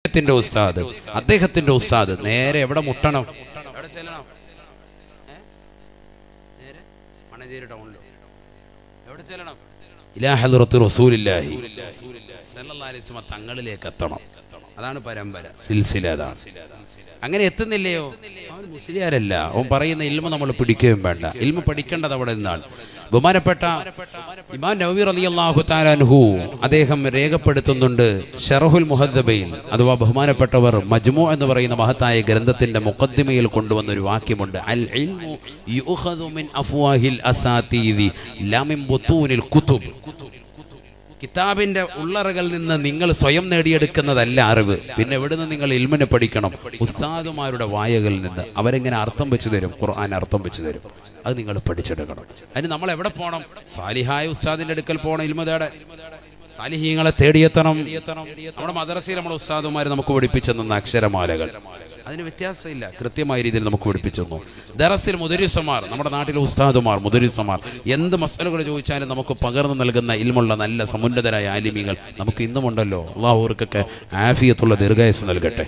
അദ്ദേഹത്തിന്റെ ഉസ്താദ് അദ്ദേഹത്തിന്റെ ഉസ്താദ് നേരെ എവിടെ മുട്ടണം എവിടെ ചെല്ലണം ഏ? നേരെ മണഞ്ചേരി ടൗണിലോ എവിടെ ചെല്ലണം ഇലാ ഹദ്റത്ത് റസൂലില്ലാഹി സല്ലല്ലാഹു അലൈഹി വസല്ലം തങ്ങളിലേക്ക് എത്തണം അതാണ് പരമ്പര സിൽസില അതാണ് അങ്ങനെ എത്തുന്നില്ലയോ അവൻ മുസ്ലിയാരല്ല അവൻ പറയുന്ന ഇൽമ നമ്മൾ പിടിക്കുകയും വേണ്ട ഇൽമ പഠിക്കേണ്ടത് അവിടെ നിന്നാണ് ബഹുമാനപ്പെട്ട ഇമാം നവീർ അലി അള്ളാഹു താലാൻഹു അദ്ദേഹം രേഖപ്പെടുത്തുന്നുണ്ട് ഷറഹുൽ മുഹദ്ദബയിൽ അഥവാ ബഹുമാനപ്പെട്ടവർ മജ്മു എന്ന് പറയുന്ന മഹത്തായ ഗ്രന്ഥത്തിന്റെ മുഖദ്ദിമയിൽ കൊണ്ടുവന്ന ഒരു വാക്യമുണ്ട് അൽ ഇൽമു യുഖദു മിൻ അഫ്വാഹിൽ അസാതീദി ലാ മിൻ ബുത്തൂനിൽ കുതുബ് കിതാബിന്റെ ഉള്ളറകളിൽ നിന്ന് നിങ്ങൾ സ്വയം നേടിയെടുക്കുന്നതല്ല അറിവ് പിന്നെ എവിടുന്ന് നിങ്ങൾ ഇൽമിനെ പഠിക്കണം ഉസ്താദുമാരുടെ വായകളിൽ നിന്ന് അവരെങ്ങനെ അർത്ഥം വെച്ച് തരും ഖുർആൻ അർത്ഥം വെച്ച് തരും അത് നിങ്ങൾ പഠിച്ചെടുക്കണം അതിന് നമ്മൾ എവിടെ പോകണം സാലിഹായ ഉസ്താദിന്റെ അടുക്കൽ പോകണം ഇൽമ തേടെ സാലിഹീങ്ങളെ തേടിയെത്തണം നമ്മുടെ മദ്രസയിൽ നമ്മുടെ ഉസ്താദുമാർ നമുക്ക് പഠിപ്പിച്ചു തന്ന അക്ഷരമാലകൾ അതിന് വ്യത്യാസമില്ല കൃത്യമായ രീതിയിൽ നമുക്ക് പഠിപ്പിച്ചു തന്നു ദറസിൽ മുദരിസമാർ നമ്മുടെ നാട്ടിലെ ഉസ്താദുമാർ മുദരിസമാർ എന്ത് മസലുകൾ ചോദിച്ചാലും നമുക്ക് പകർന്നു നൽകുന്ന ഇൽമുള്ള നല്ല സമുന്നതരായ ആലിമികൾ നമുക്ക് ഇന്നുമുണ്ടല്ലോ അള്ളാഹുവർക്കൊക്കെ ആഫിയത്തുള്ള ദീർഘായുസ് നൽകട്ടെ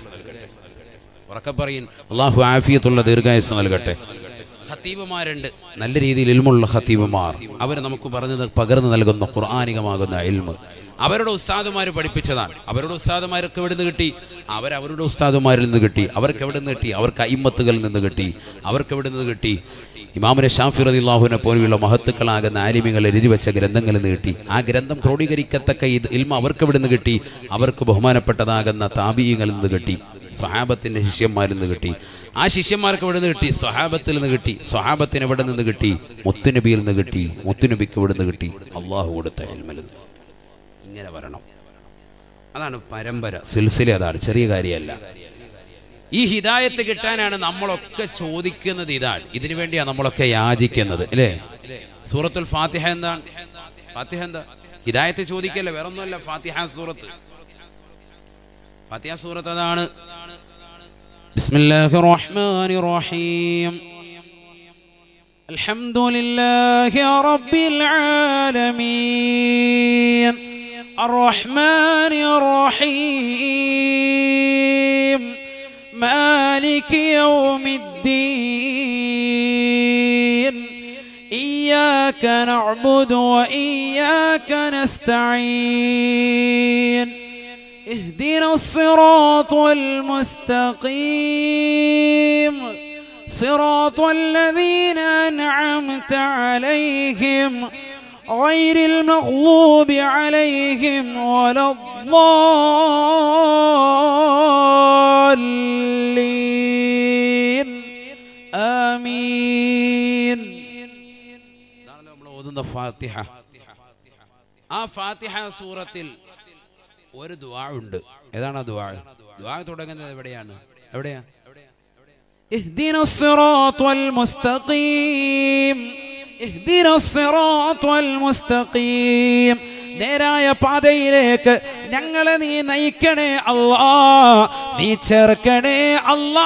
ഉറക്കെ പറയും അള്ളാഹു ആഫിയത്തുള്ള ദീർഘായുസ് നൽകട്ടെ ഖത്തീബുമാരുണ്ട് നല്ല രീതിയിൽ ഇൽമുള്ള ഖത്തീബുമാർ അവർ നമുക്ക് പറഞ്ഞത് പകർന്നു നൽകുന്ന ഖുർആാനികമാകുന്ന ഇൽമ് അവരുടെ ഉസ്താദുമാർ പഠിപ്പിച്ചതാണ് അവരുടെ ഉസ്താദുമാർക്ക് എവിടെ നിന്ന് കിട്ടി അവരവരുടെ ഉസ്താദുമാരിൽ നിന്ന് കിട്ടി അവർക്ക് എവിടെ നിന്ന് കിട്ടി അവർക്ക് അയിമത്തുകളിൽ നിന്ന് കിട്ടി അവർക്ക് എവിടെ നിന്ന് കിട്ടി ഇമാമിനെ ഷാഫി റദിള്ളാഹുവിനെ പോലെയുള്ള മഹത്തുക്കളാകുന്ന ആലിമികൾ എഴുതി വെച്ച ഗ്രന്ഥങ്ങളിൽ നിന്ന് കിട്ടി ആ ഗ്രന്ഥം ക്രോഡീകരിക്കത്തക്ക ഇത് ഇൽമ അവർക്ക് എവിടെ നിന്ന് കിട്ടി അവർക്ക് ബഹുമാനപ്പെട്ടതാകുന്ന താപീയങ്ങളിൽ നിന്ന് കിട്ടി സ്വഹാബത്തിന്റെ ശിഷ്യന്മാരിൽ നിന്ന് കിട്ടി ആ ശിഷ്യന്മാർക്ക് എവിടെ നിന്ന് കിട്ടി സ്വഹാബത്തിൽ നിന്ന് കിട്ടി സ്വഹാബത്തിന് എവിടെ നിന്ന് കിട്ടി മുത്തുനബിയിൽ നിന്ന് കിട്ടി മുത്തുനബിക്ക് എവിടെ നിന്ന് കിട്ടി അള്ളാഹു കൊടുത്ത ഹെൽമൽ ഇങ്ങനെ വരണം അതാണ് പരമ്പര സിൽസില അതാണ് ചെറിയ കാര്യമല്ല ഈ ഹിദായത്ത് കിട്ടാനാണ് നമ്മളൊക്കെ ചോദിക്കുന്നത് ഇതാണ് ഇതിനു വേണ്ടിയാണ് നമ്മളൊക്കെ യാചിക്കുന്നത് അല്ലേ സൂറത്തുൽ ഫാത്തിഹ എന്താണ് ഫാത്തിഹ എന്താ ഹിദായത്ത് ചോദിക്കല്ലേ വേറൊന്നുമല്ല ഫാത്തിഹ സൂറത്ത് ഫാത്തിഹ സൂറത്ത് അതാണ് ബിസ്മില്ലാഹിർ റഹ്മാനിർ റഹീം الحمد لله رب العالمين الرحمن الرحيم مالك يوم الدين إياك نعبد وإياك نستعين اهدنا الصراط المستقيم صراط الذين أنعمت عليهم غير المغضوب عليهم ولا الضالين آمين ഇതാണല്ലോ നമ്മൾ ഓതുന്ന ഫാത്തിഹ ആ ഫാത്തിഹ സൂറത്തിൽ ഒരു ദുആ ഉണ്ട് ഏതാണ് ആ ദുആ ദുആ തുടങ്ങുന്നത് എവിടെയാണ് എവിടെയാ اهدنا الصراط المستقيم اهدنا الصراط المستقيم നേരായ പാതയിലേക്ക് ഞങ്ങളെ നീ നയിക്കണേ അല്ലാ നീ ചേർക്കണേ അല്ലാ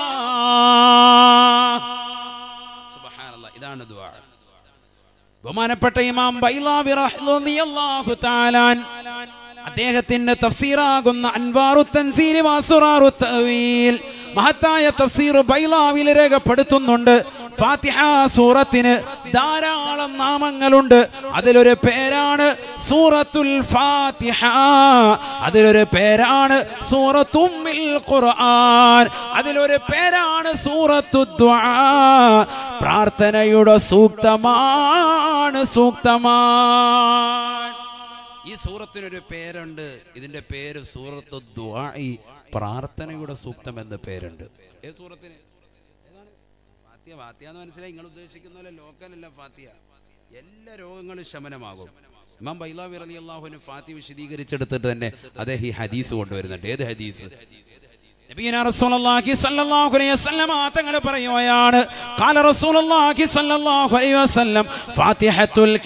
സുബ്ഹാനല്ലാഹ് ഇതാണ് ദുആ ബഹുമാനപ്പെട്ട ഇമാം ബൈലാവി റളിയല്ലാഹു തആലാൻ അദ്ദേഹത്തിന്റെ തഫ്സീറാകുന്ന അൻവാറു തൻസീൽ വാസുറാറു തഅവീൽ മഹത്തായ തഫ്സീർ ബൈലാവിൽ രേഖപ്പെടുത്തുന്നുണ്ട് ഫാത്തിഹ സൂറത്തിന് ധാരാളം നാമങ്ങളുണ്ട് അതിലൊരു പേരാണ് സൂറത്തുൽ ഫാത്തിഹ അതിലൊരു പേരാണ് സൂറത്തുമ്മിൽ ഖുർആൻ അതിലൊരു പേരാണ് സൂറത്തു ദുആ പ്രാർത്ഥനയുടെ സൂക്തമാണ് സൂക്തമാണ് ഈ സൂറത്തിനൊരു പേരുണ്ട് ഇതിന്റെ പേര് സൂറത്തു ദുആഇ പ്രാർത്ഥനയുടെ സൂക്തം എന്ന പേരുണ്ട് ഏത് സൂറത്തിന് ഏതാണ് ഫാത്തിയ ഫാത്തിയ എന്ന് മനസ്സിലായി നിങ്ങൾ ഉദ്ദേശിക്കുന്ന പോലെ ലോക്കലല്ല ഫാത്തിയ എല്ലാ രോഗങ്ങളും ശമനമാകും ഇമാം ബൈലാവി റളിയല്ലാഹുവിന് ഫാത്തി വിശദീകരിച്ചെടുത്തിട്ട് തന്നെ അദ്ദേഹം ഈ ഹദീസ് കൊണ്ടുവരുന്നുണ്ട് ഏത് ഹദീസ് നബീന റസൂലുള്ളാഹി സ്വല്ലല്ലാഹു അലൈഹി വസല്ലം തങ്ങൾ പറയുകയാണ് ഖാല റസൂലുള്ളാഹി സ്വല്ലല്ലാഹു അലൈഹി വസല്ലം ഫാത്തിഹത്തുൽ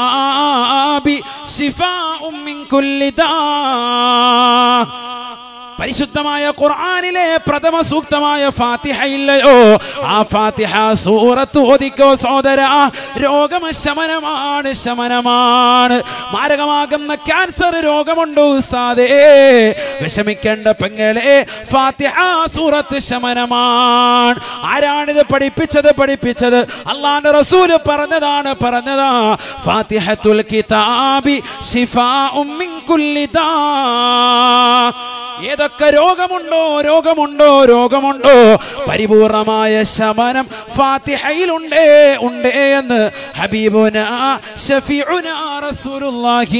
കിതാബി ശിഫാഉം മിൻ കുല്ലി ദാ പരിശുദ്ധമായ ഖുർആനിലെ പ്രഥമ സൂക്തമായ ഫാത്തിഹ ഇല്ലയോ ആ ഫാത്തിഹ സൂറത്ത് ഓദിക്കോ സഹോദര രോഗം ശമനമാണ് ശമനമാണ് മാരകമാകുന്ന ക്യാൻസർ രോഗമുണ്ടോ ഉസ്താദേ വിഷമിക്കേണ്ട പെങ്ങളെ ഫാത്തിഹ സൂറത്ത് ശമനമാണ് ആരാണിത് പഠിപ്പിച്ചത് പഠിപ്പിച്ചത് അള്ളാന്റെ റസൂല് പറഞ്ഞതാണ് പറഞ്ഞതാ ഫാത്തിഹത്തുൽ കിതാബി ശിഫാഉം മിൻ കുല്ലി ദാ ഏതൊക്കെ രോഗമുണ്ടോ രോഗമുണ്ടോ രോഗമുണ്ടോ പരിപൂർണമായ ശമനം ഫാത്തിഹയിലുണ്ടേ ഉണ്ടേ എന്ന് ഹബീബുന ഷഫീഉന റസൂലുള്ളാഹി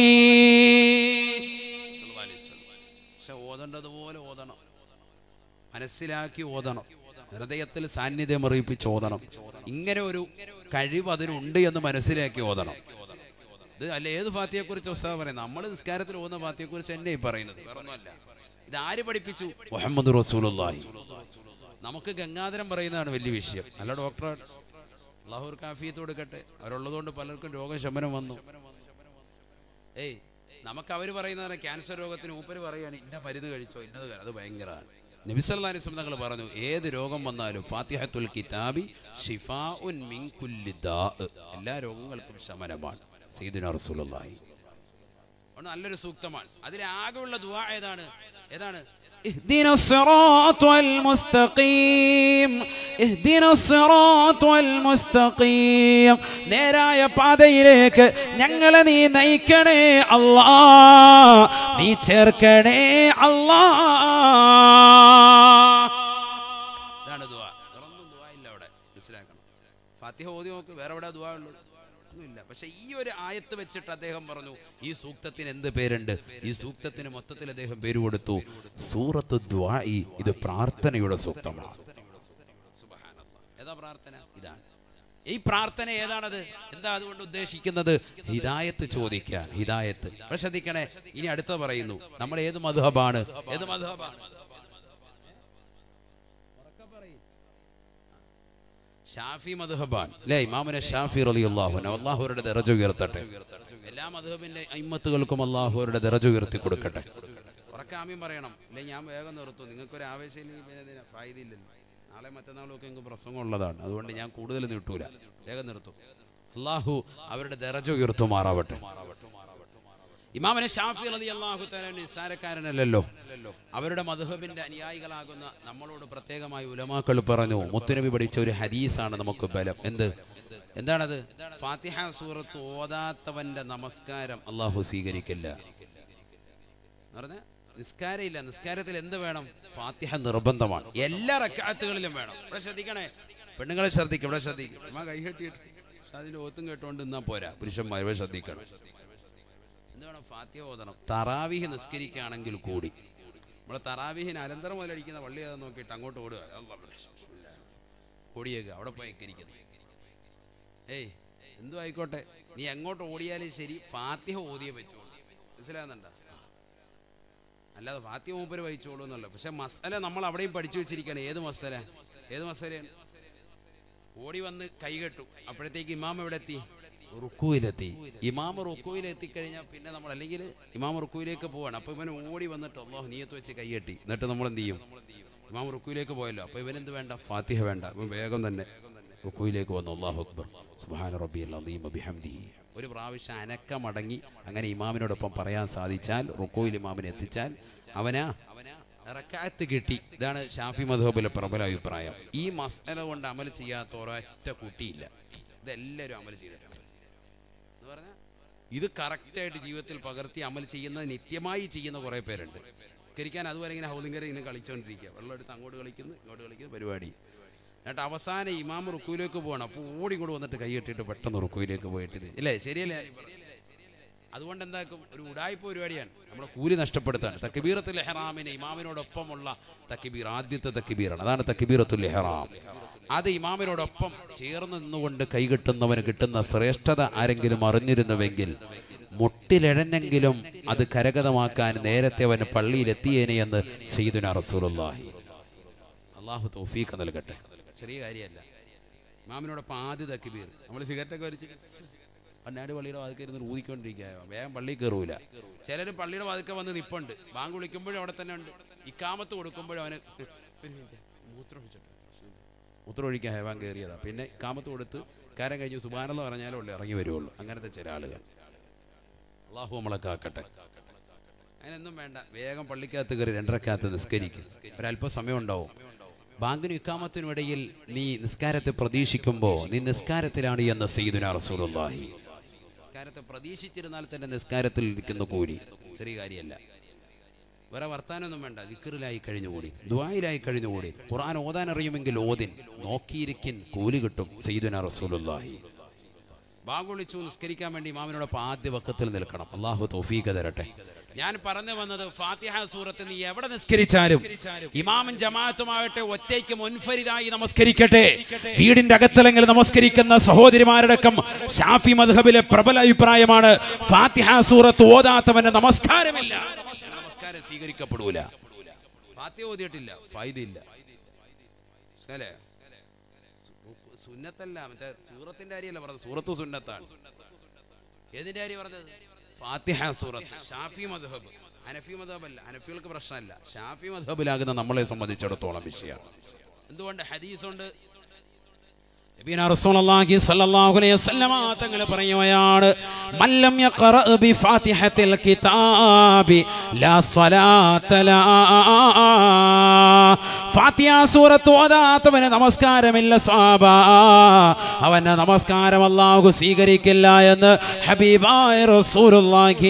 പക്ഷെ ഓതേണ്ടതുപോലെ ഓതണം മനസ്സിലാക്കി ഓതണം ഹൃദയത്തിൽ സാന്നിധ്യം അറിയിപ്പിച്ച് ഓതണം ഇങ്ങനെ ഒരു കഴിവ് അതിനുണ്ട് എന്ന് മനസ്സിലാക്കി ഓതണം ഇത് അല്ല ഏത് ഫാത്തിയെ കുറിച്ച് ഉസ്താദ് പറയുന്നത് നമ്മൾ നിസ്കാരത്തിൽ ഓതുന്ന ഫാത്തിയെ കുറിച്ച് എന്നെ ഈ പറയുന്നത് വേറൊന്നുമല്ല ഇത് ആര് പഠിപ്പിച്ചു മുഹമ്മദ് റസൂലുള്ളാഹി നമുക്ക് ഗംഗാധരം പറയുന്നതാണ് വലിയ വിഷയം നല്ല ഡോക്ടർ അള്ളാഹുർ കാഫിയത്ത് കൊടുക്കട്ടെ അവരുള്ളതുകൊണ്ട് പലർക്കും രോഗശമനം വന്നു ഏയ് നമുക്ക് അവർ പറയുന്നതാണ് ക്യാൻസർ രോഗത്തിന് മൂപ്പര് പറയാണ് ഇന്ന മരുന്ന് കഴിച്ചോ ഇന്നത് കഴി-" അത് ഭയങ്കരമാണ് നബിസല്ലാഹി തങ്ങൾ പറഞ്ഞു ഏത് രോഗം വന്നാലും ഫാത്തിഹത്തുൽ കിതാബി ഷിഫാഉൻ മിൻ കുല്ലി ദാ എല്ലാ രോഗങ്ങൾക്കും ശമനമാണ് സീദുന റസൂലുള്ളാഹി അതുകൊണ്ട് നല്ലൊരു സൂക്തമാണ് അതിലാകെയുള്ള ദുആ ഏതാണ് ഏതാണ് اهدنا الصراط المستقيم اهدنا الصراط المستقيم നേരായ പാതയിലേക്ക് ഞങ്ങളെ നീ നയിക്കണേ അല്ലാ നീ ചേർക്കണേ അല്ലാ ഇതാണ് ദുആ വേറൊന്നും ദുആ ഇല്ല അവിടെ മനസ്സിലാക്കണം ഫാത്തിഹ ഓതി നോക്ക് വേറെ എവിടെ ദുആ ഉള്ളൂ ഒന്നുമില്ല പക്ഷെ ഈ ഒരു ആയത്ത് വെച്ചിട്ട് അദ്ദേഹം പറഞ്ഞു ഈ സൂക്തത്തിന് എന്ത് പേരുണ്ട് ഈ സൂക്തത്തിന് മൊത്തത്തിൽ അദ്ദേഹം പേര് കൊടുത്തു സൂറത്ത് ദ്വാഇ ഇത് പ്രാർത്ഥനയുടെ സൂക്തമാണ് ഏതാ പ്രാർത്ഥന ഇതാണ് ഈ പ്രാർത്ഥന ഏതാണത് എന്താ അതുകൊണ്ട് ഉദ്ദേശിക്കുന്നത് ഹിദായത്ത് ചോദിക്കാൻ ഹിദായത്ത് പക്ഷെ ശ്രദ്ധിക്കണേ ഇനി അടുത്ത പറയുന്നു നമ്മൾ ഏത് മധുഹബാണ് ഏത് മധുഹബാണ് ഷാഫി മധുഹബാൻ അല്ലേ ഇമാമുന ഷാഫി റളിയല്ലാഹു അൻഹു അള്ളാഹുരുടെ ദറജ ഉയർത്തട്ടെ എല്ലാ മധുഹബിന്റെ അയിമത്തുകൾക്കും അള്ളാഹുരുടെ ദറജ ഉയർത്തി കൊടുക്കട്ടെ ഉറക്കാമ്യം പറയണം അല്ലെ ഞാൻ വേഗം നിർത്തും നിങ്ങൾക്കൊരു ആവേശം ഫായത ഇല്ലല്ലോ നാളെ മറ്റന്നാളൊക്കെ എനിക്ക് പ്രസംഗം ഉള്ളതാണ് അതുകൊണ്ട് ഞാൻ കൂടുതൽ നീട്ടൂല വേഗം നിർത്തും അള്ളാഹു അവരുടെ ദറജ ഉയർത്തുമാറാവട്ടെ ഇമാമനെ ഷാഫി അലി അള്ളാഹു തല നിസ്സാരക്കാരനല്ലല്ലോ അവരുടെ മധുഹബിന്റെ അനുയായികളാകുന്ന നമ്മളോട് പ്രത്യേകമായി ഉലമാക്കൾ പറഞ്ഞു മുത്തുനബി പഠിച്ച ഒരു ഹദീസാണ് നമുക്ക് ബലം എന്ത് എന്താണത് ഫാത്തിഹ സൂറത്ത് ഓതാത്തവന്റെ നമസ്കാരം അള്ളാഹു സ്വീകരിക്കില്ല എന്ന് പറഞ്ഞാ നിസ്കാരം ഇല്ല നിസ്കാരത്തിൽ എന്ത് വേണം ഫാത്തിഹ നിർബന്ധമാണ് എല്ലാ റക്കാത്തുകളിലും വേണം ഇവിടെ ശ്രദ്ധിക്കണേ പെണ്ണുങ്ങളെ ശ്രദ്ധിക്കും ഇവിടെ ശ്രദ്ധിക്കും അമ്മ കൈ കെട്ടിയിട്ട് അതിന്റെ ഓത്തും കേട്ടോണ്ട് നിന്നാ പോരാ പുരുഷന്മാർ ഇവിടെ ശ്രദ്ധിക്കണം എന്ത് വേണം ഫാത്തിഹ ഓതണം തറാവിഹ് നിസ്കരിക്കുകയാണെങ്കിൽ കൂടി നമ്മളെ തറാവിഹിന് അനന്തരം മുതലടിക്കുന്ന പള്ളി അത് നോക്കിയിട്ട് അങ്ങോട്ട് ഓടുക ഓടിയേക്കുക അവിടെ പോയി ഇരിക്കുന്നു ഏയ് എന്തു ആയിക്കോട്ടെ നീ എങ്ങോട്ട് ഓടിയാലും ശരി ഫാത്തിഹ ഓതിയേ പറ്റുള്ളൂ മനസ്സിലാകുന്നുണ്ടോ അല്ലാതെ ഫാത്തിഹ മൂപ്പര് വഹിച്ചോളൂ എന്നല്ല പക്ഷെ മസല നമ്മൾ അവിടെയും പഠിച്ചു വെച്ചിരിക്കുകയാണ് ഏത് മസല ഏത് മസലയാണ് ഓടി വന്ന് കൈകെട്ടു അപ്പോഴത്തേക്ക് ഇമാം എവിടെ എത്തി റുക്കുവിലെത്തി ഇമാം റുക്കുവിൽ എത്തിക്കഴിഞ്ഞാൽ പിന്നെ നമ്മൾ അല്ലെങ്കിൽ ഇമാം റുക്കുവിലേക്ക് പോവാണ് അപ്പൊ ഇവൻ ഓടി വന്നിട്ട് അള്ളാഹു നീയത്ത് വെച്ച് കൈകെട്ടി എന്നിട്ട് നമ്മൾ എന്ത് ചെയ്യും ഇമാം റുക്കുവിലേക്ക് പോയല്ലോ അപ്പൊ ഇവനെന്ത് വേണ്ട ഫാത്തിഹ വേണ്ട ഇവൻ വേഗം തന്നെ റുക്കുവിലേക്ക് വന്നു അള്ളാഹു അക്ബർ സുബ്ഹാന റബ്ബിയൽ അലീം ബിഹംദിഹി ഒരു പ്രാവശ്യം അനക്കമടങ്ങി അങ്ങനെ ഇമാമിനോടൊപ്പം പറയാൻ സാധിച്ചാൽ റുക്കോയിൽ ഇമാമിനെ എത്തിച്ചാൽ അവനാ റക്കാത്ത് കിട്ടി ഇതാണ് ഷാഫി മധുബിലെ പ്രബല അഭിപ്രായം ഈ മസല കൊണ്ട് അമൽ ചെയ്യാത്ത ഒരൊറ്റ കുട്ടിയില്ല ഇതെല്ലാവരും അമൽ ചെയ്തിട്ടുണ്ട് എന്ന് പറഞ്ഞാൽ ഇത് കറക്റ്റായിട്ട് ജീവിതത്തിൽ പകർത്തി അമൽ ചെയ്യുന്ന നിത്യമായി ചെയ്യുന്ന കുറേ പേരുണ്ട് കരിക്കാൻ അതുപോലെ ഇങ്ങനെ ഹൗലിംഗര ഇങ്ങനെ കളിച്ചുകൊണ്ടിരിക്കുക വെള്ളം എടുത്ത് അങ്ങോട്ട് കളിക്കുന്നു ഇങ്ങോട്ട് കളിക്കുന്നു പരിപാടി എന്നിട്ട് അവസാനം ഇമാം റുക്കുവിലേക്ക് പോകണം അപ്പോൾ ഓടി കൂടെ വന്നിട്ട് കൈ കെട്ടിയിട്ട് പെട്ടെന്ന് റുക്കുവിലേക്ക് പോയിട്ട് ഇത് ഇല്ലേ ശരിയല്ലേ ഞാൻ ഈ പറയുന്നത്? അതുകൊണ്ട് എന്താക്കും ഒരു ഉടായ്പ പരിപാടിയാണ് നമ്മുടെ കൂലി നഷ്ടപ്പെടുത്താൻ തക്കിബീറത്തുൽ എഹ്റാമിന് ഇമാമിനോടൊപ്പമുള്ള തക്കിബീർ ആദ്യത്തെ തക്കിബീറാണ് അതാണ് തക്കിബീറത്തുൽ എഹ്റാം അത് ഇമാമിനോടൊപ്പം ചേർന്ന് നിന്നുകൊണ്ട് കൈകെട്ടുന്നവന് കിട്ടുന്ന ശ്രേഷ്ഠത ആരെങ്കിലും അറിഞ്ഞിരുന്നുവെങ്കിൽ മുട്ടിലെഴഞ്ഞെങ്കിലും അത് കരഗതമാക്കാൻ നേരത്തെ അവന് പള്ളിയിലെത്തിയേനെ എന്ന് സയ്യിദുന റസൂലുള്ളാഹി അള്ളാഹു തൗഫീഖ് നൽകട്ടെ ചെറിയ കാര്യമല്ല ഇമാമിനോടൊപ്പം ആദ്യ തക്കിബീർ നമ്മൾ സിഗരറ്റൊക്കെ വലിച്ച് പന്നാട് പള്ളിയുടെ വാതിക്കൽ ഇരുന്ന് ഊതിക്കൊണ്ടിരിക്കുക വേഗം പള്ളിയിൽ കയറൂല ചിലർ പള്ളിയുടെ വാതിക്ക വന്ന് നിപ്പുണ്ട് ബാങ്ക് വിളിക്കുമ്പോഴും അവിടെ തന്നെ ഉണ്ട് ഇക്കാമത്ത് കൊടുക്കുമ്പോഴും അവന് ഒരു മിനിറ്റ്, മൂത്രമൊഴിച്ചിട്ട് മൂത്രമൊഴിക്കാൻ ഹേവാൻ കയറിയതാ പിന്നെ ഇക്കാമത്ത് കൊടുത്ത് കാരം കഴിഞ്ഞ് സുബാനെന്ന് പറഞ്ഞാലേ ഉള്ളൂ ഇറങ്ങി വരുവുള്ളൂ അങ്ങനത്തെ ചില ആളുകൾ അള്ളാഹു നമ്മളെ കാക്കട്ടെ അതിനൊന്നും വേണ്ട വേഗം പള്ളിക്കകത്ത് കയറി രണ്ടരക്കകത്ത് നിസ്കരിക്കും ഒരല്പ സമയം ഉണ്ടാവും ബാങ്കിനും ഇക്കാമത്തിനും ഇടയിൽ നീ നിസ്കാരത്തെ പ്രതീക്ഷിക്കുമ്പോൾ നീ നിസ്കാരത്തിലാണ് എന്ന് സയ്യിദുന റസൂലുള്ളാഹി നിസ്കാരത്തെ പ്രതീക്ഷിച്ചിരുന്നാൽ തന്നെ നിസ്കാരത്തിൽ ഇരിക്കുന്ന കൂലി ചെറിയ കാര്യമല്ല വേറെ വർത്താനൊന്നും വേണ്ട ദിക്കറിലായി കഴിഞ്ഞുകൂടി ദ്വായിലായി കഴിഞ്ഞുകൂടി ഖുർആൻ ഓതാൻ അറിയുമെങ്കിൽ ഓതിൻ നോക്കിയിരിക്കിൻ കൂലി കിട്ടും സയ്യിദുന റസൂലുള്ളാഹി ബാങ്ക് വിളിച്ചു നിസ്കരിക്കാൻ വേണ്ടി ഇമാമിനോടൊപ്പം ആദ്യ പക്കത്തിൽ നിൽക്കണം അള്ളാഹു തൗഫീഖ് തരട്ടെ ഞാൻ പറഞ്ഞു വന്നത് ഫാത്തിഹ സൂറത്ത് നീ എവിടെ നിസ്കരിച്ചാലും ഇമാമും ജമാഅത്തുമാകട്ടെ ഒറ്റയ്ക്ക് മുൻഫരിതായി നമസ്കരിക്കട്ടെ വീടിന്റെ അകത്തലെങ്കിൽ നമസ്കരിക്കുന്ന സഹോദരിമാരടക്കം ഷാഫി മദ്ഹബിലെ പ്രബല അഭിപ്രായമാണ് ഫാത്തിഹ സൂറത്ത് ഓതാത്തവന്റെ നമസ്കാരമില്ല നമസ്കാരം സ്വീകരിക്കപ്പെടൂല ഫാത്തിഹ ഓതിയിട്ടില്ല ഫായിദില്ല അല്ലേ സു- സുന്നത്തല്ല മറ്റേ സൂറത്തിന്റെ കാര്യമല്ല പറഞ്ഞത് സൂറത്ത് സുന്നത്താണ് ഏതിന്റെ കാര്യം പറഞ്ഞത് ഫാത്തിഹ സൂറത്ത് ഷാഫി മദ്ഹബ് ഹനഫി മദ്ഹബ് അല്ല ഹനഫികൾക്ക് പ്രശ്നമല്ല ഷാഫി മദ്ഹബിലാകുന്ന നമ്മളെ സംബന്ധിച്ചിടത്തോളം വിഷയമാണ് എന്തുകൊണ്ട് ഹദീസ് ഉണ്ട് നബീന റസൂലുള്ളാഹി സ്വല്ലല്ലാഹു അലൈഹി വസല്ലമ തങ്ങൾ പറയുകയാണ് മല്ലം യഖറ ബി ഫാത്തിഹത്തിൽ കിതാബി ലാ സ്വലാത്ത ലാ ഫാത്തിഹ സൂറത്ത് ഓതാത്തവന് നമസ്കാരമില്ല സാബ അവന്റെ നമസ്കാരം അല്ലാഹു സ്വീകരിക്കില്ല എന്ന് ഹബീബായ റസൂലുള്ളാഹി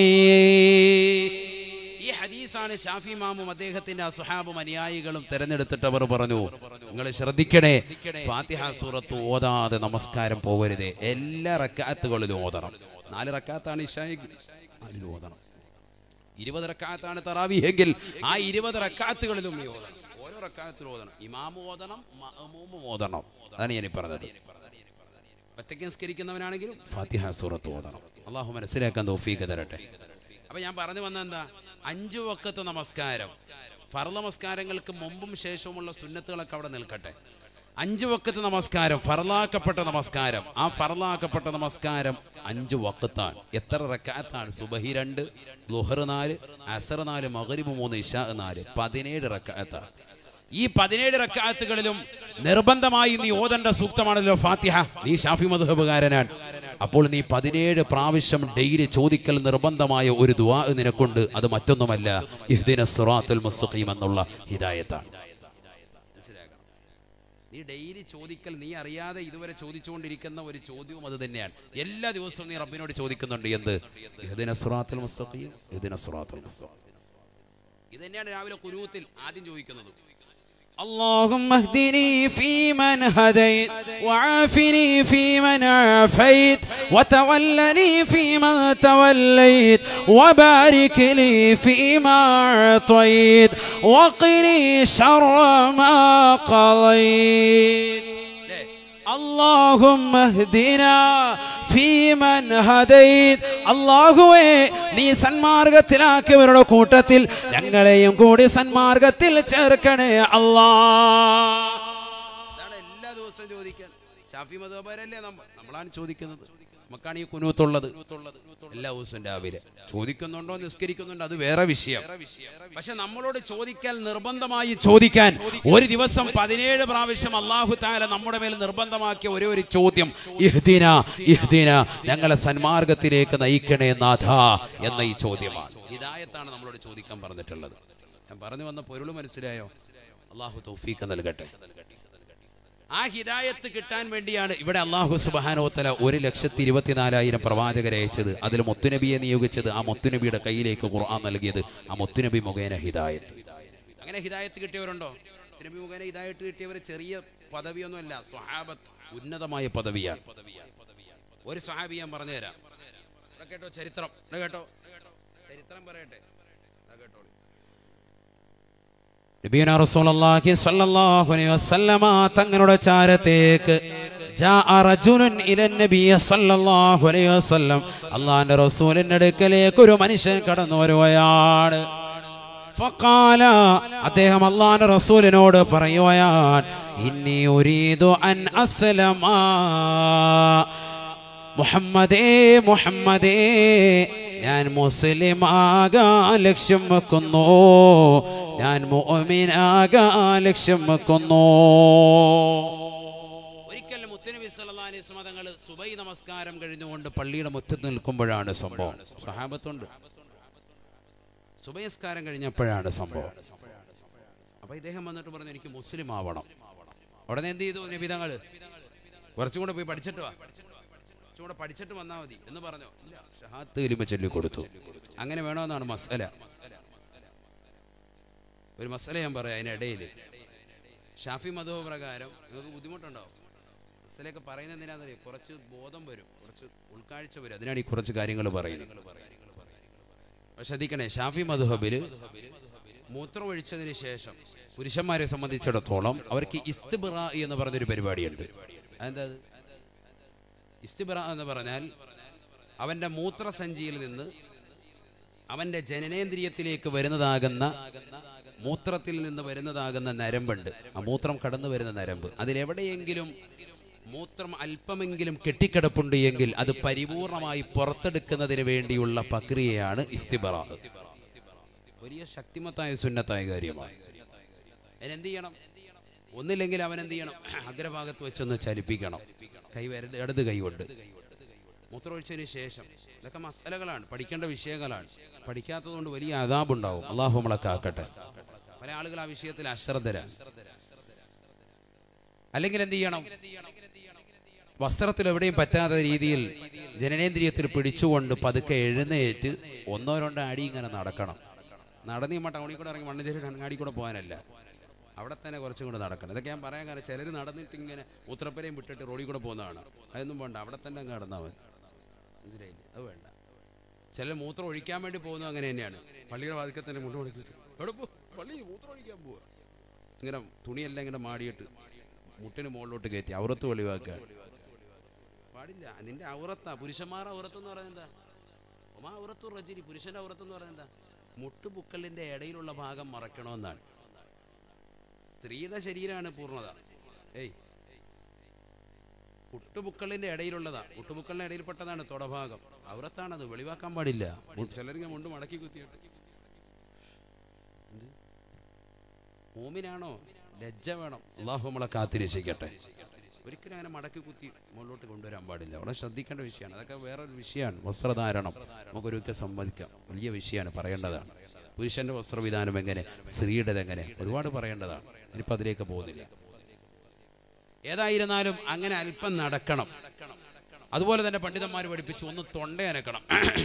ഈ ഹദീസാണ് ഷാഫി മാമും അദ്ദേഹത്തിന്റെ അസുഹാബും അനുയായികളും തെരഞ്ഞെടുത്തിട്ട് അവർ പറഞ്ഞു നിങ്ങൾ ശ്രദ്ധിക്കണേ ഫാത്തിഹ സൂറത്ത് ഓതാതെ നമസ്കാരം പോകരുതേ എല്ലാ റക്കാത്തുകളിലും ഓതണം നാല് റക്കാത്താണ് ഇഷായി അതിൽ ഓതണം ഇരുപത് റക്കാത്താണ് തറാവിയെങ്കിൽ ആ ഇരുപത് റക്കാത്തുകളിലും നീ ഓതണം ഓരോ റക്കാത്തിലും ഓതണം ഇമാമു ഓതണം മഅമൂമും ഓതണം അതാണ് ഞാൻ ഈ പറഞ്ഞത് ഒറ്റയ്ക്ക് നിസ്കരിക്കുന്നവനാണെങ്കിലും ഫാത്തിഹ സൂറത്ത് ഓതണം അള്ളാഹു മനസ്സിലാക്കാൻ തൗഫീഖ് തരട്ടെ അപ്പൊ ഞാൻ പറഞ്ഞു വന്ന എന്താ അഞ്ചു വക്കത്തെ നമസ്കാരം ഫർള നമസ്കാരങ്ങൾക്ക് മുമ്പും ശേഷവുമുള്ള സുന്നത്തുകളൊക്കെ അവിടെ നിൽക്കട്ടെ അഞ്ചു വക്കത്ത് നമസ്കാരം ഫർലാക്കപ്പെട്ട നമസ്കാരം ആ ഫർലാക്കപ്പെട്ട നമസ്കാരം അഞ്ചു വക്കത്താണ് എത്ര റക്കാത്താണ് സുബഹി രണ്ട് ലുഹർ നാല് അസർ നാല് മകരിബ് മൂന്ന് ഇഷ നാല് പതിനേഴ് റക്കാത്താണ് ഈ പതിനേഴ് റക്കാത്തുകളിലും നിർബന്ധമായി നീ ഓതേണ്ട സൂക്തമാണല്ലോ ഫാത്തിഹ നീ ഷാഫി മധുഹബുകാരനാണ് അപ്പോൾ നീ പതിനേഴ് പ്രാവശ്യം ഡെയിലി ചോദിക്കൽ നിർബന്ധമായ ഒരു ദുആ നിനക്കുണ്ട് അത് മറ്റൊന്നുമല്ല ഇഹ്ദിന സിറാത്തുൽ മുസ്തഖീം എന്നുള്ള ഹിദായത്താണ് നീ ഡെയിലി ചോദിക്കൽ നീ അറിയാതെ ഇതുവരെ ചോദിച്ചുകൊണ്ടിരിക്കുന്ന ഒരു ചോദ്യവും അത് തന്നെയാണ് എല്ലാ ദിവസവും നീ റബ്ബിനോട് ചോദിക്കുന്നുണ്ട് എന്ത് ഇഹ്ദിന സിറാത്തുൽ മുസ്തഖീം ഇഹ്ദിന സിറാത്തുൽ മുസ്തഖീം ഇത് തന്നെയാണ് രാവിലെ കുരുവത്തിൽ ആദ്യം ചോദിക്കുന്നത് اللهم اهدني فيمن هديت وعافني فيمن عافيت وتولني فيمن توليت وبارك لي فيما أعطيت وقني شر ما قضيت اللهم اهدنا ഫീമൻ ഹദൈത് അള്ളാഹുവേ നീ സന്മാർഗത്തിലാക്കിയവരുടെ കൂട്ടത്തിൽ ഞങ്ങളെയും കൂടി സന്മാർഗത്തിൽ ചേർക്കണേ അല്ലാ അതാണ് എല്ലാ ദിവസവും ചോദിക്കാൻ ഷാഫി മതോബാരല്ലേ നമ്മൾ നമ്മളാണ് ചോദിക്കുന്നത് നമുക്കാണ് ഈ കുനൂത്തുള്ളത് എല്ലാ ദിവസവും രാവിലെ ചോദിക്കുന്നുണ്ടോ നിസ്കരിക്കുന്നുണ്ടോ അത് വേറെ വിഷയം പക്ഷെ നമ്മളോട് ചോദിക്കാൻ നിർബന്ധമായി ചോദിക്കാൻ ഒരു ദിവസം പതിനേഴ് പ്രാവശ്യം അള്ളാഹു താല നമ്മുടെ മേൽ നിർബന്ധമാക്കിയ ഒരേ ഒരു ചോദ്യം ഇഹ്ദിന ഇഹ്ദിന ഞങ്ങളെ സന്മാർഗത്തിലേക്ക് നയിക്കണേ നാഥ എന്ന ഈ ചോദ്യമാണ് ഹിദായത്താണ് നമ്മളോട് ചോദിക്കാൻ പറഞ്ഞിട്ടുള്ളത് ഞാൻ പറഞ്ഞു വന്ന പൊരുൾ മനസ്സിലായോ അള്ളാഹു തൗഫീഖ് നൽകട്ടെ ആ ഹിദായത്ത് കിട്ടാൻ വേണ്ടിയാണ് ഇവിടെ അള്ളാഹു സുബാനോത്തല ഒരു ലക്ഷത്തി ഇരുപത്തിനാലായിരം പ്രവാചകരെ അയച്ചത് അതിൽ മുത്തുനബിയെ നിയോഗിച്ചത് ആ മുത്തുനബിയുടെ കയ്യിലേക്ക് ഖുർആൻ നൽകിയത് ആ മുത്തുനബി മുഖേന ഹിദായത്ത് അങ്ങനെ ഹിദായത്ത് കിട്ടിയവരുണ്ടോ മുത്തുനബി മുഖേന ഹിദായത്ത് കിട്ടിയവർ ചെറിയ പദവിയൊന്നുമല്ല സ്വഹാബത്ത് ഉന്നതമായ പദവിയാണ് ഒരു സ്വഹാബി ഞാൻ പറഞ്ഞുതരാം ഇവിടെ കേട്ടോ ചരിത്രം ഇവിടെ കേട്ടോ ചരിത്രം പറയട്ടെ ഇവിടെ കേട്ടോളൂ നബിയുന റസൂലുള്ളാഹി സ്വല്ലല്ലാഹു അലൈഹി വസല്ലമ തങ്ങളുടെ ചാരത്തേക്ക് ജാഅ റജുലുൻ ഇലൻ നബി സല്ലല്ലാഹു അലൈഹി വസല്ലം അള്ളാഹിന്റെ റസൂലിന്റെ അടുക്കലേക്ക് ഒരു മനുഷ്യൻ കടന്നു വരുകയാണ് ഫഖാല അദ്ദേഹം അള്ളാഹിന്റെ റസൂലിനോട് പറയുകയാണ് ഇന്നി ഉരീദു അൻ അസ്ലമ മുഹമ്മദേ മുഹമ്മദേ ഞാൻ മുസ്ലിമാകാൻ ലക്ഷ്യം വെക്കുന്നു ഞാൻ മുഅ്മിനാകാൻ ലക്ഷ്യം വെക്കുന്നു ഒരിക്കൽ മുത്തനബി സല്ലല്ലാഹു അലൈഹി വസല്ലം തങ്ങൾ സുബൈ നമസ്കാരം കഴിഞ്ഞുകൊണ്ട് പള്ളിയുടെ മുറ്റത്ത് നിൽക്കുമ്പോഴാണ് സംഭവം സഹാബത്തുണ്ട് സുബൈ നമസ്കാരം കഴിഞ്ഞപ്പോഴാണ് സംഭവം അപ്പൊ ഇദ്ദേഹം വന്നിട്ട് പറഞ്ഞു എനിക്ക് മുസ്ലിം ആവണം ഉടനെ എന്ത് ചെയ്തു നബി തങ്ങൾ കുറച്ചും കൂടെ പോയി പഠിച്ചിട്ട് വാ കുറച്ചും കൂടെ പഠിച്ചിട്ട് വന്നാൽ മതി എന്ന് പറഞ്ഞു ഇല്ല ഷഹാത്ത് കലിമ ചൊല്ലി കൊടുത്തു അങ്ങനെ വേണമെന്നാണ് മസല ഒരു മസല ഞാൻ പറയാം അതിനിടയിൽ ഷാഫി മധുവ പ്രകാരം നിങ്ങൾക്ക് ബുദ്ധിമുട്ടുണ്ടാവും മസലയൊക്കെ പറയുന്നത് എന്തിനാണെന്നറിയാം കുറച്ച് ബോധം വരും കുറച്ച് ഉൾക്കാഴ്ച വരും അതിനാണ് ഈ കുറച്ച് കാര്യങ്ങൾ പറയുന്നത് പക്ഷെ ശ്രദ്ധിക്കണേ ഷാഫി മധുഹബില് മൂത്രം ഒഴിച്ചതിന് ശേഷം പുരുഷന്മാരെ സംബന്ധിച്ചിടത്തോളം അവർക്ക് ഇസ്തിബറ എന്ന് പറഞ്ഞൊരു പരിപാടിയുണ്ട് അതെന്താ അത്? ഇസ്തിബറ എന്ന് പറഞ്ഞാൽ അവന്റെ മൂത്രസഞ്ചിയിൽ നിന്ന് അവന്റെ ജനനേന്ദ്രിയത്തിലേക്ക് വരുന്നതാകുന്ന മൂത്രത്തിൽ നിന്ന് വരുന്നതാകുന്ന നരമ്പുണ്ട് ആ മൂത്രം കടന്നു വരുന്ന നരമ്പ് അതിലെവിടെയെങ്കിലും മൂത്രം അല്പമെങ്കിലും കെട്ടിക്കിടപ്പുണ്ട് എങ്കിൽ അത് പരിപൂർണമായി പുറത്തെടുക്കുന്നതിന് വേണ്ടിയുള്ള പ്രക്രിയയാണ് ഇസ്തിബറ വലിയ ശക്തിമത്തായ സുന്നത്തായ കാര്യമാണ് അതിനെന്ത് ചെയ്യണം ഒന്നില്ലെങ്കിൽ അവൻ എന്ത് ചെയ്യണം അഗ്രഭാഗത്ത് വെച്ചൊന്ന് ചലിപ്പിക്കണം കൈ വരട് ഇടത് കൈ കൊണ്ട് മൂത്രമൊഴിച്ചതിന് ശേഷം ഇതൊക്കെ മസലകളാണ് പഠിക്കേണ്ട വിഷയങ്ങളാണ് പഠിക്കാത്തതുകൊണ്ട് വലിയ അതാബുണ്ടാവും അള്ളാഹു നമ്മളെ കാക്കട്ടെ പല ആളുകൾ ആ വിഷയത്തിൽ അശ്രദ്ധരാണ് അല്ലെങ്കിൽ എന്ത് ചെയ്യണം വസ്ത്രത്തിൽ എവിടെയും പറ്റാത്ത രീതിയിൽ ജനനേന്ദ്രിയത്തിൽ പിടിച്ചുകൊണ്ട് പതുക്കെ എഴുന്നേറ്റ് ഒന്നോ രണ്ടോ അടി ഇങ്ങനെ നടക്കണം നടന്ന് നമ്മ ടൗണിൽ കൂടെ ഇറങ്ങി മണ്ണിച്ചേരി അങ്ങാടി കൂടെ പോകാനല്ല അവിടെ തന്നെ കുറച്ചും കൂടെ നടക്കണം ഇതൊക്കെ ഞാൻ പറയാൻ കാരണം ചിലർ നടന്നിട്ട് ഇങ്ങനെ മൂത്രപ്പരയും വിട്ടിട്ട് റോഡിൽ കൂടെ പോകുന്നതാണ് അതൊന്നും വേണ്ട അവിടെ തന്നെ അങ്ങ് നടന്നാൽ മതി മനസ്സിലായില്ലേ അത് വേണ്ട ചിലർ മൂത്രം ഒഴിക്കാൻ വേണ്ടി പോകുന്നത് അങ്ങനെ തന്നെയാണ് പള്ളിയുടെ വാതിക്കൽ തന്നെ മുണ്ട് കൊടുക്കിട്ട് എവിടെ പോ പള്ളി മൂത്രം ഒഴിക്കാൻ പോവുക ഇങ്ങനെ തുണിയെല്ലാം ഇങ്ങനെ മാടിയിട്ട് മുട്ടിന് മുകളിലോട്ട് കയറ്റി ഔറത്ത് വെളിവാക്കുക പാടില്ല നിന്റെ ഔറത്താ പുരുഷന്മാർ ഔറത്ത് എന്ന് പറയുന്നത് എന്താ ഒമാ ഔറത്തു റജിരി പുരുഷന്റെ ഔറത്ത് എന്ന് പറയുന്നത് എന്താ മുട്ടുപുക്കലിന്റെ ഇടയിലുള്ള ഭാഗം മറക്കണമെന്നാണ് സ്ത്രീയുടെ ശരീരമാണ് പൂർണ്ണത ഏയ് പുട്ടുപുക്കളിന്റെ ഇടയിലുള്ളതാ പുട്ടുപുക്കളിന്റെ ഇടയിൽപ്പെട്ടതാണ് തൊടഭാഗം ഔറത്താണത് വെളിവാക്കാൻ പാടില്ല ചിലരിങ്ങനെ മുണ്ട് മടക്കി കുത്തിയിട്ട് എന്ത്? മൂമിനാണോ ലജ്ജ വേണം അള്ളാഹു നമ്മളെ കാത്തിരക്ഷിക്കട്ടെ ഒരിക്കലും അങ്ങനെ മടക്കി കുത്തി മുകളിലോട്ട് കൊണ്ടുവരാൻ പാടില്ല അവിടെ ശ്രദ്ധിക്കേണ്ട വിഷയമാണ് അതൊക്കെ വേറൊരു വിഷയമാണ് വസ്ത്രധാരണം നമുക്കൊരുക്കെ സമ്മതിക്കാം വലിയ വിഷയമാണ് പറയേണ്ടതാണ് പുരുഷന്റെ വസ്ത്രവിധാനം എങ്ങനെ സ്ത്രീയുടേത് എങ്ങനെ ഒരുപാട് പറയേണ്ടതാണ് ഇനിയിപ്പോൾ അതിലേക്ക് പോകുന്നില്ല ഏതായിരുന്നാലും അങ്ങനെ അല്പം നടക്കണം അതുപോലെ തന്നെ പണ്ഡിതന്മാർ പഠിപ്പിച്ചു ഒന്ന് തൊണ്ടയനക്കണം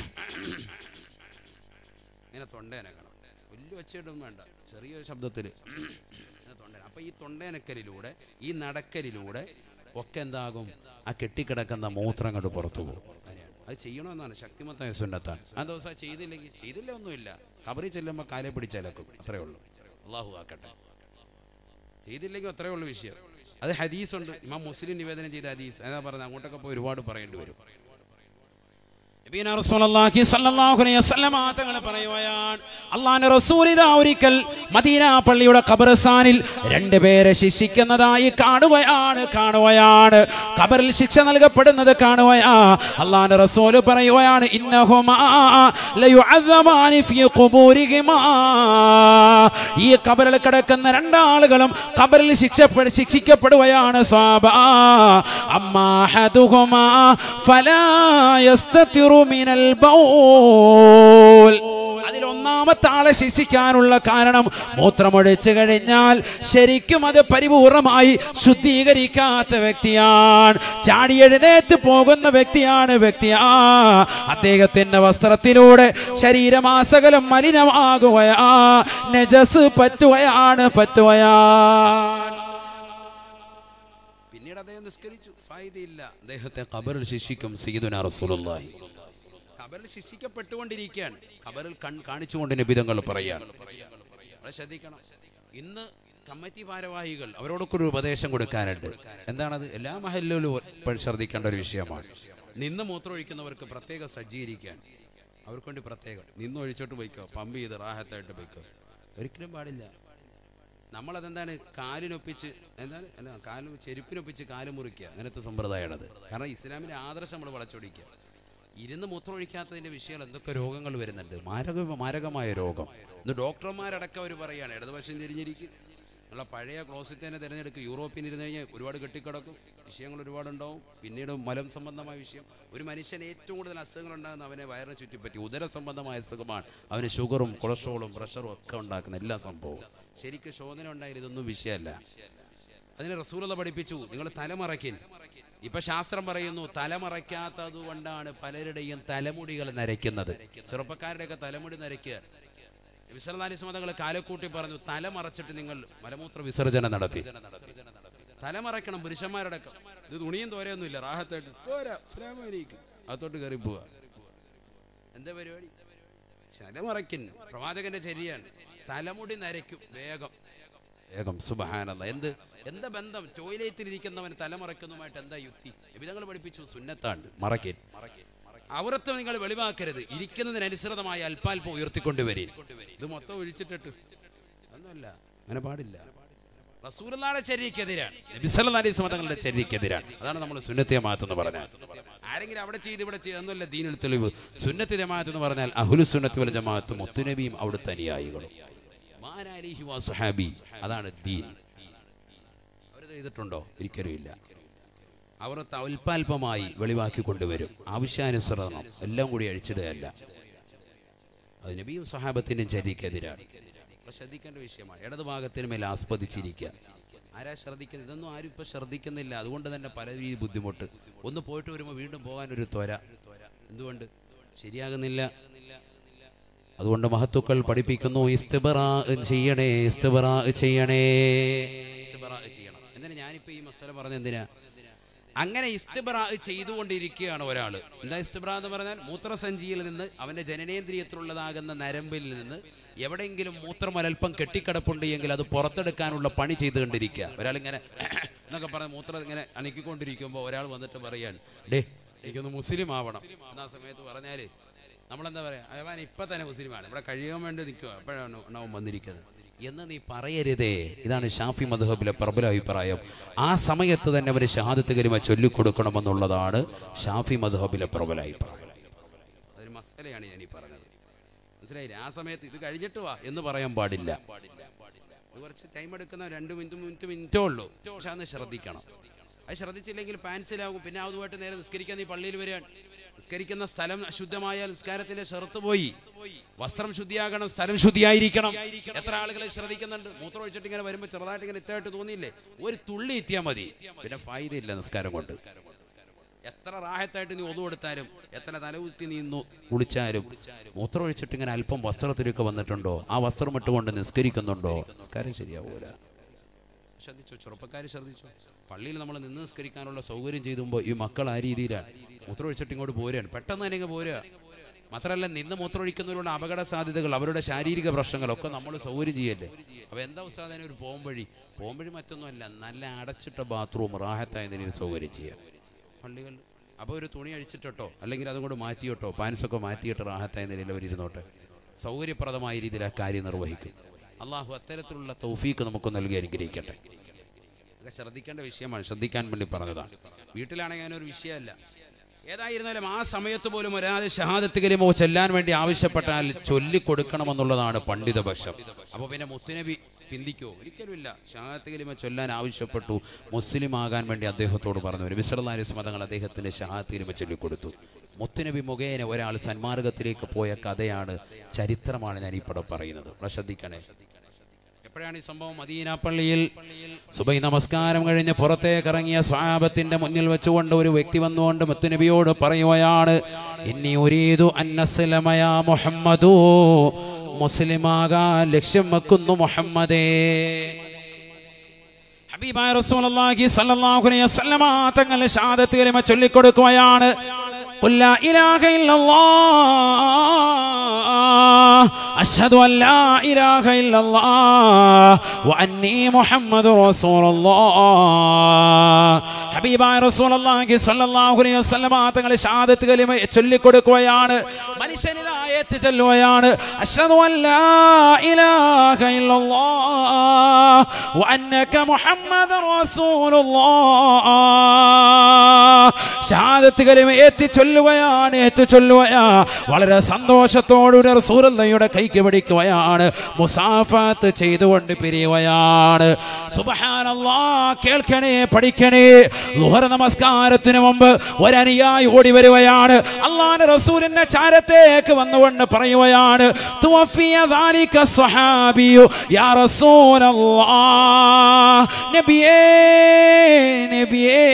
ഇങ്ങനെ തൊണ്ടയനക്കണം വലിയ ഒച്ചയിട്ടൊന്നും വേണ്ട ചെറിയൊരു ശബ്ദത്തിൽ ഇങ്ങനെ തൊണ്ടയന അപ്പൊ ഈ തൊണ്ടയനക്കലിലൂടെ ഈ നടക്കലിലൂടെ ഒക്കെ എന്താകും ആ കെട്ടിക്കിടക്കുന്ന മൂത്രം കണ്ട് പുറത്തു പോകും അങ്ങനെയാണ്. അത് ചെയ്യണമെന്നാണ് ശക്തിമത്തായ സുന്നത്താണ് ആ ദിവസം ചെയ്തില്ലെങ്കിൽ ചെയ്തില്ല ഒന്നുമില്ല കബറി ചെല്ലുമ്പോൾ കാലെ പിടിച്ചലക്കും അത്രേ ഉള്ളൂ അള്ളാഹു ആക്കട്ടെ ചെയ്തില്ലെങ്കിൽ അത്രേ ഉള്ളൂ വിഷയം അത് ഹദീസ് ഉണ്ട് ഇമാം മുസ്ലിം നിവേദനം ചെയ്ത ഹദീസ് അതാ പറഞ്ഞത് അങ്ങോട്ടൊക്കെ പോയി ഒരുപാട് പറയേണ്ടി വരും നബീന റസൂലുള്ളാഹി സ്വല്ലല്ലാഹു അലൈഹി വസല്ലമ തങ്ങൾ പറയുകയാണ് അള്ളാഹുവിന്റെ റസൂൽ ഇതാ ഒരിക്കൽ മദീന പള്ളിയുടെ ഖബർസ്ഥാനിൽ രണ്ട് പേരെ ശിക്ഷിക്കുന്നതായി കാണുകയാണ് കാണുകയാണ് ഖബറിൽ ശിക്ഷ നൽകപ്പെടുന്നത് കാണുകയാ അള്ളാഹുവിന്റെ റസൂൽ പറയുകയാണ് ഇന്നഹുമാ ലയുഅദ്ദബാനി ഫീ ഖുബൂരിഹിമാ ഈ ഖബറിൽ കിടക്കുന്ന രണ്ടാളുകളും ഖബറിൽ ശിക്ഷ ശിക്ഷിക്കപ്പെടുകയാണ് സ്വാബ അമ്മാഹദുഹുമാ ഫലാ യസ്തതിറു മിനൽ ബൗൽ അതിൽ ഒന്നാമത്തെ ആളെ ശിക്ഷിക്കാനുള്ള കാരണം മൂത്രമൊഴിച്ചു കഴിഞ്ഞാൽ ശരിക്കും അത് പരിപൂർണമായി ശുദ്ധീകരിക്കാത്ത വ്യക്തിയാണ് ചാടി എഴുന്നേറ്റ് പോകുന്ന വ്യക്തിയാണ് വ്യക്തിയാ അദ്ദേഹത്തിന്റെ വസ്ത്രത്തിലൂടെ ശരീരമാസകലം മലിനമാകുകയാ നജസ് പറ്റുകയാണ് പറ്റുകയാണ് പിന്നീട് അദ്ദേഹം നിസ്കരിച്ചു ഫായിദയില്ല അദ്ദേഹത്തെ ഖബറിൽ ശിക്ഷിക്കും സയ്യിദുനാ റസൂലുള്ളാഹി ഖബറിൽ ശിക്ഷിക്കപ്പെട്ടുകൊണ്ടിരിക്കുകയാണ് ഖബറിൽ കൺ കാണിച്ചുകൊണ്ട് നിബിധങ്ങൾ പറയാണ് വളരെ ശ്രദ്ധിക്കണം ഇന്ന് കമ്മിറ്റി ഭാരവാഹികൾ അവരോടൊക്കെ ഒരു ഉപദേശം കൊടുക്കാനുണ്ട് എന്താണത് എല്ലാ മഹലിലും ഇപ്പോൾ ശ്രദ്ധിക്കേണ്ട ഒരു വിഷയമാണ് നിന്ന് മൂത്രമൊഴിക്കുന്നവർക്ക് പ്രത്യേകം സജ്ജീകരിക്കാൻ അവർക്ക് വേണ്ടി പ്രത്യേകം നിന്ന് ഒഴിച്ചോട്ട് പോയിക്കോ പമ്പ് ചെയ്ത് റാഹത്തായിട്ട് പോയിക്കോ ഒരിക്കലും പാടില്ല നമ്മളതെന്താണ് കാലിനൊപ്പിച്ച് എന്താണ് അല്ല കാല് ചെരുപ്പിനൊപ്പിച്ച് കാല് മുറിക്കുക അങ്ങനത്തെ സമ്പ്രദായമാണത് കാരണം ഇസ്ലാമിന്റെ ആദർശം നമ്മൾ വളച്ചൊടിക്കുക ഇരുന്ന് മൂത്രമൊഴിക്കാത്തതിന്റെ വിഷയങ്ങൾ എന്തൊക്കെ രോഗങ്ങൾ വരുന്നുണ്ട് മാരക മാരകമായ രോഗം ഇന്ന് ഡോക്ടർമാരടക്കം അവർ പറയാണ് ഇടതുവശം തിരിഞ്ഞിരിക്കും നമ്മളെ പഴയ ക്ലോസിൽ തന്നെ തിരഞ്ഞെടുക്കും യൂറോപ്പിൽ ഇരുന്ന് കഴിഞ്ഞാൽ ഒരുപാട് കെട്ടിക്കിടക്കും വിഷയങ്ങൾ ഒരുപാടുണ്ടാവും പിന്നീട് മലം സംബന്ധമായ വിഷയം ഒരു മനുഷ്യന് ഏറ്റവും കൂടുതൽ അസുഖങ്ങൾ ഉണ്ടാകുന്ന അവനെ വയറിനെ ചുറ്റിപ്പറ്റി ഉദര സംബന്ധമായ അസുഖമാണ് അവന് ഷുഗറും കൊളസ്ട്രോളും പ്രഷറും ഒക്കെ ഉണ്ടാക്കുന്ന എല്ലാ സംഭവവും ശരിക്കും ശോധന ഉണ്ടായാലും ഇതൊന്നും വിഷയമല്ല അതിന് റസൂലത പഠിപ്പിച്ചു നിങ്ങൾ തലമറയ്ക്കിൻ ഇപ്പൊ ശാസ്ത്രം പറയുന്നു തലമറയ്ക്കാത്തത് കൊണ്ടാണ് പലരുടെയും തലമുടികൾ നരയ്ക്കുന്നത് ചെറുപ്പക്കാരുടെയൊക്കെ തലമുടി നരയ്ക്കുക വിസർദാനിസ്മതകൾ കാലക്കൂട്ടി പറഞ്ഞു തല മറച്ചിട്ട് നിങ്ങൾ മലമൂത്ര വിസർജനം നടത്തി തല മറയ്ക്കണം പുരുഷന്മാരടക്കം ഇത് തുണിയും തോരയൊന്നും ഇല്ല റാഹത്തായിട്ട് പോരാ അസ്സലാമു അലൈക്കും അകത്തോട്ട് കയറി പോവാ എന്താ പരിപാടി തലമറയ്ക്കൻ പ്രവാചകന്റെ ചര്യാണ് തലമുടി നരയ്ക്കും വേഗം വേഗം സുബഹാനല്ല എന്ത് എന്താ ബന്ധം ടോയ്ലറ്റിൽ ഇരിക്കുന്നവൻ തലമറയ്ക്കുന്നതുമായിട്ട് എന്താ യുക്തി വിധങ്ങൾ പഠിപ്പിച്ചു സുന്നത്താണ് മറയ്ക്കൻ അവറത്ത് നിങ്ങൾ വെളിവാക്കരുത് ഇരിക്കുന്നതിനനുസൃതമായി അല്പാൽപ്പം ഉയർത്തിക്കൊണ്ടുവരി ഇത് മൊത്തം ഒഴിച്ചിട്ടിട്ട് ഒന്നുമല്ല അങ്ങനെ പാടില്ല റസൂലുള്ളാഹിയുടെ ചര്യക്കെതിരാണ് നബിസല്ലാഹി തങ്ങളുടെ ചര്യക്കെതിരാണ് അതാണ് നമ്മൾ സുന്നത്തെ മാത്തെന്ന് പറഞ്ഞാൽ ആരെങ്കിലും അവിടെ ചെയ്ത് ഇവിടെ ചെയ്ത് എന്നല്ല ദീനിൽ തെളിവ് സുന്നത്തി ജമാഅത്ത് എന്ന് പറഞ്ഞാൽ അഹുലു സുന്നത്തി വൽ ജമാഅത്ത് മുത്തുനബിയും അവിടുത്തെ അനുയായികളും മാനാലിഹി വാ സുഹാബി അതാണ് ദീൻ അവർ ചെയ്തിട്ടുണ്ടോ ഒരിക്കലും ഇല്ല അവർ അല്പാൽപമായി വെളിവാക്കി കൊണ്ടുവരും ആവശ്യാനുസരണം എല്ലാം കൂടി അഴിച്ചിടുകയല്ല അത് നബിയും സഹാബത്തിൻ്റെയും ചര്യക്കെതിരാണ് അപ്പോൾ ശ്രദ്ധിക്കേണ്ട വിഷയമാണ് ഇടത് ഭാഗത്തിന് മേൽ ആസ്വദിച്ചിരിക്കുക ആരാ ശ്രദ്ധിക്കുന്നത് ഇതൊന്നും ആരും ഇപ്പം ശ്രദ്ധിക്കുന്നില്ല അതുകൊണ്ട് തന്നെ പല രീതി ബുദ്ധിമുട്ട് ഒന്ന് പോയിട്ട് വരുമ്പോൾ വീണ്ടും പോകാനൊരു ത്വര എന്തുകൊണ്ട് ശരിയാകുന്നില്ല അതുകൊണ്ട് മഹത്തുക്കൾ പഠിപ്പിക്കുന്നു ഇസ്തിബറാ ചെയ്യണേ ഇസ്തിബറാ ചെയ്യണേ ഇസ്തിബറാ ചെയ്യണം എന്തിനാ ഞാനിപ്പോൾ ഈ മസല പറഞ്ഞ എന്തിനാ അങ്ങനെ ഇസ്തിബ്രാ ചെയ്തുകൊണ്ടിരിക്കുകയാണ് ഒരാൾ എന്താ ഇസ്തിബ്രാ എന്ന് പറഞ്ഞാൽ മൂത്രസഞ്ചിയിൽ നിന്ന് അവന്റെ ജനനേന്ദ്രിയത്തിലുള്ളതാകുന്ന നരമ്പിൽ നിന്ന് എവിടെയെങ്കിലും മൂത്രം ഒരൽപ്പം കെട്ടിക്കിടപ്പുണ്ട് എങ്കിൽ അത് പുറത്തെടുക്കാനുള്ള പണി ചെയ്തുകൊണ്ടിരിക്കുക ഒരാൾ ഇങ്ങനെ എന്നൊക്കെ പറഞ്ഞ് മൂത്രം ഇങ്ങനെ അനക്കിക്കൊണ്ടിരിക്കുമ്പോൾ ഒരാൾ വന്നിട്ട് പറയാണ് ഡേ എനിക്കൊന്ന് മുസ്ലിം ആവണം എന്നാ സമയത്ത് പറഞ്ഞാല് നമ്മളെന്താ പറയാ അവൻ ഇപ്പൊ തന്നെ മുസ്ലിമാണ് ഇവിടെ കഴിയാൻ വേണ്ടി നിൽക്കുക അപ്പോഴാണ് അവൻ വന്നിരിക്കുന്നത് എന്ന് നീ പറയരുതേ ഇതാണ് ഷാഫി മധുഹബിലെ പ്രബല അഭിപ്രായം ആ സമയത്ത് തന്നെ അവന് ഷഹാദത്ത് കരിമ ചൊല്ലിക്കൊടുക്കണമെന്നുള്ളതാണ് ഷാഫി മധുഹബിലെ പ്രബല അഭിപ്രായം അതൊരു മസലയാണ് ഞാൻ ഈ പറഞ്ഞത് മനസ്സിലായില്ലേ ആ സമയത്ത് ഇത് കഴിഞ്ഞിട്ട് വാ എന്ന് പറയാൻ പാടില്ല ഇത് കുറച്ച് ടൈം എടുക്കുന്ന രണ്ട് മിനിറ്റ് മിനിറ്റ് മിനിറ്റേ ഉള്ളൂ പക്ഷെ അന്ന് ശ്രദ്ധിക്കണം അത് ശ്രദ്ധിച്ചില്ലെങ്കിൽ പാൻസിലാകും പിന്നെ അതുമായിട്ട് നേരെ നിസ്കരിക്കാൻ നീ പള്ളിയിൽ വരികയാണ് നിസ്കരിക്കുന്ന സ്ഥലം അശുദ്ധമായാൽ നിസ്കാരത്തിന്റെ ഷർത്ത് പോയി വസ്ത്രം ശുദ്ധിയാകണം സ്ഥലം ശുദ്ധിയായിരിക്കണം എത്ര ആളുകളെ ശ്രദ്ധിക്കുന്നുണ്ട് മൂത്രം ഒഴിച്ചിട്ട് ഇങ്ങനെ വരുമ്പോൾ ചെറുതായിട്ട് ഇങ്ങനെ ഇത്തായിട്ട് തോന്നിയില്ലേ ഒരു തുള്ളി എത്തിയാൽ മതി പിന്നെ ഫായതയില്ല നിസ്കാരം കൊണ്ട് എത്ര റാഹത്തായിട്ട് നീ ഒതു കൊടുത്താലും എത്ര തലകുത്തി നീ നു- കുളിച്ചാലും മൂത്രം ഒഴിച്ചിട്ട് ഇങ്ങനെ അല്പം വസ്ത്രത്തിലൊക്കെ വന്നിട്ടുണ്ടോ ആ വസ്ത്രം ഇട്ടുകൊണ്ട് നിസ്കരിക്കുന്നുണ്ടോ നിസ്കാരം ശരിയാവൂല ശ്രദ്ധിച്ചോ ചെറുപ്പക്കാർ ശ്രദ്ധിച്ചോ പള്ളിയിൽ നമ്മൾ നിന്ന് നിസ്കരിക്കാനുള്ള സൗകര്യം ചെയ്തുമ്പോൾ ഈ മക്കൾ ആ രീതിയിലാണ് മൂത്രം ഒഴിച്ചിട്ട് ഇങ്ങോട്ട് പോരുകയാണ് പെട്ടെന്ന് തന്നെ ഇങ്ങ് പോരുക മാത്രമല്ല നിന്ന് മൂത്രമൊഴിക്കുന്നവരുടെ അപകട സാധ്യതകൾ അവരുടെ ശാരീരിക പ്രശ്നങ്ങളൊക്കെ നമ്മൾ സൗകര്യം ചെയ്യല്ലേ അപ്പോൾ എന്താ ഉസ്താദിനെ ഒരു പോംവഴി പോംവഴി മറ്റൊന്നുമല്ല നല്ല അടച്ചിട്ട ബാത്റൂം റാഹത്തായ നിലയിൽ സൗകര്യം ചെയ്യുക പള്ളികളിൽ അപ്പോൾ ഒരു തുണി അഴിച്ചിട്ടോ അല്ലെങ്കിൽ അതും കൂടെ മാറ്റിയിട്ടോ പാൻസൊക്കെ മാറ്റിയിട്ട് റാഹത്തായ നിലയിൽ അവരിരുന്നോട്ടെ സൗകര്യപ്രദമായ രീതിയിൽ ആ കാര്യം നിർവഹിക്കും അള്ളാഹു അത്തരത്തിലുള്ള തൗഫീക്ക് നമുക്ക് നൽകി അനുഗ്രഹിക്കട്ടെ അതൊക്കെ ശ്രദ്ധിക്കേണ്ട വിഷയമാണ് ശ്രദ്ധിക്കാൻ വേണ്ടി പറഞ്ഞതാണ് വീട്ടിലാണെങ്കിൽ അങ്ങനെ ഒരു വിഷയമല്ല ഏതായിരുന്നാലും ആ സമയത്ത് പോലും ഒരാൾ ഷഹാദത്ത് കലിമോ ചെല്ലാൻ വേണ്ടി ആവശ്യപ്പെട്ടാൽ ചൊല്ലിക്കൊടുക്കണമെന്നുള്ളതാണ് പണ്ഡിതപക്ഷം അപ്പോൾ പിന്നെ മുസ്ലിനബി പിന്തിക്കോ ഒരിക്കലുമില്ല ഷഹാദത്ത് കലിമ ചൊല്ലാൻ ആവശ്യപ്പെട്ടു മുസ്ലിം ആകാൻ വേണ്ടി അദ്ദേഹത്തോട് പറഞ്ഞു ഒരു വിശ്രദാരിസ് മതങ്ങൾ അദ്ദേഹത്തിന്റെ ഷഹാദത്ത് കലിമ ചൊല്ലിക്കൊടുത്തു മുത്തുനബി മുഖേന ഒരാൾ സന്മാർഗത്തിലേക്ക് പോയ കഥയാണ് ചരിത്രമാണ് ഞാൻ ഇപ്പോൾ പറയുന്നത് ഇവിടെ ശ്രദ്ധിക്കണേ എപ്പോഴാണ് ഈ സംഭവം മദീന പള്ളിയിൽ സുബൈ നമസ്കാരം കഴിഞ്ഞ് പുറത്തേക്ക് ഇറങ്ങിയ സ്വാപത്തിന്റെ മുന്നിൽ വെച്ചുകൊണ്ട് ഒരു വ്യക്തി വന്നുകൊണ്ട് മുത്തുനബിയോട് പറയുകയാണ് ഇനി ഒരീതു അന്നസ്ലമയ മുഹമ്മദൂ മുസ്ലിമാകാൻ ലക്ഷ്യം വെക്കുന്നു മുഹമ്മദേ ഹബീബായ റസൂലുള്ളാഹി സ്വല്ലല്ലാഹു അലൈഹി വസല്ലമ തങ്ങൾ ഷഹാദത്ത് കലിമ ചൊല്ലിക്കൊടുക്കുകയാണ് ഖുൽ ലാ ഇലാഹ ഇല്ലല്ലാഹ് അഷ്ഹദു അൻ ലാ ഇലാഹ ഇല്ലല്ലാഹ് വഅന്നി മുഹമ്മദുർ റസൂലുള്ളാഹ് ഹബീബായ റസൂലുള്ളാഹി സ്വല്ലല്ലാഹു അലൈഹി വസല്ലമ തങ്ങൾ ഷഹാദത്ത് കലിമ ചൊല്ലിക്കൊടുക്കുകയാണ് മനുഷ്യനിലായത്ത് ചൊല്ലുകയാണ് അഷ്ഹദു അൻ ലാ ഇലാഹ ഇല്ലല്ലാഹ് وأنك محمد رسول الله ഷഹാദത്ത് കലിമ ഏറ്റി ചൊല്ലുകയാണ് ഏറ്റി ചൊല്ലുകയാ വളരെ സന്തോഷത്തോടുകൂടി റസൂലുള്ളയുടെ കൈക്ക് പിടിക്കുകയാണ് മുസാഫത്ത് ചെയ്തുകൊണ്ട് പിരിയുകയാണ് സുബ്ഹാനല്ലാ കേൾക്കണേ പഠിക്കണേ ളുഹർ നമസ്കാരത്തിന് മുമ്പ് ഒരനിയായി ഓടി വരികയാണ് അള്ളാഹുവിന്റെ റസൂലിന്റെ ചാരത്തേക്ക് വന്നുകൊണ്ട് പറയുകയാണ് തുവഫിയ ذلك الصحابي يا رسول الله നബിയേ നബിയേ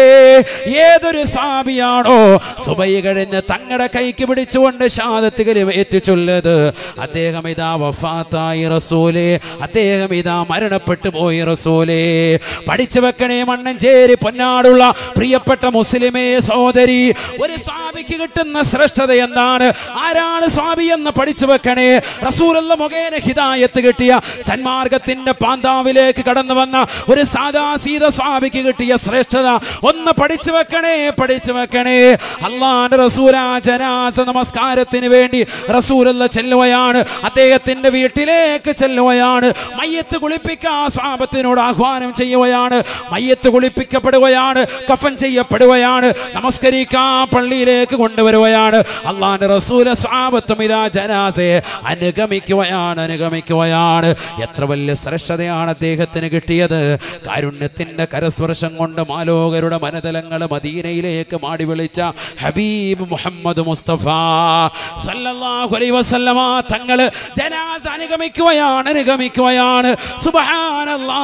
ഏതൊരു സാബിയാണോ സുബൈ കഴിഞ്ഞ് തങ്ങളുടെ കൈക്ക് പിടിച്ചുകൊണ്ട് ഷാദത്തുകൾ എത്തിച്ചുള്ളത് അദ്ദേഹം ഇതാ വഫാത്തായി റസൂലേ അദ്ദേഹം ഇതാ മരണപ്പെട്ടു പോയി റസൂലേ പഠിച്ചു വെക്കണേ മണ്ണഞ്ചേരി പൊന്നാടുള്ള പ്രിയപ്പെട്ട മുസ്ലിമേ സഹോദരി ഒരു സ്വാമിക്ക് കിട്ടുന്ന ശ്രേഷ്ഠത എന്താണ് ആരാണ് സ്വാമി എന്ന് പഠിച്ചു വെക്കണേ റസൂലുള്ള മുഖേന ഹിദായത്ത് കിട്ടിയ സന്മാർഗത്തിന്റെ പാന്താവിലേക്ക് കടന്നു വന്ന ഒരു സാദാ സീത സ്വാമിക്ക് കിട്ടിയ ശ്രേഷ്ഠത ഒന്ന് പഠിച്ചു വെക്കണേ പഠിച്ചു വെക്കണേ അള്ളാന്റെ റസൂല ജനാസ നമസ്കാരത്തിന് വേണ്ടി റസൂലുള്ള ചെല്ലുകയാണ് അദ്ദേഹത്തിന്റെ വീട്ടിലേക്ക് ചെല്ലുകയാണ് മയ്യത്ത് കുളിപ്പിക്കാൻ സ്വാപത്തിനോട് ആഹ്വാനം ചെയ്യുകയാണ് മയ്യത്ത് കുളിപ്പിക്കപ്പെടുകയാണ് കഫൻ ചെയ്യപ്പെടുകയാണ് നമസ്കരിക്കാൻ പള്ളിയിലേക്ക് കൊണ്ടുവരുകയാണ് അള്ളാന്റെ റസൂല സാപത്തും ഇതാ ജനാസയെ അനുഗമിക്കുകയാണ് അനുഗമിക്കുകയാണ് എത്ര വലിയ ശ്രേഷ്ഠതയാണ് അദ്ദേഹത്തിന് കിട്ടിയത് കാരുണ്യത്തിന്റെ കരസ്പർശം കൊണ്ട് മാലോകരുടെ മനതലങ്ങൾ മദീനയിലേക്ക് മാടി വിളിച്ച ഹബീബ് മുഹമ്മദ് മുസ്തഫ സല്ലല്ലാഹു അലൈഹി വസല്ലമ തങ്ങൾ ജനാസ അനുഗമിക്കുകയാണ് അനുഗമിക്കുകയാണ് സുബ്ഹാനല്ലാ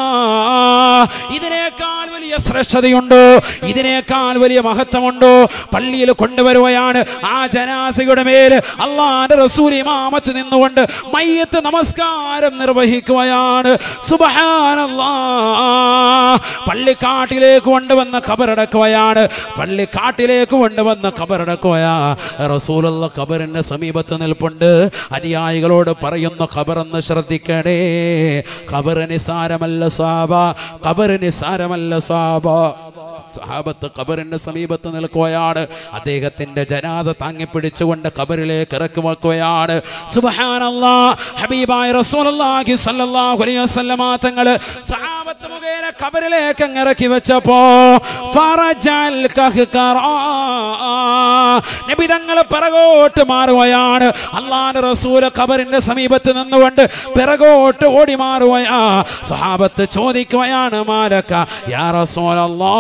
ഇതിനേക്കാൾ വലിയ ശ്രേഷ്ഠതയുണ്ടോ ഇതിനേക്കാൾ വലിയ മഹത്വമുണ്ടോ പള്ളിയിൽ കൊണ്ടുവരുകയാണ് ആ ജനാസയുടെ മേൽ അള്ളാന്റെ റസൂൽ ഇമാമത്ത് നിന്നുകൊണ്ട് മയ്യത്ത് നമസ്കാരം നിർവഹിക്കുകയാണ് സുബ്ഹാനല്ലാ പള്ളിക്കാട്ടിലേക്ക് കൊണ്ടുവന്ന ഖബറടക്കുകയാണ് പള്ളിക്കാട്ടിലേക്ക് കൊണ്ടുവന്ന ഖബറടക്കുകയാ റസൂലുള്ള ഖബറിന്റെ സമീപത്ത് നിൽപ്പുണ്ട് അനുയായികളോട് പറയുന്ന ഖബറെന്ന് ശ്രദ്ധിക്കണേ ഖബർ നിസാരമല്ല സാബ ഖബർ നിസാരമല്ല സാബ സഹാബത്ത് ഖബറിന്റെ സമീപത്ത് നിൽക്കുകയാണ് അദ്ദേഹത്തിന്റെ ജനാദ താങ്ങി പിടിച്ചുകൊണ്ട് ഖബറിലേക്ക് ഇറക്കി വെക്കുകയാണ് സുബ്ഹാനല്ലാ ഹബീബായ റസൂലുള്ളാഹി സ്വല്ലല്ലാഹു അലൈഹി വസല്ലമ തങ്ങൾ സഹാബത്ത് മുഖേന ഖബറിലേക്ക് അങ്ങ് ഇറക്കി വെച്ചപ്പോ ഫറജൽ കഹ്കറാ നബി തങ്ങൾ പിറകോട്ട് മാറുകയാണ് അള്ളാഹുവിന്റെ റസൂൽ ഖബറിന്റെ സമീപത്ത് നിന്നുകൊണ്ട് പിറകോട്ട് ഓടി മാറുകയാ സഹാബത്ത് ചോദിക്കുകയാണ് മാലക്ക യാ റസൂലല്ലാ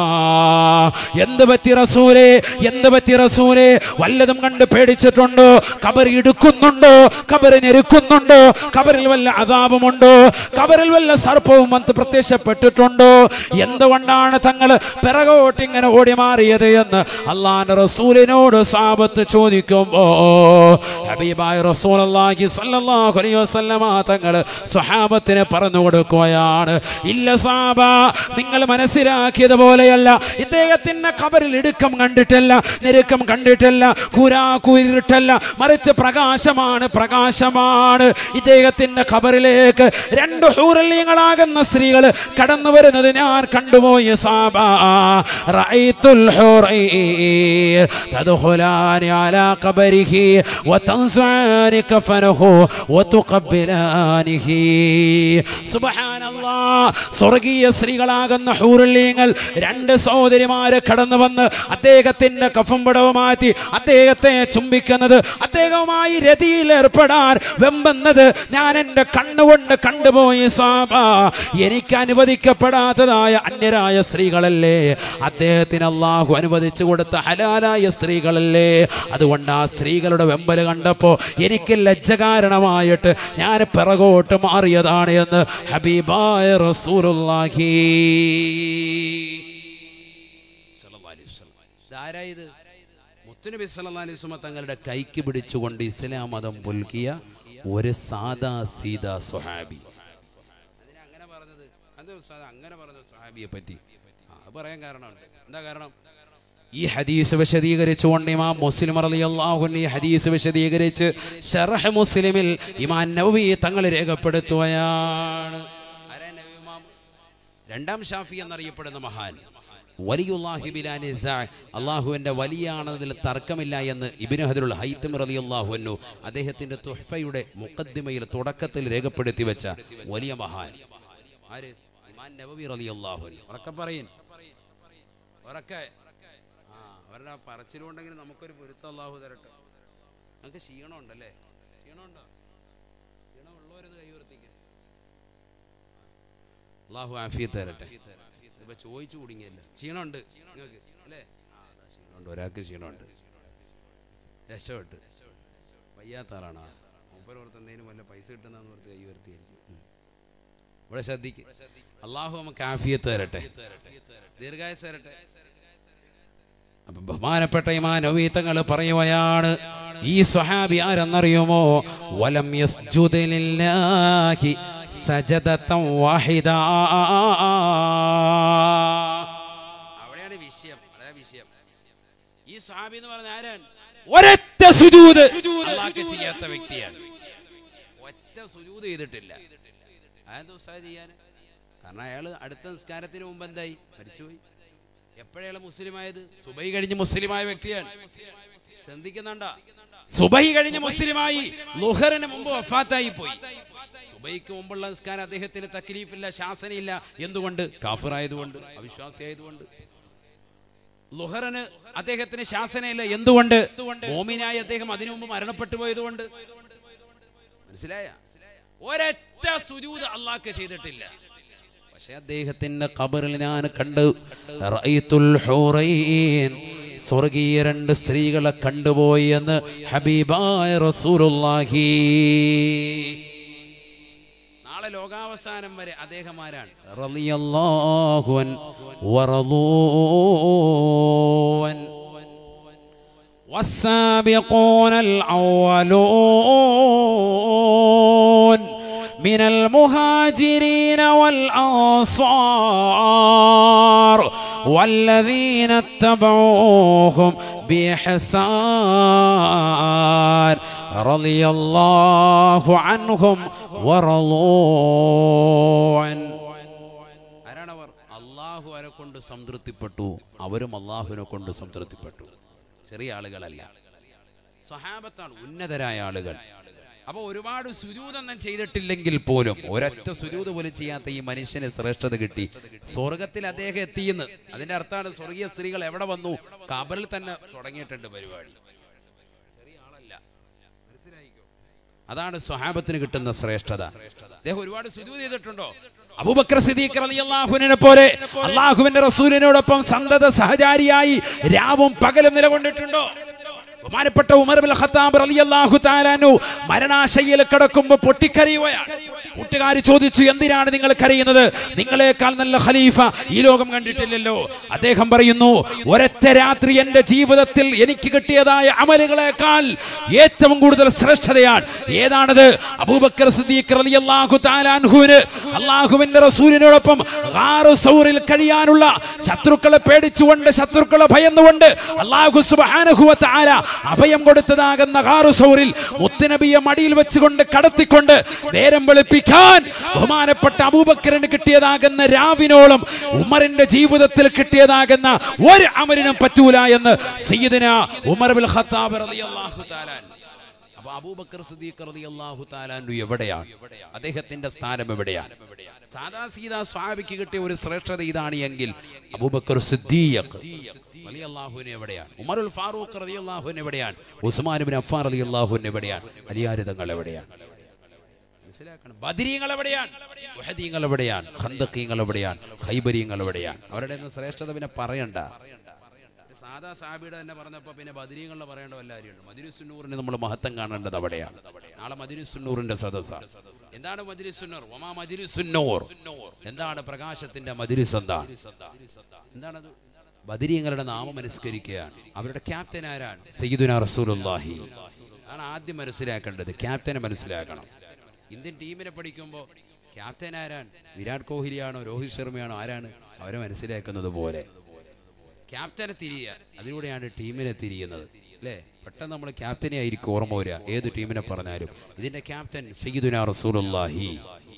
എന്ത് പറ്റി റസൂലേ എന്ത് പറ്റി റസൂലേ വല്ലതും കണ്ട് പേടിച്ചിട്ടുണ്ടോ കബർ ഇടുക്കുന്നുണ്ടോ കബർ ഞെരുക്കുന്നുണ്ടോ കബറിൽ വല്ല അതാപമുണ്ടോ കബറിൽ വല്ല സർപ്പവും വന്ന് പ്രത്യക്ഷപ്പെട്ടിട്ടുണ്ടോ എന്തുകൊണ്ടാണ് തങ്ങൾ പിറകോട്ട് ഇങ്ങനെ ഓടി മാറിയത് എന്ന് അള്ളാന്റെ റസൂലിനോട് സാബത്ത് ചോദിക്കുമ്പോ ഹബീബായ റസൂലി സല്ലല്ലാഹു അലൈഹി വസല്ലമ തങ്ങൾ സ്വഹാബത്തിന് പറഞ്ഞു കൊടുക്കുകയാണ് ഇല്ല സാബ നിങ്ങൾ മനസ്സിലാക്കിയതുപോലെയല്ല ഇദ്ദേഹത്തിന്റെ കബറിൽ ഇടുക്കം കണ്ടിട്ടില്ല ഞെരുക്കം കണ്ടിട്ടില്ല കുരാ കുരിട്ടല്ല മറിച്ച് പ്രകാശമാണ് പ്രകാശമാണ് ഇദ്ദേഹത്തിന്റെ ഖബറിലേക്ക് രണ്ട് ഹൂറല്യങ്ങളാകുന്ന സ്ത്രീകൾ കടന്നു വരുന്നത് ഞാൻ കണ്ടുപോയി സാബ റഅയ്തുൽ ഹൂറൈർ തദ്ഖുലാനി അലാ ഖബരിഹി വതൻസാനി കഫനഹു വതുഖബ്ബിലാനിഹി സുബ്ഹാനല്ലാഹ് സ്വർഗീയ സ്ത്രീകളാകുന്ന ഹൂറല്യങ്ങൾ രണ്ട് സഹോദരിമാര് കടന്നു വന്ന് അദ്ദേഹത്തിന്റെ കഫം പടവ് മാറ്റി അദ്ദേഹത്തെ ചുംബിക്കുന്നത് അദ്ദേഹവുമായി രതിയിൽ ഏർപ്പെടാൻ വെമ്പുന്നത് ഞാൻ എൻ്റെ കണ്ണുകൊണ്ട് കണ്ടുപോയി സാബ എനിക്ക് അനുവദിക്കപ്പെടാത്തതായ അന്യരായ സ്ത്രീകളല്ലേ അദ്ദേഹത്തിന് അള്ളാഹു അനുവദിച്ചു കൊടുത്ത ഹലാലായ സ്ത്രീകളല്ലേ അതുകൊണ്ട് ആ സ്ത്രീകളുടെ വെമ്പൽ കണ്ടപ്പോൾ എനിക്ക് ലജ്ജ കാരണമായിട്ട് ഞാൻ പിറകോട്ട് മാറിയതാണ് എന്ന് ഹബീബായ റസൂലുള്ളാഹി ഇതാരായത് മുത്തുനബി സല്ലല്ലാഹു അലൈഹി വസല്ലം തങ്ങളുടെ കൈക്ക് പിടിച്ചുകൊണ്ട് ഇസ്ലാം മതം പുൽകിയ ഒരു സാദാ സീതാ സ്വഹാബി അതിനെ അങ്ങനെ പറഞ്ഞത് അത് ഉസ്താദ് അങ്ങനെ പറഞ്ഞ സ്വഹാബിയെ പറ്റി ആ, അത് പറയാൻ കാരണമുണ്ട് എന്താ കാരണം ഈ ഹദീസ് വിശദീകരിച്ചുകൊണ്ട് ഇമാം മുസ്ലിം റളിയല്ലാഹു അൻഹു ഈ ഹദീസ് വിശദീകരിച്ച് ഷറഹ് മുസ്ലിമിൽ ഇമാം നവവി തങ്ങൾ രേഖപ്പെടുത്തുകയാണ് ആരാ നബി ഇമാം? രണ്ടാം ഷാഫി എന്നറിയപ്പെടുന്ന മഹാൻ വലിയുല്ലാഹി ബിലാ നിസാ അള്ളാഹുവിൻ്റെ വലിയാണെന്നതിൽ തർക്കമില്ല എന്ന് ഇബിന് ഹദറുൽ ഹൈത്തം റളിയല്ലാഹു അൻഹു അദ്ദേഹത്തിന്റെ തുഹ്ഫയുടെ മുഖദ്ദിമയിൽ തുടക്കത്തിൽ രേഖപ്പെടുത്തി വെച്ച വലിയ മഹാൻ ആര് ഇമാൻ നബവി റളിയല്ലാഹു അൻഹു ഉറക്കെ പറയും ഉറക്കെ ആ അവരുടെ ആ പറച്ചിലുണ്ടെങ്കിൽ നമുക്കൊരു പൊരുത്തം അള്ളാഹു തരട്ടെ നമുക്ക് ക്ഷീണമുണ്ടല്ലേ ക്ഷീണമുണ്ടോ ക്ഷീണമുള്ളവരത് കൈവർത്തിക്കുക അള്ളാഹു ആഫിയത്ത് തരട്ടെ ഇതിപ്പോ ചോദിച്ചു കുടുങ്ങിയല്ല ക്ഷീണമുണ്ട് നിങ്ങൾക്ക് അല്ലേ ആ അതാ ക്ഷീണമുണ്ട് ഒരാൾക്ക് ക്ഷീണമുണ്ട് രക്ഷപ്പെട്ട് വയ്യാത്ത ആളാണ് ആ മൂപ്പർ ഓർത്ത് എന്തെങ്കിലും വല്ല പൈസ കിട്ടുന്നതെന്ന് ഓർത്ത് കൈ ഉയർത്തിയായിരിക്കും ഉം. ഇവിടെ ശ്രദ്ധിക്ക് അള്ളാഹു നമുക്ക് ആഫിയത്ത് തരട്ടെ ദീർഘായുസ് തരട്ടെ അപ്പൊ ബഹുമാനപ്പെട്ട ഇമാനവീത്തങ്ങൾ പറയുകയാണ് ഈ സ്വഹാബി ആരെന്നറിയുമോ വലം യസ്ജുദ് ലില്ലാഹി സജദതൻ വാഹിദ അവിടെയാണ് വിഷയം അതാ വിഷയം ഈ സ്വാമി എന്ന് പറഞ്ഞ ആരാണ് ഒരൊറ്റ സുജൂദ് അല്ലാഹ്ക്ക് ചെയ്യാത്ത വ്യക്തിയാണ് ഒറ്റ സുജൂത് ചെയ്തിട്ടില്ല അതെന്താ ഉസ്താദ് ചെയ്യാൻ കാരണം അയാൾ അടുത്ത നിസ്കാരത്തിന് മുമ്പ് എന്തായി മരിച്ചുപോയി എപ്പോഴയാൾ മുസ്ലിമായത് സുബൈ കഴിഞ്ഞ് മുസ്ലിമായ വ്യക്തിയാണ് ശ്രദ്ധിക്കുന്നുണ്ട സുബഹി കഴിഞ്ഞ് മുസ്ലിമായി ലുഹറിന് മുമ്പ് വഫാത്തായി പോയി സുബൈക്ക് മുമ്പുള്ള നിസ്കാരം അദ്ദേഹത്തിന് തക്ലീഫില്ല ശാസനയില്ല എന്തുകൊണ്ട് കാഫിറായതുകൊണ്ട് അവിശ്വാസിയായതുകൊണ്ട് ലുഹറിന് അദ്ദേഹത്തിന് ശാസനയില്ല എന്തുകൊണ്ട് മോമിനായി അദ്ദേഹം അതിനു മുമ്പ് മരണപ്പെട്ടു പോയതുകൊണ്ട് മനസ്സിലായ ഒരൊറ്റ സുജൂത് അള്ളാഹ്ക്ക് ചെയ്തിട്ടില്ല പക്ഷെ അദ്ദേഹത്തിന്റെ ഖബറിൽ ഞാൻ കണ്ടു റഅയ്തുൽ ഹൂറൈൻ സ്വർഗീയ രണ്ട് സ്ത്രീകളെ കണ്ടുപോയി എന്ന് ഹബീബായ റസൂലുള്ളാഹി നാളെ ലോകാവസാനം വരെ അദ്ദേഹം ആരാണ് റളിയല്ലാഹു അൻ വറളൂ അൻ والسابقون الأولون من المهاجرين والأنصار والذين اتبعوهم بإحسان رضي الله عنهم ورضوا عنه ആരാണവർ അള്ളാഹു അവരെ കൊണ്ട് സംതൃപ്തിപ്പെട്ടു അവരും അള്ളാഹുവിനെ കൊണ്ട് സംതൃപ്തിപ്പെട്ടു ചെറിയ ആളുകളല്ല സ്വഹാബത്താണ് ഉന്നതരായ ആളുകൾ അപ്പൊ ഒരുപാട് സുരൂതൊന്നും ചെയ്തിട്ടില്ലെങ്കിൽ പോലും ഒരൊറ്റ സുരൂത് പോലും ചെയ്യാത്ത ഈ മനുഷ്യന് ശ്രേഷ്ഠത കിട്ടി സ്വർഗത്തിൽ അദ്ദേഹം എത്തിയെന്ന് അതിന്റെ അർത്ഥമാണ് സ്വർഗീയ സ്ത്രീകൾ എവിടെ വന്നു കബറിൽ തന്നെ തുടങ്ങിയിട്ടുണ്ട് പരിപാടി ചെറിയ ആളല്ല മനസ്സിലായിക്കോ അതാണ് സ്വഹാബത്തിന് കിട്ടുന്ന ശ്രേഷ്ഠത അദ്ദേഹം ഒരുപാട് സുജൂത് ചെയ്തിട്ടുണ്ടോ അബൂബക്കർ സിദ്ദീഖ് റളിയല്ലാഹുവിനെ പോലെ അള്ളാഹുവിന്റെ റസൂലിനോടൊപ്പം സന്തത സഹചാരിയായി രാവും പകലും നിലകൊണ്ടിട്ടുണ്ടോ ബഹുമാനപ്പെട്ട ഉമർ ബിൻ ഖത്താബ് റളിയല്ലാഹു തആലാനു മരണാശയ്യയിൽ കിടക്കുമ്പോൾ പൊട്ടിക്കരയുകയാണ് കൂട്ടുകാർ ചോദിച്ചു എന്തിനാണ് നിങ്ങൾ കരയുന്നത് നിങ്ങളെക്കാൾ നല്ല ഖലീഫ ഈ ലോകം കണ്ടിട്ടില്ലല്ലോ അദ്ദേഹം പറയുന്നു ഒരൊറ്റ രാത്രി എന്റെ ജീവിതത്തിൽ എനിക്ക് കിട്ടിയതായ അമലുകളെക്കാൾ ഏറ്റവും കൂടുതൽ ശ്രേഷ്ഠതയാണ് ഏതാണത് അബൂബക്കർ സിദ്ദീഖ് റളിയല്ലാഹു തആലാൻഹുവിന് അള്ളാഹുവിന്റെ റസൂലിനോടൊപ്പം ഗാറ് സൗറിൽ കഴിയാനുള്ള ശത്രുക്കളെ പേടിച്ചുകൊണ്ട് ശത്രുക്കളെ ഭയന്നുകൊണ്ട് അള്ളാഹു സുബ്ഹാനഹു വ തആല അഭയം കൊടുത്തതാകുന്ന ഗാറ് സൗറിൽ മുത്തുനബിയെ മടിയിൽ വെച്ചുകൊണ്ട് കടത്തിക്കൊണ്ട് നേരം വെളുപ്പിക്കാൻ ബഹുമാനപ്പെട്ട അബൂബക്കറിന് കിട്ടിയതാകുന്ന രാവിനോളം ഉമറിന്റെ ജീവിതത്തിൽ കിട്ടിയതാകുന്ന ഒരു അമരിനും പറ്റൂല എന്ന് സയ്യിദിന ഉമർ ബിൽ ഖത്താബ് റളിയല്ലാഹു തആല അപ്പൊ അബൂബക്കർ സിദ്ദീഖ് റളിയല്ലാഹു തആലാനു എവിടെയാണ് അദ്ദേഹത്തിന്റെ സ്ഥാനം എവിടെയാണ് സാദാ സീതാ സ്വാബിക്ക് കിട്ടിയ ഒരു ശ്രേഷ്ഠത ഇതാണ് എങ്കിൽ അബൂബക്കർ സിദ്ദീഖ് റളിയല്ലാഹുവിന് എവിടെയാണ് ഉമറുൽ ഫാറൂഖ് റളിയല്ലാഹുവിന് എവിടെയാണ് ഉസ്മാൻ ഇബ്നു അഫ്ഫാൻ റളിയല്ലാഹുവിന് എവിടെയാണ് അലിയാരിതങ്ങൾ എവിടെയാണ് മനസ്സിലാക്കണം ബദരീങ്ങൾ എവിടെയാണ് ഉഹദീങ്ങൾ എവിടെയാണ് ഖന്തഖീങ്ങൾ എവിടെയാണ് ഖൈബരീങ്ങൾ എവിടെയാണ് അവരുടെ ഒന്നും ശ്രേഷ്ഠത പിന്നെ പറയണ്ട ഒരു സാധാ സാബിയുടെ തന്നെ പറഞ്ഞപ്പോ പിന്നെ ബദരീങ്ങളുടെ പറയേണ്ട വല്ല കാര്യമുണ്ട് മദിരുസുന്നൂറിന് നമ്മൾ മഹത്വം കാണേണ്ടത് അവിടെയാണ് നാളെ മദിരുസുന്നൂറിന്റെ സദസ്സ എന്താണ് മദിരുസുന്നൂർ ഒമാ മദിരുസുന്നൂർ എന്താണ് പ്രകാശത്തിന്റെ മദിരിസ് എന്താണ് എന്താണത് ബദരീങ്ങളുടെ നാമം അനുസ്കരിക്കുകയാണ് അവരുടെ ക്യാപ്റ്റൻ ആരാണ് സയ്യിദുന റസൂലുള്ളാഹി അതാണ് ആദ്യം മനസ്സിലാക്കേണ്ടത് ക്യാപ്റ്റനെ മനസ്സിലാക്കണം ഇന്ത്യൻ ടീമിനെ പഠിക്കുമ്പോൾ ക്യാപ്റ്റൻ ആരാണ് വിരാട് കോഹ്ലിയാണോ രോഹിത് ശർമ്മയാണോ ആരാണ് അവരെ മനസ്സിലാക്കുന്നത് പോലെ ക്യാപ്റ്റനെ തിരിയുക അതിലൂടെയാണ് ടീമിനെ തിരിയുന്നത് അല്ലേ പെട്ടെന്ന് നമ്മൾ ക്യാപ്റ്റനെ ആയിരിക്കും ഓർമ്മ വരിക ഏത് ടീമിനെ പറഞ്ഞാലും ഇതിന്റെ ക്യാപ്റ്റൻ സയ്യിദുന റസൂലുള്ളാഹി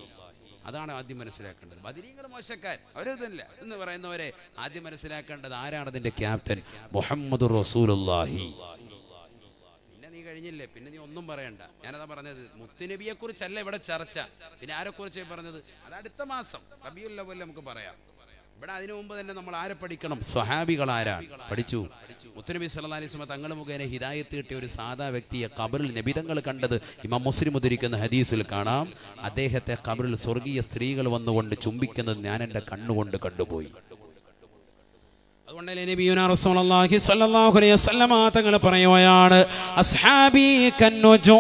അതാണ് ആദ്യം മനസ്സിലാക്കേണ്ടത് ബദരീങ്ങൾ മോശക്കാർ അവരിതല്ല എന്ന് പറയുന്നവരെ ആദ്യം മനസ്സിലാക്കേണ്ടത് ആരാണ് അതിന്റെ ക്യാപ്റ്റൻ മുഹമ്മദ് റസൂലുള്ളാഹി പിന്നെ നീ കഴിഞ്ഞില്ലേ പിന്നെ നീ ഒന്നും പറയണ്ട ഞാനതാ പറഞ്ഞത് മുത്തുനബിയെ കുറിച്ചല്ല ഇവിടെ ചർച്ച പിന്നെ ആരെ കുറിച്ച് പറഞ്ഞത് അത് അടുത്ത മാസം റബിയുൽ ലെവലിൽ നമുക്ക് പറയാം ഇവിടെ അതിനു മുമ്പ് തന്നെ നമ്മൾ ആരെ പഠിക്കണം സ്വഹാബികൾ ആരാണ് പഠിച്ചു മുത്തുനബി സല്ലല്ലാഹു അലൈഹി വസല്ലം തങ്ങൾ മുഖേന ഹിദായത്ത് കിട്ടിയ ഒരു സാധാ വ്യക്തിയെ ഖബറിൽ നബിതങ്ങൾ കണ്ടത് ഇമാം മുസ്ലിം ഉദ്ധരിക്കുന്ന ഹദീസിൽ കാണാം അദ്ദേഹത്തെ ഖബറിൽ സ്വർഗീയ സ്ത്രീകൾ വന്നുകൊണ്ട് ചുംബിക്കുന്നത് ഞാൻ എൻ്റെ കണ്ണുകൊണ്ട് കണ്ടുപോയി അതുകൊണ്ട് നബിയുന റസൂലുള്ളാഹി സ്വല്ലല്ലാഹു അലൈഹി വസല്ലമ തങ്ങൾ പറയുകയാണ് അസ്ഹാബി കന്നുജൂം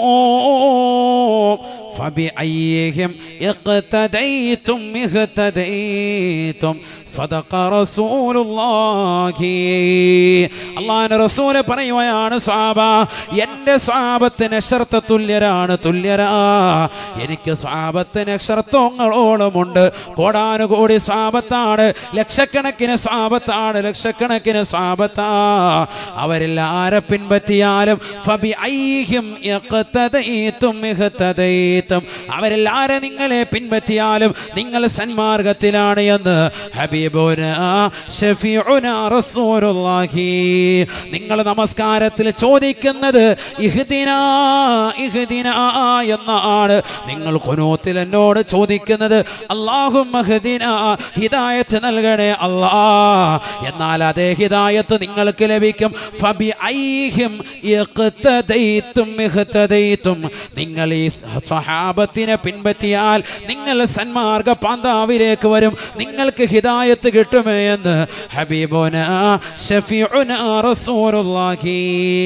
فبأيهم اقتديتم اهتديتم صدق رسول الله അള്ളാഹിന്റെ റസൂല് പറയുകയാണ് സാബ എൻ്റെ സാപത്തിന് അക്ഷർത്ത തുല്യരാണ് തുല്യരാ എനിക്ക് സാപത്തിന് അക്ഷർത്തങ്ങളോളമുണ്ട് കോടാനുകോടി സാപത്താണ് ലക്ഷക്കണക്കിന് സാപത്താണ് ലക്ഷക്കണക്കിന് സാപത്താ അവരിൽ ആരെ പിൻപറ്റിയാലും ഫബി ഐഹിം ഇഖ്തദൈതും ഇഹ്തദൈതും അവരിൽ ആരെ നിങ്ങളെ പിൻപറ്റിയാലും നിങ്ങൾ സന്മാർഗത്തിലാണ് എന്ന് ഹബീബുന ഷഫീഉന റസൂലുള്ളാഹി നിങ്ങൾ നമസ്കാരത്തിൽ ചോദിക്കുന്നത് ഇഹ്ദിന ഇഹ്ദിന എന്നാണ് നിങ്ങൾ ഖുനൂത്തിൽ എന്നോട് ചോദിക്കുന്നത് അല്ലാഹുമ്മ ഹ്ദിന ഹിദായത്ത് നൽകണേ അല്ലാ എന്നാൽ അതേ ഹിദായത്ത് നിങ്ങൾക്ക് ലഭിക്കും ഫബി ഐഹിം ഇഖ്തദൈതും ഇഖ്തദൈതും നിങ്ങൾ ഈ സ്വഹാബത്തിനെ പിൻപറ്റിയാൽ നിങ്ങൾ സന്മാർഗ പാന്താവിലേക്ക് വരും നിങ്ങൾക്ക് ഹിദായത്ത് കിട്ടുമേ എന്ന് ഹബീബുന ഷഫീഉന റസൂലുള്ളാഹി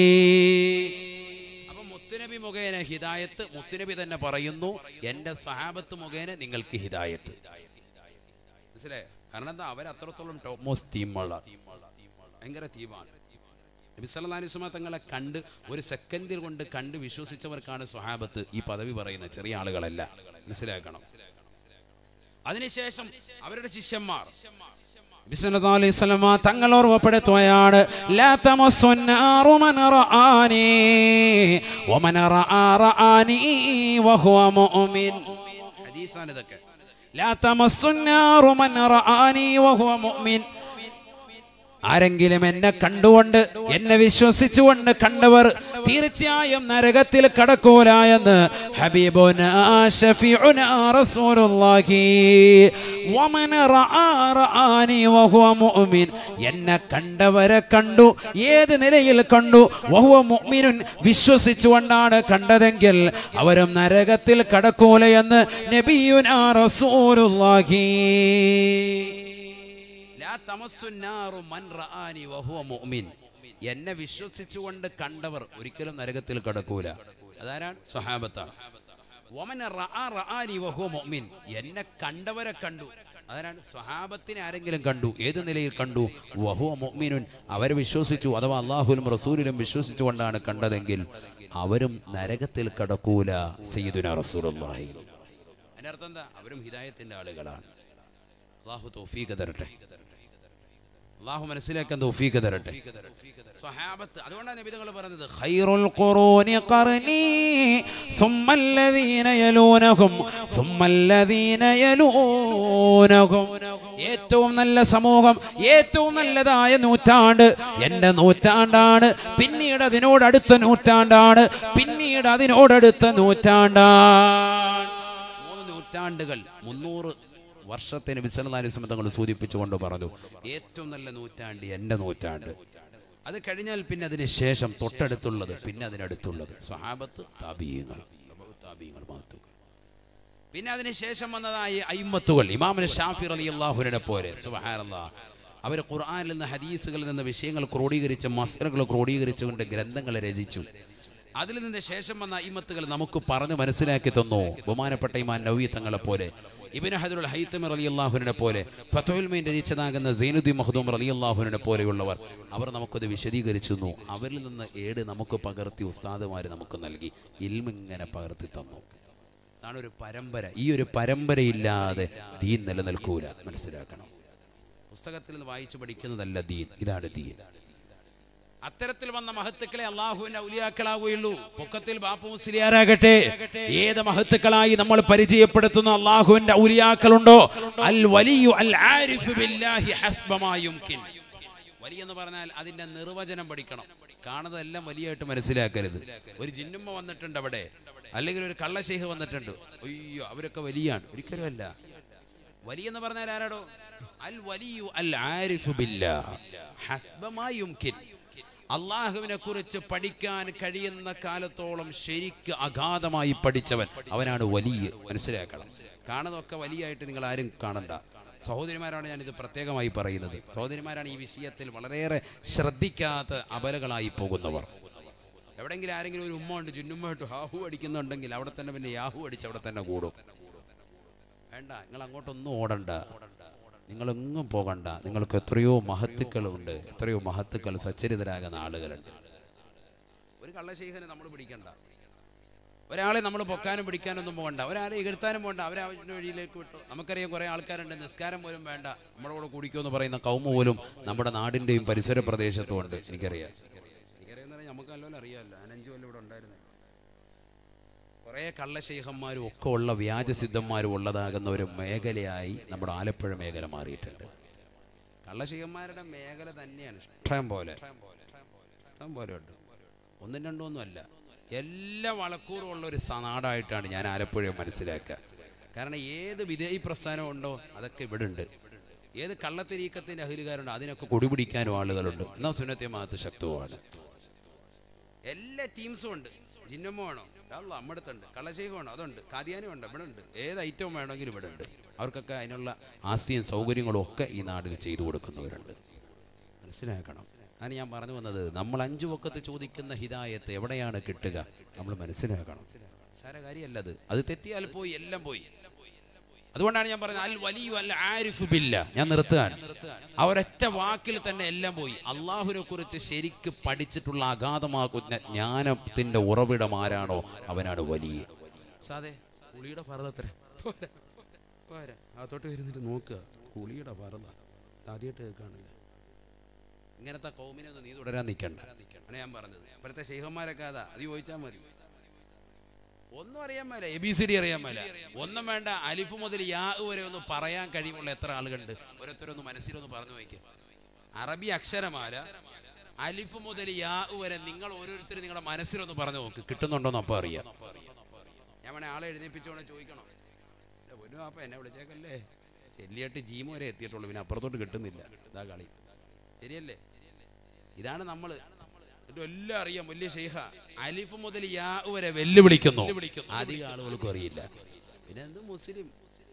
അപ്പൊ മുത്തുനബി മുഖേന ഹിദായത്ത് മുത്തുനബി തന്നെ പറയുന്നു എൻ്റെ സഹാബത്ത് മുഖേന നിങ്ങൾക്ക് ഹിദായത്ത് മനസ്സിലായോ കാരണം എന്താ അവർ അത്രത്തോളം ടോപ്പ് മോസ്റ്റ് ടീമുള്ള ഭയങ്കര ടീമാണ് നബി സല്ലല്ലാഹു അലൈഹി വസല്ലം തങ്ങളെ കണ്ട് ഒരു സെക്കൻഡിൽ കൊണ്ട് കണ്ട് വിശ്വസിച്ചവർക്കാണ് സ്വഹാബത്ത് ഈ പദവി പറയുന്ന ചെറിയ ആളുകളല്ല മനസ്സിലാക്കണം അതിനുശേഷം അവരുടെ ശിഷ്യന്മാർ നബി സല്ലല്ലാഹു അലൈഹി വസല്ലമ തങ്ങൾ ഓർമ്മപ്പെടുത്തുകയാണ് ലാ തമസ്സുന്നാറു മൻ റആനി വമൻ റആ റആനി വഹുവ മുഅ്മിൻ ഹദീസാണ് ഇതൊക്കെ ലാ തമസ്സുന്നാറു മൻ റആനി വഹുവ മുഅ്മിൻ ആരെങ്കിലും എന്നെ കണ്ടുകൊണ്ട് എന്നെ വിശ്വസിച്ചുകൊണ്ട് കണ്ടവർ തീർച്ചയായും നരകത്തിൽ കടക്കൂല എന്ന് ഹബീബുന ഷഫീഉന റസൂലുള്ളാഹി വമൻ റആ റആനി വഹുവ മുഅ്മിൻ എന്നെ കണ്ടവരെ കണ്ടു ഏത് നിലയിൽ കണ്ടു വഹുവ മുഅ്മിനുൻ വിശ്വസിച്ചുകൊണ്ടാണ് കണ്ടതെങ്കിൽ അവരും നരകത്തിൽ കടക്കൂല എന്ന് നബിയുന റസൂലുള്ളാഹി ലാ തമസ്സുന്നാറു മൻ റആനി വഹുവ മുഅ്മിൻ എന്നെ വിശ്വസിച്ചുകൊണ്ട് കണ്ടവർ ഒരിക്കലും നരകത്തിൽ കടക്കൂല അതാരാണ് സ്വഹാബത്താണ് വമൻ റആ റആനി വഹുവ മുഅ്മിൻ എന്നെ കണ്ടവരെ കണ്ടു അതാരാണ് സ്വഹാബത്തിനെ ആരെങ്കിലും കണ്ടു ഏത് നിലയിൽ കണ്ടു വഹുവ മുഅ്മിനുൻ അവരെ വിശ്വസിച്ചു അഥവാ അള്ളാഹുലും റസൂലിലും വിശ്വസിച്ചുകൊണ്ടാണ് കണ്ടതെങ്കിൽ അവരും നരകത്തിൽ കടക്കൂല സയ്യിദുന റസൂലുള്ളാഹി അതിന്റെ അർത്ഥം എന്താ അവരും ഹിദായത്തിന്റെ ആളുകളാണ് അള്ളാഹു തൗഫീഖ് തരട്ടെ അള്ളാഹു മനസ്സിലാക്കാൻ തൗഫീഖ് തരട്ടെ സ്വഹാബത്ത് അതുകൊണ്ടാണ് നബി തങ്ങൾ പറഞ്ഞത് خير القرون قرني ثم الذين يلونهم ثم الذين يلونهم ഏറ്റവും നല്ല സമൂഹം ഏറ്റവും നല്ലതായ നൂറ്റാണ്ട് എൻ്റെ നൂറ്റാണ്ടാണ് പിന്നീട് അതിനോട് അടുത്ത നൂറ്റാണ്ടാണ് പിന്നീട് അതിനോടടുത്ത നൂറ്റാണ്ടാണ് മൂന്ന് നൂറ്റാണ്ടുകൾ മുന്നൂറ് വർഷത്തെ നബി സല്ലല്ലാഹു അലൈഹി വസല്ലം തങ്ങൾ സൂചിപ്പിച്ചുകൊണ്ട് പറഞ്ഞു ഏറ്റവും നല്ല നൂറ്റാണ്ട് എൻ്റെ നൂറ്റാണ്ട് അത് കഴിഞ്ഞാൽ പിന്നെ അതിന് ശേഷം തൊട്ടടുത്തുള്ളത് പിന്നെ അതിനടുത്തുള്ളത് സ്വഹാബത്ത് താബീയങ്ങൾ താബീയങ്ങൾ മഹത്തുക്കൾ പിന്നെ അതിന് ശേഷം വന്നതായി അയിമത്തുകൾ ഇമാമിന് ഷാഫി അലി അള്ളാഹുവിനെ പോലെ സുബഹാനല്ലാ അവർ ഖുർആനിൽ നിന്ന് ഹദീസുകളിൽ നിന്ന് വിഷയങ്ങൾ ക്രോഡീകരിച്ച് മസ്തറുകൾ ക്രോഡീകരിച്ചുകൊണ്ട് ഗ്രന്ഥങ്ങൾ രചിച്ചു അതിൽ നിന്ന് ശേഷം വന്ന അയിമത്തുകൾ നമുക്ക് പറഞ്ഞു മനസ്സിലാക്കി തന്നു ബഹുമാനപ്പെട്ട ഇമാൻ നവീ തങ്ങളെ പോലെ ഇബിൻ ഹദുൽ ഹൈത്തമർ അലി അള്ളാഹുവിനെ പോലെ ഫത്തുൽമീൻ രചിച്ചതാകുന്ന സൈനുദ്ദീൻ മഹദൂം അലി അള്ളാഹുവിനെ പോലെയുള്ളവർ അവർ നമുക്കത് വിശദീകരിച്ചു തന്നു അവരിൽ നിന്ന് ഏട് നമുക്ക് പകർത്തി ഉസ്താദുമാർ നമുക്ക് നൽകി ഇൽമിങ്ങനെ പകർത്തി തന്നു അതാണ് ഒരു പരമ്പര ഈ ഒരു പരമ്പരയില്ലാതെ ദീൻ നിലനിൽക്കൂല മനസ്സിലാക്കണം പുസ്തകത്തിൽ നിന്ന് വായിച്ചു പഠിക്കുന്നതല്ല ദീൻ ഇതാണ് ദീൻ അത്തരത്തിൽ വന്ന മഹത്തുക്കളെ അള്ളാഹുവിന്റെ ഔലിയാക്കളാവുകയുള്ളൂ പൊക്കത്തിൽ ബാപ്പു മുസ്ലിയാരാകട്ടെ ഏത് മഹത്തുക്കളായി നമ്മൾ പരിചയപ്പെടുത്തുന്ന അള്ളാഹുവിന്റെ ഔലിയാക്കളുണ്ടോ അൽ വലിയു അൽ ആരിഫു ബില്ലാഹി ഹസ്ബമാ യുംകിൻ വലിയ എന്ന് പറഞ്ഞാൽ അതിന്റെ നിർവചനം പഠിക്കണം കാണുന്നതെല്ലാം വലിയായിട്ട് മനസ്സിലാക്കരുത് ഒരു ജിന്നുമ്മ വന്നിട്ടുണ്ട് അവിടെ അല്ലെങ്കിൽ ഒരു കള്ളശേഖ് വന്നിട്ടുണ്ട് അയ്യോ അവരൊക്കെ വലിയാണ് ഒരിക്കലും അല്ല വലിയ എന്ന് പറഞ്ഞാൽ ആരാടോ അൽ വലിയു അൽ ആരിഫു ബില്ലാ ഹസ്ബമാ യുംകിൻ അള്ളാഹുവിനെ കുറിച്ച് പഠിക്കാൻ കഴിയുന്ന കാലത്തോളം ശരിക്ക് അഗാധമായി പഠിച്ചവൻ അവനാണ് വലിയ മനസ്സിലാക്കണം കാണുന്നതൊക്കെ വലിയായിട്ട് നിങ്ങൾ ആരും കാണണ്ട സഹോദരിമാരാണ് ഞാനിത് പ്രത്യേകമായി പറയുന്നത് സഹോദരിമാരാണ് ഈ വിഷയത്തിൽ വളരെയേറെ ശ്രദ്ധിക്കാത്ത അപലകളായി പോകുന്നവർ എവിടെങ്കിലും ആരെങ്കിലും ഒരു ഉമ്മ ഉണ്ട് ചുന്നുമ്മയിട്ട് ഹാഹു അടിക്കുന്നുണ്ടെങ്കിൽ അവിടെ തന്നെ പിന്നെ യാഹു അടിച്ച് അവിടെ തന്നെ കൂടും വേണ്ട നിങ്ങൾ അങ്ങോട്ടൊന്നും ഓടണ്ട നിങ്ങളെങ്ങും പോകണ്ട നിങ്ങൾക്ക് എത്രയോ മഹത്തുക്കളുണ്ട് എത്രയോ മഹത്തുക്കൾ സച്ചരിതരാകുന്ന ആളുകളുണ്ട് ഒരു കള്ളശേഖരനെ നമ്മൾ പിടിക്കണ്ട ഒരാളെ നമ്മൾ പൊക്കാനും പിടിക്കാനൊന്നും പോകണ്ട ഒരാളെ ഇകഴ്ത്താനും പോകണ്ട അവരെ അവരുടെ വഴിയിലേക്ക് വിട്ടു നമുക്കറിയാം കുറേ ആൾക്കാരുണ്ട് നിസ്കാരം പോലും വേണ്ട നമ്മുടെ കൂടെ കുടിക്കുമോ എന്ന് പറയുന്ന കൗമ പോലും നമ്മുടെ നാടിൻ്റെയും പരിസര പ്രദേശത്തും ഉണ്ട് എനിക്കറിയാം എനിക്കറിയാം എന്ന് പറഞ്ഞാൽ നമുക്ക് നല്ലോണം അറിയാമല്ലോ അനഞ്ചു കൊല്ലം ഇവിടെ ഉണ്ടായിരുന്നു കുറേ കള്ളശേഖന്മാരും ഒക്കെ ഉള്ള വ്യാജസിദ്ധന്മാരും ഉള്ളതാകുന്ന ഒരു മേഖലയായി നമ്മുടെ ആലപ്പുഴ മേഖല മാറിയിട്ടുണ്ട് കള്ളശേഖന്മാരുടെ മേഖല തന്നെയാണ് ഇഷ്ടം പോലെ ഇഷ്ടം പോലെ ഉണ്ട് ഒന്നും രണ്ടും ഒന്നും അല്ല എല്ലാ വളക്കൂറും ഉള്ള ഒരു സ- നാടായിട്ടാണ് ഞാൻ ആലപ്പുഴ മനസ്സിലാക്കുക കാരണം ഏത് വിധേയി പ്രസ്ഥാനം ഉണ്ടോ അതൊക്കെ ഇവിടെ ഉണ്ട് ഏത് കള്ളത്തിരീക്കത്തിന്റെ അഹിലുകാരുണ്ടോ അതിനൊക്കെ കൊടിപിടിക്കാനും ആളുകളുണ്ട് എന്നാൽ സുന്നത്തെ മാത്ത് ശക്തവുമാണ് എല്ലാ ടീംസും ഉണ്ട് ജിന്നമ്മ വേണോ അല്ല അമ്മടുത്തുണ്ട് കള്ളശേഖം വേണോ അതുണ്ട് കാദിയാനും ഉണ്ട് ഇവിടെ ഉണ്ട് ഏത് ഐറ്റവും വേണമെങ്കിലും ഇവിടെ ഉണ്ട് അവർക്കൊക്കെ അതിനുള്ള ആസ്തിയും സൗകര്യങ്ങളും ഒക്കെ ഈ നാട്ടിൽ ചെയ്തു കൊടുക്കുന്നവരുണ്ട് മനസ്സിലാക്കണം അതാണ് ഞാൻ പറഞ്ഞു വന്നത് നമ്മൾ അഞ്ചു വക്കത്ത് ചോദിക്കുന്ന ഹിദായത്ത് എവിടെയാണ് കിട്ടുക നമ്മൾ മനസ്സിലാക്കണം സാര കാര്യമല്ലത് അത് തെറ്റിയാൽ പോയി എല്ലാം പോയി അതുകൊണ്ടാണ് ഞാൻ പറയുന്നത് അൽ വലിയ അൽ ആരിഫു ബില്ല ഞാൻ നിർത്തുകയാണ് ആ ഒരൊറ്റ വാക്കിൽ തന്നെ എല്ലാം പോയി അള്ളാഹുവിനെ കുറിച്ച് ശരിക്ക് പഠിച്ചിട്ടുള്ള അഗാധമാകുന്ന ജ്ഞാനത്തിന്റെ ഉറവിടം ആരാണോ അവനാണ് വലിയ സാധേ കുളിയുടെ ഫറതത്ര പോരാ അകത്തോട്ട് വരുന്നിട്ട് നോക്കുക കുളിയുടെ ഫറത ആദ്യമായിട്ട് കേൾക്കുകയാണല്ലോ ഇങ്ങനത്തെ കൗമിനെ ഒന്നും നീ തുടരാൻ നിൽക്കണ്ട ആണ് ഞാൻ പറഞ്ഞത് ഇപ്പോഴത്തെ ശൈഹന്മാരൊക്കെ അതാ അത് ചോദിച്ചാൽ മതി ഒന്നും അറിയാൻ മേല എ ബി സി ഡി അറിയാൻ മേല ഒന്നും വേണ്ട അലിഫ് മുതൽ യാ വരെ ഒന്ന് പറയാൻ കഴിവുള്ള എത്ര ആളുകളുണ്ട് ഓരോരുത്തരൊന്ന് മനസ്സിലൊന്ന് പറഞ്ഞു നോക്കിയ അറബി അക്ഷരമാല അലിഫ് മുതൽ യാ വരെ നിങ്ങൾ ഓരോരുത്തരും നിങ്ങളുടെ മനസ്സിലൊന്ന് പറഞ്ഞു നോക്ക് കിട്ടുന്നുണ്ടോന്ന് അപ്പൊ അറിയാം ഞാൻ വേണേ ആളെ എഴുന്നേപ്പിച്ചോണെ ചോദിക്കണം ഇല്ല, പൊന്നു പാപ്പ എന്നെ വിളിച്ചേക്കല്ലേ ചെല്ലിയായിട്ട് ജീമ വരെ എത്തിയിട്ടുള്ളൂ പിന്നെ അപ്പുറത്തോട്ട് കിട്ടുന്നില്ല ഇതാ കളി ശരിയല്ലേ ഇതാണ് നമ്മള് എന്നിട്ട് എല്ലാം അറിയാം വലിയ ഷെയ്ഖ അലിഫ് മുതൽ യാ വരെ വെല്ലുവിളിക്കുന്നു അധികം ആളുകൾക്കും അറിയില്ല പിന്നെ എന്ത് മുസ്ലിം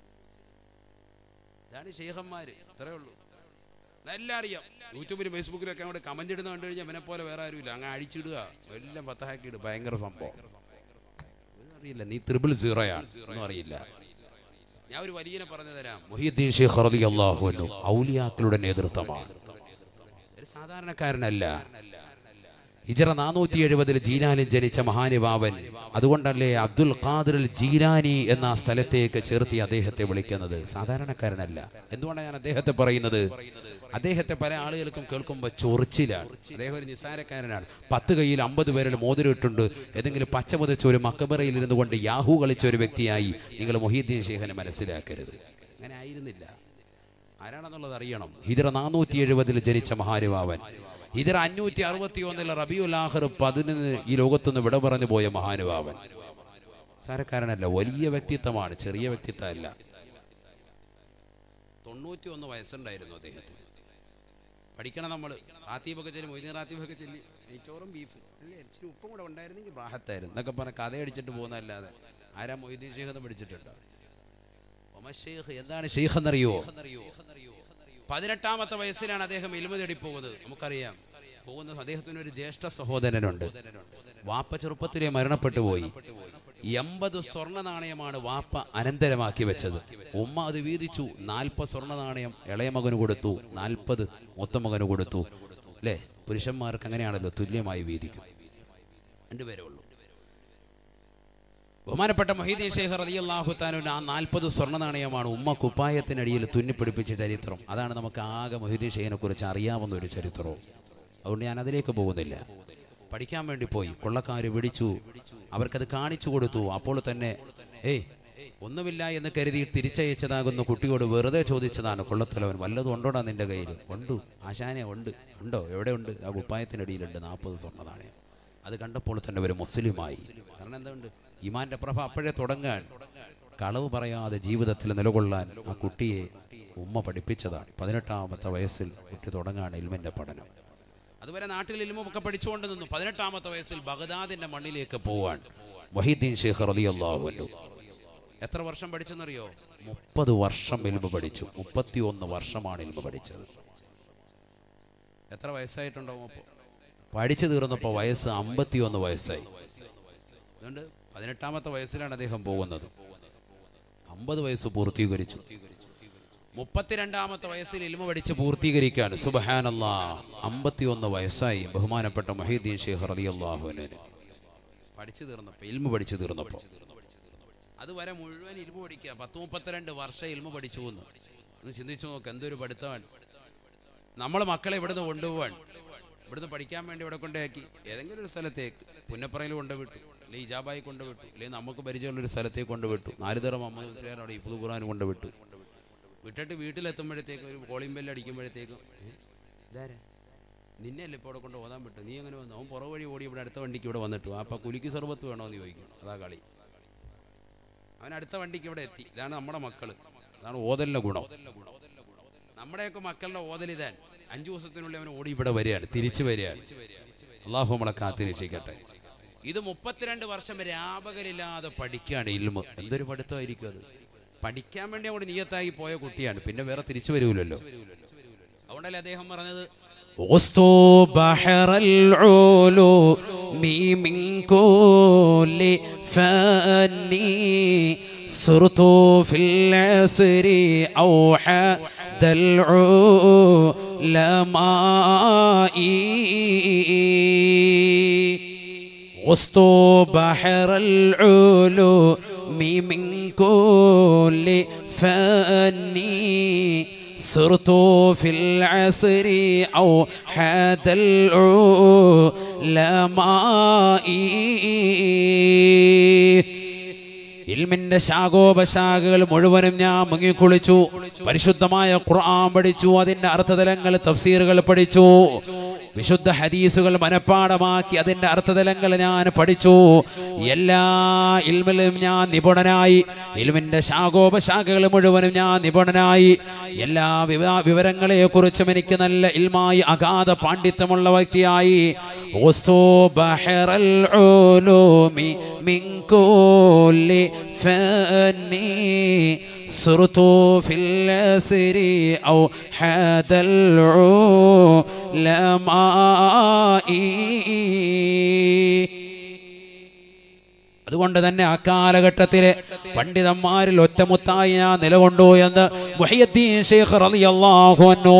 ഇതാണ് ഷെയ്ഖന്മാര് ഇത്രേ ഉള്ളൂ എല്ലാം അറിയാം യൂട്യൂബിലും ഫേസ്ബുക്കിലൊക്കെ അങ്ങോട്ട് കമന്റ് ഇടുന്ന കണ്ടു കഴിഞ്ഞാൽ ഇവനെ പോലെ വേറെ ആരുമില്ല അങ്ങ് അടിച്ചിടുക എല്ലാം പത്താക്കി ഇടുക ഭയങ്കര സംഭവം ഒന്നും അറിയില്ല നീ ത്രിബിൾ സീറോയാണ് ഒന്നും അറിയില്ല ഞാൻ ഒരു വലിയനെ പറഞ്ഞു തരാം മൊഹീദ്ദീൻ ഷെയ്ഖ് റളിയല്ലാഹു അൻഹു ഔലിയാക്കളുടെ നേതൃത്വമാണ് ഒരു സാധാരണക്കാരനല്ല ഹിജറ നാനൂറ്റി എഴുപതിൽ ജീലാനിൽ ജനിച്ച മഹാനുഭാവൻ അതുകൊണ്ടല്ലേ അബ്ദുൽ ഖാദിർ ജീലാനി എന്ന സ്ഥലത്തേക്ക് ചേർത്തി അദ്ദേഹത്തെ വിളിക്കുന്നത് സാധാരണക്കാരനല്ല എന്തുകൊണ്ടാണ് ഞാൻ അദ്ദേഹത്തെ പറയുന്നത് അദ്ദേഹത്തെ പല ആളുകൾക്കും കേൾക്കുമ്പോൾ ചൊറിച്ചിലാണ് അദ്ദേഹം ഒരു നിസ്സാരക്കാരനാണ് പത്ത് കയ്യിൽ അമ്പത് പേരിൽ മോതിരിട്ടുണ്ട് ഏതെങ്കിലും പച്ച മുതച്ച ഒരു മക്കബറയിൽ ഇരുന്നു കൊണ്ട് യാഹു കളിച്ച ഒരു വ്യക്തിയായി നിങ്ങൾ മൊഹീദ്ദീൻ ഷേഖനെ മനസ്സിലാക്കരുത് അങ്ങനെ ആയിരുന്നില്ല ആരാണെന്നുള്ളത് അറിയണം ഹിജറ നാനൂറ്റി എഴുപതിൽ ജനിച്ച മഹാനുഭാവൻ ഹിജറ അഞ്ഞൂറ്റി അറുപത്തി ഒന്നിൽ റബിയുൽ ആഹർ പതിനൊന്ന് ഈ ലോകത്തുനിന്ന് വിട പറഞ്ഞു പോയ മഹാനുഭാവൻ സാരക്കാരനല്ല വലിയ വ്യക്തിത്വമാണ് ചെറിയ വ്യക്തിത്വമല്ല തൊണ്ണൂറ്റി ഒന്ന് വയസ്സുണ്ടായിരുന്നു അദ്ദേഹത്തിന് പഠിക്കണം നമ്മൾ റാത്തീബൊക്കെ ചെല്ലി മൊയ്തീൻ റാത്തീബൊക്കെ ചെല്ലി നെയ്ച്ചോറും ബീഫും അല്ലേ ഇച്ചിരി ഉപ്പും കൂടെ ഉണ്ടായിരുന്നെങ്കിൽ റാഹത്തായിരുന്നു എന്നൊക്കെ പറഞ്ഞ കഥ അടിച്ചിട്ട് പോകുന്നതല്ലാതെ ആരാ മൊയ്തീൻ ഷേഖ് എന്ന് പഠിച്ചിട്ടുണ്ടോ ഒമർ ഷെയ്ഖ് എന്താണ് ഷെയ്ഖ് എന്നറിയോ പതിനെട്ടാമത്തെ വയസ്സിലാണ് അദ്ദേഹം ഇൽമ തേടി പോകുന്നത് നമുക്കറിയാം പോകുന്ന അദ്ദേഹത്തിന് ഒരു ജ്യേഷ്ഠ സഹോദരനുണ്ട് വാപ്പ ചെറുപ്പത്തിലെ മരണപ്പെട്ടു പോയി എൺപത് സ്വർണ്ണ നാണയമാണ് വാപ്പ അനന്തരമാക്കി വെച്ചത് ഉമ്മ അത് വീതിച്ചു നാൽപ്പത് സ്വർണ്ണ നാണയം ഇളയ മകന് കൊടുത്തു നാൽപ്പത് മൂത്ത മകന് കൊടുത്തു അല്ലേ പുരുഷന്മാർക്ക് അങ്ങനെയാണല്ലോ തുല്യമായി വീതിക്കും രണ്ടുപേരേ ഉള്ളൂ ബഹുമാനപ്പെട്ട മൊഹീദ്ദീൻ ഷെയ്ഖ് റളിയല്ലാഹു താനുവിന് ആ നാൽപ്പത് സ്വർണ്ണ നാണയമാണ് ഉമ്മ കുപ്പായത്തിനടിയിൽ തുന്നിപ്പിടിപ്പിച്ച ചരിത്രം അതാണ് നമുക്ക് ആകെ മൊഹീദ്ദീൻ ഷെയ്ഖിനെ കുറിച്ച് അറിയാവുന്ന ഒരു ചരിത്രവും അതുകൊണ്ട് ഞാൻ അതിലേക്ക് പോകുന്നില്ല പഠിക്കാൻ വേണ്ടി പോയി കൊള്ളക്കാര് പിടിച്ചു അവർക്കത് കാണിച്ചു കൊടുത്തു അപ്പോൾ തന്നെ ഏയ് ഒന്നുമില്ല എന്ന് കരുതി തിരിച്ചയച്ചതാകുന്ന കുട്ടിയോട് വെറുതെ ചോദിച്ചതാണ് കൊള്ളത്തലവൻ വല്ലതും ഉണ്ടോടാ നിന്റെ കയ്യിൽ ഉണ്ട് ആശാനെ ഉണ്ട് ഉണ്ടോ എവിടെ ഉണ്ട് ആ കുപ്പായത്തിനടിയിലുണ്ട് നാൽപ്പത് സ്വർണ്ണ നാണയം അത് കണ്ടപ്പോൾ തന്നെ ഒരു മുസ്ലിമായി കാരണം എന്തുകൊണ്ട് ഇമാന്റെ പ്രഭ അപ്പോഴേ തുടങ്ങാൻ കളവ് പറയാതെ ജീവിതത്തിൽ നിലകൊള്ളാൻ ആ കുട്ടിയെ ഉമ്മ പഠിപ്പിച്ചതാണ് പതിനെട്ടാമത്തെ വയസ്സിൽ കുട്ടി തുടങ്ങാണ് ഇൽമിന്റെ പഠനം അതുവരെ നാട്ടിൽ ഇൽമൊക്കെ പഠിച്ചുകൊണ്ട് നിന്നു പതിനെട്ടാമത്തെ വയസ്സിൽ ബഗ്ദാദിന്റെ മണ്ണിലേക്ക് പോവാൻ വഹീദ്ദീൻ ഷേഖ് റളിയല്ലാഹു അൻഹു എത്ര വർഷം പഠിച്ചെന്നറിയോ മുപ്പത് വർഷം ഇൽമ പഠിച്ചു മുപ്പത്തി ഒന്ന് വർഷമാണ് ഇൽമ പഠിച്ചത് എത്ര വയസ്സായിട്ടുണ്ടാവും അപ്പോൾ പഠിച്ചു തീർന്നപ്പോൾ വയസ്സ് അമ്പത്തി ഒന്ന് വയസ്സായി അതുകൊണ്ട് പതിനെട്ടാമത്തെ വയസ്സിലാണ് അദ്ദേഹം പോകുന്നത് അമ്പത് വയസ്സ് പൂർത്തീകരിച്ചു മുപ്പത്തിരണ്ടാമത്തെ വയസ്സിൽ ഇൽമ പഠിച്ച് പൂർത്തീകരിക്കുകയാണ് സുബഹാനല്ലാ അമ്പത്തി ഒന്ന് വയസ്സായി ബഹുമാനപ്പെട്ട മഹീദ്ദീൻ ഷേഖ് റളിയല്ലാഹുവിന് പഠിച്ചു തീർന്നപ്പോൾ ഇൽമ പഠിച്ചു തീർന്നപ്പോൾ അതുവരെ മുഴുവൻ ഇൽമ പഠിക്കുക പത്ത് മുപ്പത്തിരണ്ട് വർഷം ഇൽമ പഠിച്ചു എന്ന് ഒന്ന് ചിന്തിച്ചു നോക്ക് എന്തൊരു പഠിത്തമാണ് നമ്മൾ മക്കളെ ഇവിടുന്ന് കൊണ്ടുപോവാൻ ഇവിടുന്ന് പഠിക്കാൻ വേണ്ടി ഇവിടെ കൊണ്ടുപോയി ഏതെങ്കിലും ഒരു സ്ഥലത്തേക്ക് പുന്നപ്പറയിൽ കൊണ്ടുവിട്ടു അല്ലെങ്കിൽ ഇജാബായി കൊണ്ടുവിട്ടു അല്ലെങ്കിൽ നമുക്ക് പരിചയമുള്ള ഒരു സ്ഥലത്തേക്ക് കൊണ്ടുവിട്ടു നാലുതറ മുഹമ്മദ് മുസ്ലിയാർ അവിടെ ഇപ്പുതു ഖുർആൻ കൊണ്ടുവിട്ടു വിട്ടിട്ട് വീട്ടിലെത്തുമ്പോഴത്തേക്ക് ഒരു കോളിംഗ് ബെല്ല് അടിക്കുമ്പോഴത്തേക്കും "ഏ, ഇതാരാ നിന്നെ അല്ലേ ഇപ്പോൾ ഇവിടെ കൊണ്ട് ഓതാൻ വിട്ടു നീ എങ്ങനെ വന്നു അവൻ പുറ വഴി ഓടി ഇവിടെ അടുത്ത വണ്ടിക്ക് ഇവിടെ വന്നിട്ടു അപ്പം കുലുക്കി സർബത്ത് വേണോ എന്ന് ചോദിക്കും അതാ കളി അവൻ അടുത്ത വണ്ടിക്ക് ഇവിടെ എത്തി ഇതാണ് നമ്മുടെ മക്കള് അതാണ് ഓതലിന്റെ ഗുണം നമ്മുടെയൊക്കെ മക്കളുടെ ഓതൽ ഇതാൻ അഞ്ചു ദിവസത്തിനുള്ളിൽ അവൻ ഓടി ഇവിടെ വരികയാണ് തിരിച്ചു വരികയാണ് അള്ളാഹു നമ്മളെ കാത്തിരക്ഷിക്കട്ടെ ഇത് മുപ്പത്തിരണ്ട് വർഷം രാപകലില്ലാതെ പഠിക്കുകയാണ് ഇൽമ് എന്തൊരു പഠിത്തമായിരിക്കും അത് പഠിക്കാൻ വേണ്ടി അങ്ങോട്ട് നിയത്തായി പോയ കുട്ടിയാണ് പിന്നെ വേറെ തിരിച്ചു വരൂലല്ലോ അതുകൊണ്ടല്ലേ അദ്ദേഹം പറഞ്ഞത് غصتوا بحر العلوم من كل فاني صرت في العسر أوحد العلماء غصت بحر العلوم من كل فاني صرت في العصر أو حاد العلماء ഇൽമിന്റെ ശാഖോപശാഖകൾ മുഴുവനും ഞാൻ മുങ്ങിക്കുളിച്ചു പരിശുദ്ധമായ ഖുർആൻ പഠിച്ചു അതിന്റെ അർത്ഥതലങ്ങൾ തഫ്സീറുകൾ പഠിച്ചു വിശുദ്ധ ഹദീസുകൾ മനഃപ്പാടമാക്കി അതിന്റെ അർത്ഥതലങ്ങൾ ഞാൻ പഠിച്ചു എല്ലാ ഇൽമിലും ഞാൻ നിപുണനായി ഇൽമിന്റെ ശാഖോപശാഖകൾ മുഴുവനും ഞാൻ നിപുണനായി എല്ലാ വിവ- വിവരങ്ങളെ കുറിച്ചും എനിക്ക് നല്ല ഇൽമായി അഗാധ പാണ്ഡിത്യമുള്ള വ്യക്തിയായി ഓസ്തോ ബഹറൽ ഉലൂമി من كل فاني صرت في الأسر أو حاد العلماء അതുകൊണ്ട് തന്നെ ആ കാലഘട്ടത്തിലെ പണ്ഡിതന്മാരിൽ ഒറ്റമുത്തായി ഞാൻ നിലകൊണ്ടു എന്ന് മുഹിയദ്ദീൻ ശേഖ് റളിയല്ലാഹു അൻഹു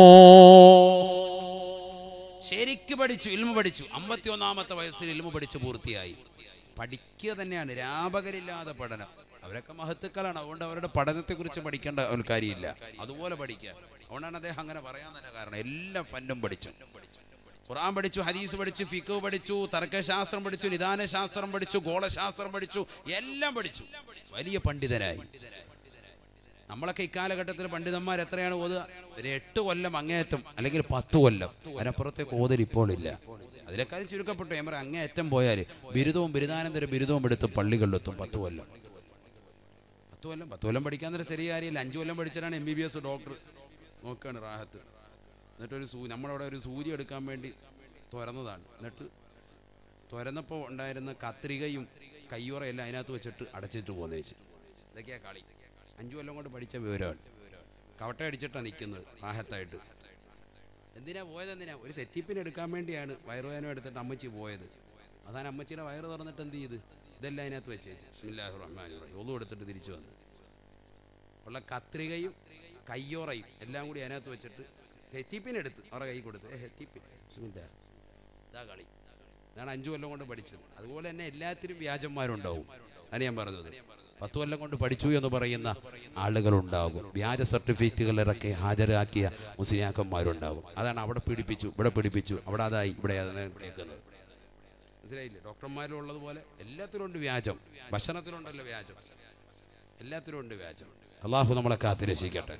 ശരിക്ക് പഠിച്ചു ഇൽമ പഠിച്ചു അമ്പത്തി ഒന്നാമത്തെ വയസ്സിൽ ഇൽമ പഠിച്ച് പൂർത്തിയായി പഠിക്കുക തന്നെയാണ് രാപകരില്ലാതെ പഠനം അവരൊക്കെ മഹത്തുക്കളാണ് അതുകൊണ്ട് അവരുടെ പഠനത്തെക്കുറിച്ച് പഠിക്കേണ്ട ഒരു കാര്യമില്ല അതുപോലെ പഠിക്കുക അതുകൊണ്ടാണ് അദ്ദേഹം അങ്ങനെ പറയാൻ തന്നെ കാരണം എല്ലാ ഫന്നും പഠിച്ചു ഖുറാൻ പഠിച്ചു ഹദീസ് പഠിച്ചു ഫിഖ് പഠിച്ചു തർക്കശാസ്ത്രം പഠിച്ചു നിദാനശാസ്ത്രം പഠിച്ചു ഗോളശാസ്ത്രം പഠിച്ചു എല്ലാം പഠിച്ചു വലിയ പണ്ഡിതനായി നമ്മളൊക്കെ ഇക്കാലഘട്ടത്തിൽ പണ്ഡിതന്മാർ എത്രയാണ് ഓതുക ഒരു എട്ട് കൊല്ലം അങ്ങേയറ്റം അല്ലെങ്കിൽ പത്ത് കൊല്ലം അതിനപ്പുറത്തേക്ക് ഓതൽ ഇപ്പോൾ ഇല്ല അതിനേക്കാൾ ചുരുക്കപ്പെട്ടു ഞാൻ പറയാം അങ്ങേയറ്റം പോയാൽ ബിരുദവും ബിരുദാനന്തര ബിരുദവും എടുത്ത് പള്ളികളിലെത്തും പത്ത് കൊല്ലം പത്ത് കൊല്ലം പത്ത് കൊല്ലം പഠിക്കാൻ നേരം ശരി കാര്യമില്ല അഞ്ച് കൊല്ലം പഠിച്ചിട്ടാണ് M B B S doctor നോക്കുകയാണ് റാഹത്ത് എന്നിട്ടൊരു സൂ നമ്മളവിടെ ഒരു സൂചി എടുക്കാൻ വേണ്ടി തുറന്നതാണ് എന്നിട്ട് തുറന്നപ്പോൾ ഉണ്ടായിരുന്ന കത്രികയും കയ്യുറയെല്ലാം അതിനകത്ത് വെച്ചിട്ട് അടച്ചിട്ട് പോന്നേച്ച് ഇതൊക്കെയാ കളി അഞ്ചു കൊല്ലം കൊണ്ട് പഠിച്ച വിവരമാണ് കവട്ട അടിച്ചിട്ടാണ് നിൽക്കുന്നത് റാഹത്തായിട്ട് എന്തിനാ പോയത് എന്തിനാ ഒരു സെറ്റിപ്പിന് എടുക്കാൻ വേണ്ടിയാണ് വയറുവേദന എടുത്തിട്ട് അമ്മച്ചി പോയത് അതാണ് അമ്മച്ചിയുടെ വയറ് തുറന്നിട്ട് എന്ത് ചെയ്ത് ഇതെല്ലാം അതിനകത്ത് വെച്ചേച്ച് ബിസ്മില്ലാഹി റഹ്മാൻ ഒന്നും എടുത്തിട്ട് തിരിച്ചു വന്നു ഉള്ള കത്രികയും കയ്യോറയും എല്ലാം കൂടി അതിനകത്ത് വെച്ചിട്ട് ഹെത്തിപ്പിനെടുത്ത് അവരുടെ കൈ കൊടുത്ത് ഏ ഹെത്തിപ്പിൻ ബിസ്മില്ലാ ഇതാ കളി ഇതാണ് അഞ്ചു കൊല്ലം കൊണ്ട് പഠിച്ചത് അതുപോലെ തന്നെ എല്ലാത്തിനും വ്യാജന്മാരുണ്ടാവും അതാണ് ഞാൻ പറഞ്ഞത് പത്ത് കൊല്ലം കൊണ്ട് പഠിച്ചു എന്ന് പറയുന്ന ആളുകളുണ്ടാകും വ്യാജ സർട്ടിഫിക്കറ്റുകൾ ഇറക്കി ഹാജരാക്കിയ മുസ്ലിയാക്കന്മാരുണ്ടാകും അതാണ് അവിടെ പീഡിപ്പിച്ചു ഇവിടെ പീഡിപ്പിച്ചു അവിടെ അതായി ഇവിടെ അതാണ് കേൾക്കുന്നത് മനസ്സിലായില്ലേ ഡോക്ടർമാരിലുള്ളതുപോലെ എല്ലാത്തിലും ഉണ്ട് വ്യാജം ഭക്ഷണത്തിലുണ്ടല്ലോ വ്യാജം എല്ലാത്തിനും ഉണ്ട് വ്യാജം അള്ളാഹു നമ്മളെ കാത്തിരക്ഷിക്കട്ടെ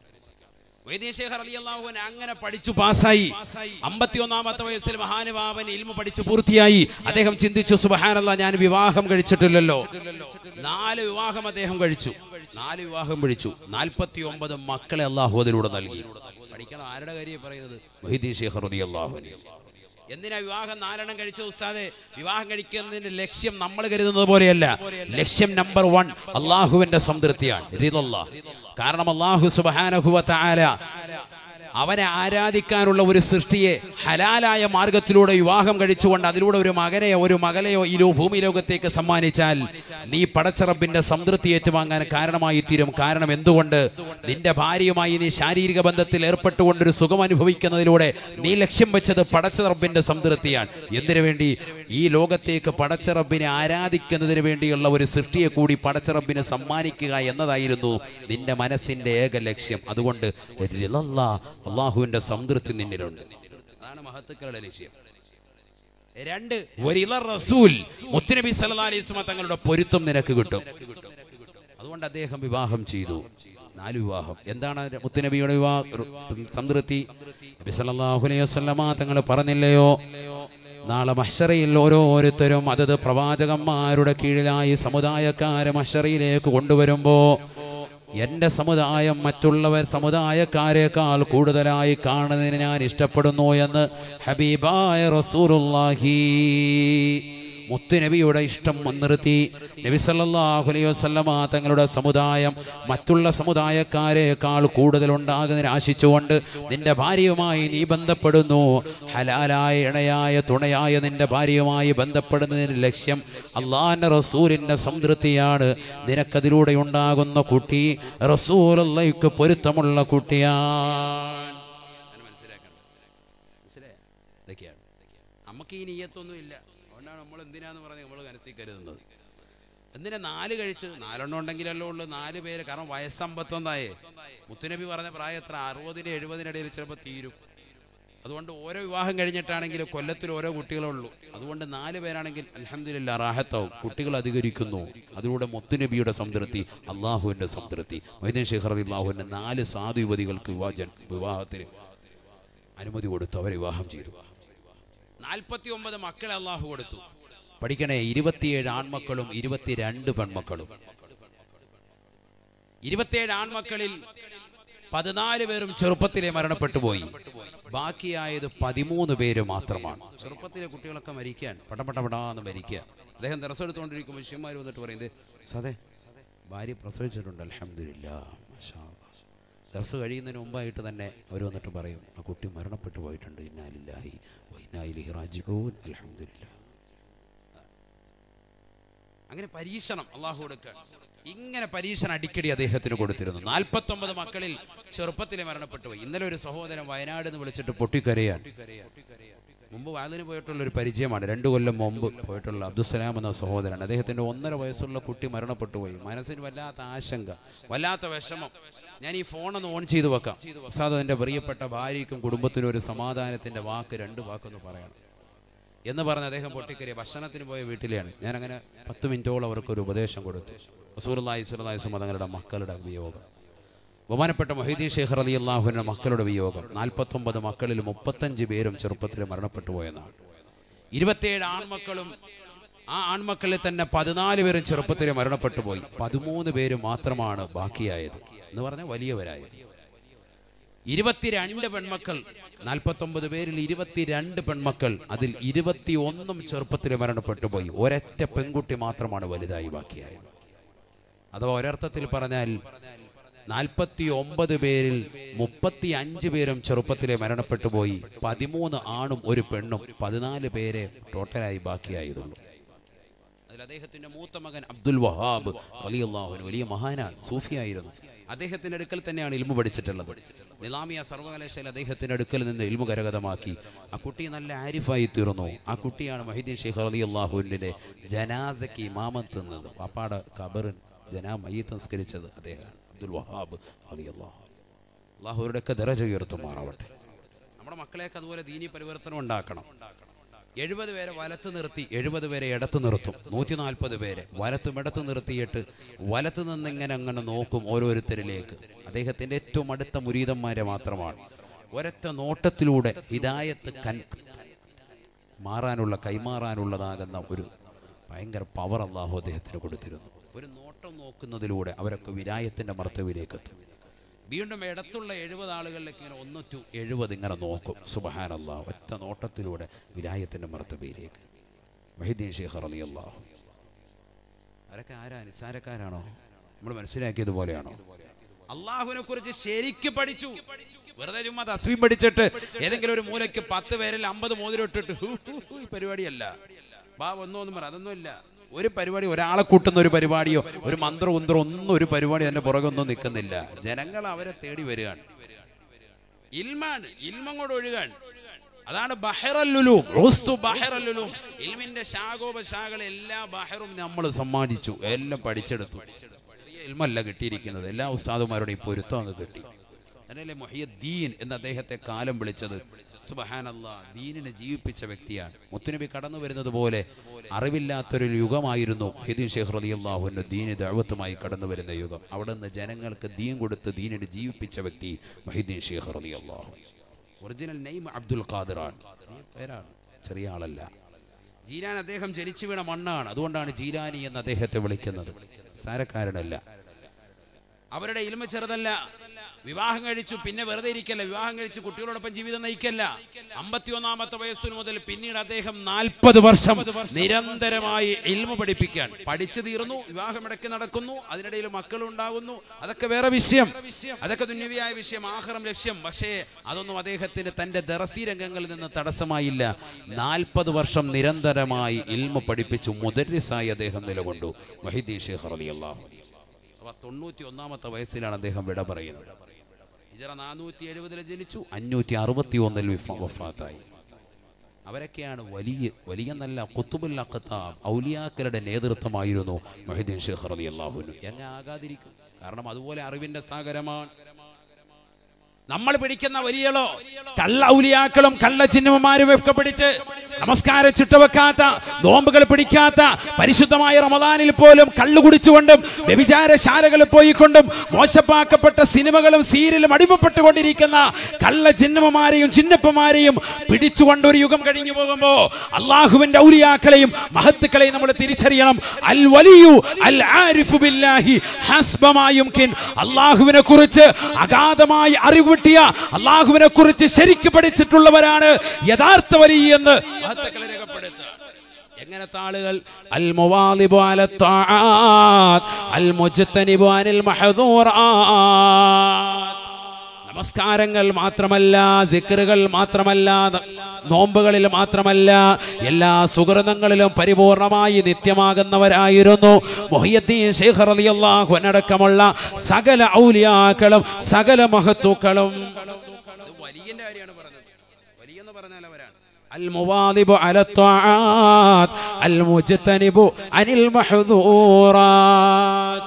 വൈദ്യശേഖർ അലി അള്ളാഹുവിൻ അങ്ങനെ പഠിച്ചു പാസ്സായി അമ്പത്തിയൊന്നാമത്തെ വയസ്സിൽ മഹാനുഭാവൻ ഇൽമ പഠിച്ചു പൂർത്തിയായി അദ്ദേഹം ചിന്തിച്ചു സുബഹാനല്ല ഞാൻ വിവാഹം കഴിച്ചിട്ടില്ലല്ലോ നാല് വിവാഹം അദ്ദേഹം കഴിച്ചു നാല് വിവാഹം കഴിച്ചു നാൽപ്പത്തി ഒമ്പത് മക്കളെ അള്ളാഹു അതിലൂടെ നൽകി പഠിക്കണം ആരുടെ കാര്യം പറയുന്നത് മൊഹീദ്ദീൻ ശേഖർ അലി അള്ളാഹുവിൻ എന്തിനാ വിവാഹം നാലെണ്ണം കഴിച്ച ഉസ്താദെ വിവാഹം കഴിക്കുന്നതിന്റെ ലക്ഷ്യം നമ്മൾ കരുതുന്നത് പോലെയല്ല ലക്ഷ്യം നമ്പർ വൺ അള്ളാഹുവിന്റെ സംതൃപ്തിയാണ് റിദല്ലാ. കാരണം അള്ളാഹു സുബാനഹുവ താല അവനെ ആരാധിക്കാനുള്ള ഒരു സൃഷ്ടിയെ ഹലാലായ മാർഗത്തിലൂടെ വിവാഹം കഴിച്ചുകൊണ്ട് അതിലൂടെ ഒരു മകനെയോ ഒരു മകളെയോ ഈ ലോ- ഭൂമി ലോകത്തേക്ക് സമ്മാനിച്ചാൽ നീ പടച്ചറബിന്റെ സംതൃപ്തി ഏറ്റുവാങ്ങാൻ കാരണമായി തീരും കാരണം എന്തുകൊണ്ട് നിന്റെ ഭാര്യയുമായി നീ ശാരീരിക ബന്ധത്തിൽ ഏർപ്പെട്ടുകൊണ്ട് ഒരു സുഖം അനുഭവിക്കുന്നതിലൂടെ നീ ലക്ഷ്യം വെച്ചത് പടച്ചറബിന്റെ സംതൃപ്തിയാണ് എന്തിനു വേണ്ടി ഈ ലോകത്തേക്ക് പടച്ചറബിനെ ആരാധിക്കുന്നതിന് വേണ്ടിയുള്ള ഒരു സൃഷ്ടിയെ കൂടി പടച്ചറബിന് സമ്മാനിക്കുക എന്നതായിരുന്നു നിന്റെ മനസ്സിന്റെ ഏക ലക്ഷ്യം അതുകൊണ്ട് റിളല്ലാ, അള്ളാഹുവിന്റെ സംതൃപ്തി നിന്നിലുണ്ട് അതാണ് മഹത്തുക്കളുടെ ലക്ഷ്യം രണ്ട് ഒരിള റസൂൽ മുത്തുനബി സല്ലല്ലാഹു അലൈഹി വസല്ലം തങ്ങളുടെ പൊരുത്തം നിനക്ക് കിട്ടും അതുകൊണ്ട് അദ്ദേഹം വിവാഹം ചെയ്തു നാല് വിവാഹം എന്താണ് മുത്തുനബിയുടെ വിവാഹ സംതൃപ്തി നബി സല്ലല്ലാഹു അലൈഹി വസല്ലമ തങ്ങൾ പറഞ്ഞില്ലയോ നാളെ മഹ്ശറയിൽ ഓരോരുത്തരും അതത് പ്രവാചകന്മാരുടെ കീഴിലായി സമുദായക്കാരെ മഹ്ശറയിലേക്ക് കൊണ്ടുവരുമ്പോ എന്റെ സമുദായം മറ്റുള്ളവർ സമുദായക്കാരെക്കാൾ കൂടുതലായി കാണുന്നതിന് ഞാൻ ഇഷ്ടപ്പെടുന്നു എന്ന് ഹബീബായ റസൂലുള്ളാഹി മുത്തുനബിയുടെ ഇഷ്ടം മുൻനിർത്തി നബി സല്ലല്ലാഹു അലൈഹി വസല്ലമ തങ്ങളുടെ സമുദായം മറ്റുള്ള സമുദായക്കാരെക്കാൾ കൂടുതൽ ഉണ്ടാകുന്നതിന് ആശിച്ചുകൊണ്ട് നിന്റെ ഭാര്യയുമായി നീ ബന്ധപ്പെടുന്നു ഹലാലായ ഇണയായ തുണയായ നിന്റെ ഭാര്യയുമായി ബന്ധപ്പെടുന്നതിന് ലക്ഷ്യം അള്ളാഹിന്റെ റസൂലിന്റെ സംതൃപ്തിയാണ് നിനക്കതിലൂടെ ഉണ്ടാകുന്ന കുട്ടി റസൂലുള്ളയ്ക്ക് പൊരുത്തമുള്ള കുട്ടിയാണ് മനസ്സിലായോ ഇതൊക്കെയാണ് നമുക്ക് ഈ നീയത്തൊന്നും ഇല്ല അതുകൊണ്ടാണ് നമ്മൾ എന്തിനാന്ന് പറഞ്ഞ് നമ്മൾ മനസ്സിൽ കരുതുന്നത് എന്തിനാ നാല് കഴിച്ച് നാലെണ്ണം ഉണ്ടെങ്കിലല്ലോ ഉള്ളു നാല് പേര് കാരണം വയസ്സമ്പത്തൊന്നായേ മുത്തുനബി പറഞ്ഞ പ്രായം എത്ര അറുപതിന് എഴുപതിനിടയിൽ ചിലപ്പോൾ തീരും അതുകൊണ്ട് ഓരോ വിവാഹം കഴിഞ്ഞിട്ടാണെങ്കിൽ കൊല്ലത്തിൽ ഓരോ കുട്ടികളേ ഉള്ളൂ അതുകൊണ്ട് നാല് പേരാണെങ്കിൽ അലഹമില്ല റാഹത്താവും കുട്ടികൾ അധികരിക്കുന്നു അതിലൂടെ മുത്തുനബിയുടെ സംതൃപ്തി അള്ളാഹുവിന്റെ സംതൃപ്തി മൊയ്തീൻ ഷെയ്ഖർ അള്ളാഹുവിന്റെ നാല് സാധു യുവതികൾക്ക് വിവാഹ വിവാഹത്തിന് അനുമതി കൊടുത്തു അവരെ വിവാഹം ചെയ്തു നാൽപ്പത്തി ഒമ്പത് മക്കളെ അള്ളാഹു കൊടുത്തു പഠിക്കണേ ഇരുപത്തിയേഴ് ആൺമക്കളും ഇരുപത്തിരണ്ട് പെൺമക്കളും ഇരുപത്തിയേഴ് ആൺമക്കളിൽ പതിനാല് പേരും ചെറുപ്പത്തിലെ മരണപ്പെട്ടു പോയി ബാക്കിയായത് പതിമൂന്ന് പേര് മാത്രമാണ് ചെറുപ്പത്തിലെ കുട്ടികളൊക്കെ മരിക്കാൻ പടപടപടാന്ന് മരിക്കുക അദ്ദേഹം ദർശെടുത്തുകൊണ്ടിരിക്കുമ്പോൾ ശിഷ്യന്മാർ വന്നിട്ട് പറയുന്നത് സതെ ഭാര്യ പ്രസവിച്ചിട്ടുണ്ട് അലഹമില്ല ദർസ് കഴിയുന്നതിന് മുമ്പായിട്ട് തന്നെ അവർ വന്നിട്ട് പറയും ആ കുട്ടി മരണപ്പെട്ടു പോയിട്ടുണ്ട് ഇന്നാലില്ലാഹി വൈനായിലി റാജിഊൻ അൽഹംദുലില്ലാ അങ്ങനെ പരീക്ഷണം അള്ളാഹു കൊടുക്കുക ഇങ്ങനെ പരീക്ഷണം അടിക്കടി അദ്ദേഹത്തിന് കൊടുത്തിരുന്നു നാൽപ്പത്തൊമ്പത് മക്കളിൽ ചെറുപ്പത്തിലെ മരണപ്പെട്ടു പോയി ഇന്നലെ ഒരു സഹോദരൻ വയനാട് എന്ന് വിളിച്ചിട്ട് പൊട്ടിക്കരയാൻ മുമ്പ് വാതിന് പോയിട്ടുള്ള ഒരു പരിചയമാണ് രണ്ടു കൊല്ലം മുമ്പ് പോയിട്ടുള്ള അബ്ദുസലാം എന്ന സഹോദരൻ അദ്ദേഹത്തിന്റെ ഒന്നര വയസ്സുള്ള കുട്ടി മരണപ്പെട്ടു പോയി മനസ്സിന് വല്ലാത്ത ആശങ്ക വല്ലാത്ത വിഷമം ഞാൻ ഈ ഫോണൊന്ന് ഓൺ ചെയ്തു വെക്കാം സാധു എൻ്റെ പ്രിയപ്പെട്ട ഭാര്യയ്ക്കും കുടുംബത്തിനും ഒരു സമാധാനത്തിന്റെ വാക്ക് രണ്ട് വാക്കൊന്ന് പറയണം എന്ന് പറഞ്ഞ് അദ്ദേഹം പൊട്ടിക്കരി ഭക്ഷണത്തിന് പോയ വീട്ടിലെയാണ് ഞാൻ അങ്ങനെ പത്ത് മിനിറ്റോളം അവർക്ക് ഒരു ഉപദേശം കൊടുത്തു റസൂർലായി സുലായി സുമതങ്ങളുടെ മക്കളുടെ വിയോഗം ബഹുമാനപ്പെട്ട മൊഹീദ്ദീൻ ഷെയ്ഖ് അലി അള്ളാഹുവിൻ്റെ മക്കളുടെ വിയോഗം നാൽപ്പത്തൊമ്പത് മക്കളിൽ മുപ്പത്തഞ്ച് പേരും ചെറുപ്പത്തിൽ മരണപ്പെട്ടു പോയെന്നാണ് ഇരുപത്തിയേഴ് ആൺമക്കളും ആ ആൺമക്കളിൽ തന്നെ പതിനാല് പേരും ചെറുപ്പത്തിൽ മരണപ്പെട്ടു പോയി പതിമൂന്ന് പേര് മാത്രമാണ് ബാക്കിയായത് എന്ന് പറഞ്ഞാൽ വലിയവരായത് ഇരുപത്തിരണ്ട് പെൺമക്കൾ നാൽപ്പത്തൊമ്പത് പേരിൽ ഇരുപത്തിരണ്ട് പെൺമക്കൾ അതിൽ ഇരുപത്തി ഒന്നും ചെറുപ്പത്തിൽ മരണപ്പെട്ടു പോയി ഒരൊറ്റ പെൺകുട്ടി മാത്രമാണ് വലുതായി ബാക്കിയായത് അഥവാ ഒരർത്ഥത്തിൽ പറഞ്ഞാൽ നാൽപ്പത്തി ഒമ്പത് പേരിൽ മുപ്പത്തി അഞ്ച് പേരും ചെറുപ്പത്തിലെ മരണപ്പെട്ടു പോയി പതിമൂന്ന് ആണും ഒരു പെണ്ണും പതിനാല് പേരെ ടോട്ടലായി ബാക്കിയായതുള്ളൂ അതിൽ അദ്ദേഹത്തിന്റെ മൂത്ത മകൻ അബ്ദുൽ വഹാബ് വലിയല്ലാഹുവിന് വലിയ മഹാനാണ് സൂഫിയായിരുന്നു അദ്ദേഹത്തിന്റെ അടുക്കൽ തന്നെയാണ് ഇൽമു പഠിച്ചിട്ടുള്ളത് നിലാമിയ സർവകലാശാല അദ്ദേഹത്തിന്റെ അടുക്കൽ നിന്ന് ഇൽമു കരഗതമാക്കി ആ കുട്ടി നല്ല ആരിഫായി തീർന്നു ആ കുട്ടിയാണ് മഹിദ്ദീൻ ഷെയ്ഖ് അലി അള്ളാഹുവിൻ്റെ ജനാസയ്ക്ക് ഇമാമത്ത് നിന്നത് പാപ്പാടെ കബറിൻ ജനാ മയ്യത്ത് സംസ്കരിച്ചത് അദ്ദേഹമാണ് അബ്ദുൽ വഹാബ് അലി അള്ളാഹു അള്ളാഹുവരുടെയൊക്കെ ദരജ ഉയർത്തുമാറാവട്ടെ നമ്മുടെ മക്കളെയൊക്കെ അതുപോലെ ദീനി പരിവർത്തനം ഉണ്ടാക്കണം എഴുപത് പേരെ വലത്ത് നിർത്തി എഴുപത് പേരെ ഇടത്ത് നിർത്തും നൂറ്റി നാൽപ്പത് പേരെ വലത്തും ഇടത്ത് നിർത്തിയിട്ട് വലത്ത് നിന്ന് ഇങ്ങനെ അങ്ങനെ നോക്കും ഓരോരുത്തരിലേക്ക് അദ്ദേഹത്തിന്റെ ഏറ്റവും അടുത്ത മുരീതന്മാരെ മാത്രമാണ് ഒരൊറ്റ നോട്ടത്തിലൂടെ ഹിദായത്ത് കൻ മാറാനുള്ള കൈമാറാനുള്ളതാകുന്ന ഒരു ഭയങ്കര പവർ അള്ളാഹു അദ്ദേഹത്തിന് കൊടുത്തിരുന്നു ഒരു നോട്ടം നോക്കുന്നതിലൂടെ അവരൊക്കെ വിരായത്തിന്റെ മർത്തവിലേക്ക് എത്തും വീണ്ടും ഇടത്തുള്ള എഴുപത് ആളുകളിലേക്ക് ഇങ്ങനെ ഒന്ന് ടു എഴുപത് ഇങ്ങനെ നോക്കും സുബഹാനല്ല ഒറ്റ നോട്ടത്തിലൂടെ വിരായത്തിന്റെ മർത്തബയിലേക്ക് വഹിദ്ദീൻ ഷേഖർ അലി അള്ളാഹു അവരൊക്കെ ആരാ നിസാരക്കാരാണോ നമ്മൾ മനസ്സിലാക്കിയതുപോലെയാണോ അള്ളാഹുവിനെ കുറിച്ച് ശരിക്ക് പഠിച്ചു വെറുതെ ചുമ്മാ തസ്വീം പഠിച്ചിട്ട് ഏതെങ്കിലും ഒരു മൂലയ്ക്ക് പത്ത് പേരിൽ അമ്പത് മോതിരം ഇട്ടിട്ട് ഹൂ, ഹൂ, ഹൂ, ഈ പരിപാടിയല്ല ബാ ഒന്നും ഒന്നും പറ അതൊന്നുമില്ല ഒരു പരിപാടി ഒരാളെ കൂട്ടുന്ന ഒരു പരിപാടിയോ ഒരു മന്ത്രം ഉന്ത്രം ഒന്നും ഒരു പരിപാടി അതിന്റെ പുറകൊന്നും നിൽക്കുന്നില്ല ജനങ്ങൾ അവരെ തേടി വരികയാണ് ഇൽമാണ് ഇൽമങ്ങോട് ഒഴുകാൻ അതാണ് ബഹറല്ലുലു ബഹറല്ലുലു ഇൽമിന്റെ ശാഖോപശാഖകൾ എല്ലാ ബഹറും നമ്മൾ സമ്മാനിച്ചു എല്ലാം പഠിച്ചെടുത്തു ചെറിയ ഇൽമല്ല കിട്ടിയിരിക്കുന്നത് എല്ലാ ഉസ്താദുമാരോടും ഈ പൊരുത്തം അങ്ങ് കിട്ടി അതിനല്ലേ മൊഹിയദ്ദീൻ എന്ന് അദ്ദേഹത്തെ കാലം വിളിച്ചത് സുബഹാനല്ല ദീനിനെ ജീവിപ്പിച്ച വ്യക്തിയാണ് മുത്തുനബി കടന്നു വരുന്നത് പോലെ അറിവില്ലാത്തൊരു യുഗമായിരുന്നു ഹിദീൻ ഷെയ്ഖ് റലി അള്ളാഹുവിൻ്റെ ദീന് ദഴവത്തുമായി കടന്നു വരുന്ന യുഗം അവിടെ നിന്ന് ജനങ്ങൾക്ക് ദീൻ കൊടുത്ത് ദീനിനെ ജീവിപ്പിച്ച വ്യക്തി മഹിദ്ദീൻ ഷെയ്ഖ് റലി അള്ളാഹു ഒറിജിനൽ നെയ്മ് അബ്ദുൽ ഖാദിറാണ് ചെറിയ പേരാണ് ചെറിയ ആളല്ല ജീലാൻ അദ്ദേഹം ജനിച്ചു വീണ മണ്ണാണ് അതുകൊണ്ടാണ് ജീലാനി എന്ന് അദ്ദേഹത്തെ വിളിക്കുന്നത് സാരക്കാരനല്ല അവരുടെ ഇൽമ ചെറുതല്ല വിവാഹം കഴിച്ചു പിന്നെ വെറുതെ ഇരിക്കല്ല വിവാഹം കഴിച്ച് കുട്ടികളോടൊപ്പം ജീവിതം നയിക്കല്ല അമ്പത്തിയൊന്നാമത്തെ വയസ്സിൽ മുതൽ പിന്നീട് അദ്ദേഹം നാൽപ്പത് വർഷം നിരന്തരമായി ഇൽമ പഠിപ്പിക്കാൻ പഠിച്ചു തീർന്നു വിവാഹം ഇടയ്ക്ക് നടക്കുന്നു അതിനിടയിൽ മക്കളുണ്ടാകുന്നു അതൊക്കെ വേറെ വിഷയം അതൊക്കെ ദുന്യവിയായ വിഷയം ആഹ്റം ലക്ഷ്യം പക്ഷേ അതൊന്നും അദ്ദേഹത്തിന് തന്റെ ദറസി രംഗങ്ങളിൽ നിന്ന് തടസ്സമായില്ല നാൽപ്പത് വർഷം നിരന്തരമായി ഇൽമ പഠിപ്പിച്ചു മുദരിസായി അദ്ദേഹം നിലകൊണ്ടു വഹിദീൻ ഷേഖ് അലി അള്ളാഹു അപ്പൊ തൊണ്ണൂറ്റി ഒന്നാമത്തെ വയസ്സിലാണ് അദ്ദേഹം വിട പറയുന്നത് ഇജറ നാനൂറ്റി എഴുപതിൽ ജനിച്ചു അഞ്ഞൂറ്റി അറുപത്തി ഒന്നിൽ വഫാത്തായി അവരൊക്കെയാണ് വലിയ വലിയ നല്ല കുത്തുബുൽ അഖത്താബ് ഔലിയാക്കളുടെ നേതൃത്വമായിരുന്നു മൊഹിദ്ദീൻ ഷേഖ് റലി അള്ളാഹുനു എങ്ങനെ ആകാതിരിക്കും കാരണം അതുപോലെ അറിവിന്റെ സാഗരമാണ് നമ്മൾ പിടിക്കുന്ന വലിയളോ കള്ള ഔലിയാക്കളും കള്ള ചിഹ്നന്മാരും ഒക്കെ പിടിച്ച് നമസ്കാര ചിട്ടവെക്കാത്ത നോമ്പുകൾ പിടിക്കാത്ത പരിശുദ്ധമായ റമദാനിൽ പോലും കള്ളു കുടിച്ചുകൊണ്ടും വ്യഭിചാരശാലകളിൽ പോയിക്കൊണ്ടും മോശപ്പാക്കപ്പെട്ട സിനിമകളും സീരിയലും അടിമപ്പെട്ടുകൊണ്ടിരിക്കുന്ന കള്ള ചിഹ്നന്മാരെയും ചിന്നപ്പമാരെയും പിടിച്ചുകൊണ്ട് ഒരു യുഗം കഴിഞ്ഞു പോകുമ്പോ അള്ളാഹുവിന്റെ ഔലിയാക്കളെയും മഹത്തുക്കളെയും നമ്മൾ തിരിച്ചറിയണം അൽ വലിയു അൽ ആരിഫു ബില്ലാഹി ഹസ്ബമായും അള്ളാഹുവിനെ കുറിച്ച് അഗാധമായി അറിവ് കിട്ടിയ അള്ളാഹുവിനെ കുറിച്ച് ശരിക്ക് പഠിച്ചിട്ടുള്ളവരാണ് യഥാർത്ഥ വലിയ എന്ന് മഹത്തുക്കളെ രേഖപ്പെടുത്തുക എങ്ങനത്തെ ആളുകൾ അൽ മുവാലിബു അല ത്വാആത്ത് അൽ മുജ്തനിബു അനിൽ മഹദൂറാത്ത് നമസ്കാരങ്ങൾ മാത്രമല്ല സിക്കറുകൾ മാത്രമല്ല ന- നോമ്പുകളിൽ മാത്രമല്ല എല്ലാ സുഹൃതങ്ങളിലും പരിപൂർണമായി നിത്യമാകുന്നവരായിരുന്നു മൊഹിയദ്ദീൻ ശേഖർ അലിയല്ലാഹു അടക്കമുള്ള സകല ഔലിയാക്കളും സകല മഹത്തുക്കളും വലിയന്റെ കാര്യമാണ് പറഞ്ഞത് വലിയെന്ന് പറഞ്ഞാൽ അവരാണ് المواظب على الطاعات المجتنب عن المحظورات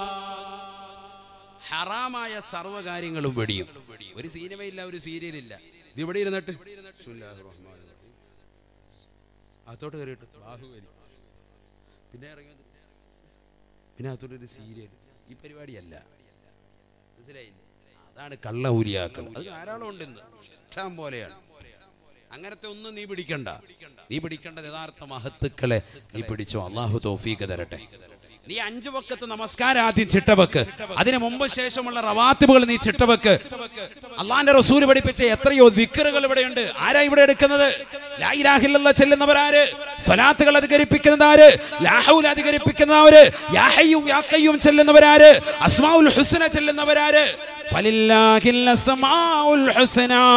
ഹറാമായ സർവ്വകാര്യങ്ങളും വെടിയും ഒരു സിനിമയില്ല ഒരു സീരിയലില്ല ഇത് ഇവിടെ ഇരുന്നിട്ട് ബിസ്മില്ലാഹിർ റഹ്മാനിർ റഹീം. അകത്തോട്ട് കയറിയിട്ട് ബാഹുബലി പിന്നെ ഇറങ്ങിയത് പിന്നെ അകത്തോട്ട് ഒരു സീരിയൽ ഈ പരിപാടിയല്ല മനസ്സിലായില്ലേ അതാണ് കള്ള ഊരിയാക്കൾ അത് ധാരാളം ഉണ്ട് ഇന്ന് ഇഷ്ടം പോലെയാണ് അങ്ങനത്തെ ഒന്നും നീ പിടിക്കണ്ട നീ പിടിക്കേണ്ടത് യഥാർത്ഥ മഹത്തുക്കളെ നീ പിടിച്ചോ അള്ളാഹു തൗഫീഖ് തരട്ടെ നീ അഞ്ചു വക്കത്ത് നമസ്കാരം ആദ്യം ചിട്ടവെക്ക് അതിന് മുമ്പ് ശേഷമുള്ള റവാത്തിബുകൾ നീ ചിട്ടവെക്ക് അള്ളാന്റെ റസൂല് പഠിപ്പിച്ച എത്രയോ വിക്കറുകൾ ഇവിടെയുണ്ട് ആരാ ഇവിടെ എടുക്കുന്നത് ലായിലാഹില്ല ചെല്ലുന്നവരാര് സ്വലാത്തുകൾ അധികരിപ്പിക്കുന്നത് ആര് ലാഹുൽ അധികരിപ്പിക്കുന്നത് ആര് യാഹയും യാക്കയും ചെല്ലുന്നവരാര് അസ്മാഉൽ ഹുസ്ന ചെല്ലുന്നവരാര് فلله الأسماء الحسنى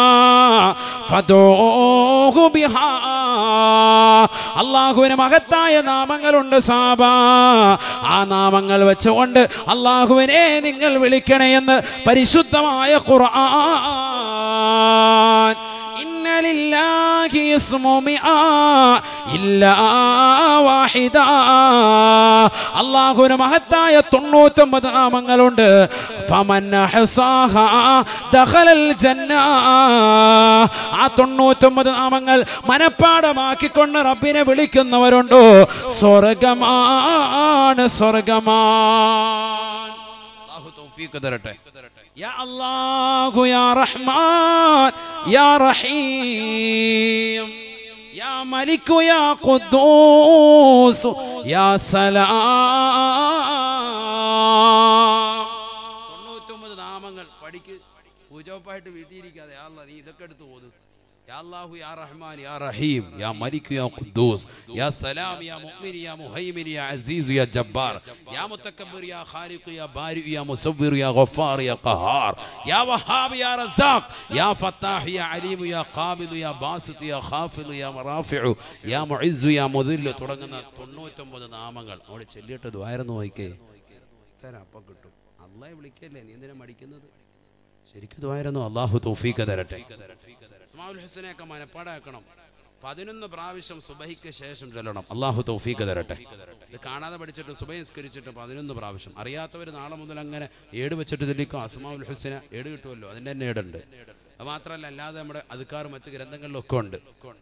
فادعوه بها അള്ളാഹുവിന് മഹത്തായ നാമങ്ങളുണ്ട് സാബ ആ നാമങ്ങൾ വെച്ചുകൊണ്ട് അള്ളാഹുവിനെ നിങ്ങൾ വിളിക്കണേ എന്ന് പരിശുദ്ധമായ ഖുർആൻ ഇന്ന ലില്ലാഹി الاسم مئة إلا واحدا അള്ളാഹുവിന് മഹത്തായ തൊണ്ണൂറ്റൊമ്പത് നാമങ്ങളുണ്ട് ഫമൻ അഹ്സാഹ ദഖലൽ ജന്ന ആ തൊണ്ണൂറ്റൊമ്പത് നാമങ്ങൾ മനപ്പാടമാക്കിക്കൊണ്ട് റബ്ബിനെ വിളിക്കുന്നവരുണ്ടോ സ്വർഗമാണ് സ്വർഗമാണ് അല്ലാഹു തൗഫീഖ് തരട്ടെ യാ അല്ലാഹു യാ റഹ്മാൻ യാ റഹീം യാ മലിക്കു യാ ഖുദ്ദൂസ് യാ സലാം തൊണ്ണൂറ്റൊമ്പത് നാമങ്ങൾ പഠിക്ക് പൂജോപ്പായിട്ട് വീട്ടിയിരിക്കാതെ യാ അല്ലാ, നീ ഇതൊക്കെ എടുത്ത് ഓത് യാ അല്ലാഹു യാ റഹ്മാൻ യാ റഹീം യാ മലിക് യാ ഖുദ്ദൂസ് യാ സലാം യാ മുഅ്മിൻ യാ മുഹൈമിൻ യാ അസീസ് യാ ജബ്ബാർ യാ മുതക്കബ്ബിർ യാ ഖാലിഖ് യാ ബാരി യാ മുസവ്വിർ യാ ഗഫാർ യാ ഖഹാർ യാ വഹാബ് യാ റസാഖ് യാ ഫത്താഹ് യാ അലീം യാ ഖാബിദ് യാ ബാസിത്ത് യാ ഖാഫിദ് യാ മറാഫിഉ യാ മുഇസ് യാ മുദിൽ തുടങ്ങുന്ന 99 നാമങ്ങൾ അവിടെ ചൊല്ലിയിട്ട് ദ്വാരം നോക്കിക്കേ തരാം അപ്പം കിട്ടും അള്ളാഹെ വിളിക്കല്ലേ നീ എന്തിനാ മടിക്കുന്നത് ശരിക്കും ദ്വായിരുന്നു അള്ളാഹു തൗഫീഖ് തരട്ടെ അസ്മാഉൽ ഹുസനയൊക്കെ മനപ്പാടാക്കണം പതിനൊന്ന് പ്രാവശ്യം സുബഹിക്ക് ശേഷം ചൊല്ലണം അള്ളാഹു തൗഫീഖ് തരട്ടെ ഇത് കാണാതെ പഠിച്ചിട്ട് സുബഹി നിസ്കരിച്ചിട്ട് പതിനൊന്ന് പ്രാവശ്യം അറിയാത്തവർ നാളെ മുതൽ അങ്ങനെ ഏട് വെച്ചിട്ട് ചൊല്ലിക്കും അസ്മാഉൽ ഹുസന ഏട് കിട്ടുമല്ലോ അതിൻ്റെ തന്നെ ഏടുണ്ട് അത് മാത്രമല്ല അല്ലാതെ നമ്മുടെ അതുക്കാർ മറ്റ് ഗ്രന്ഥങ്ങളിലൊക്കെ ഉണ്ട്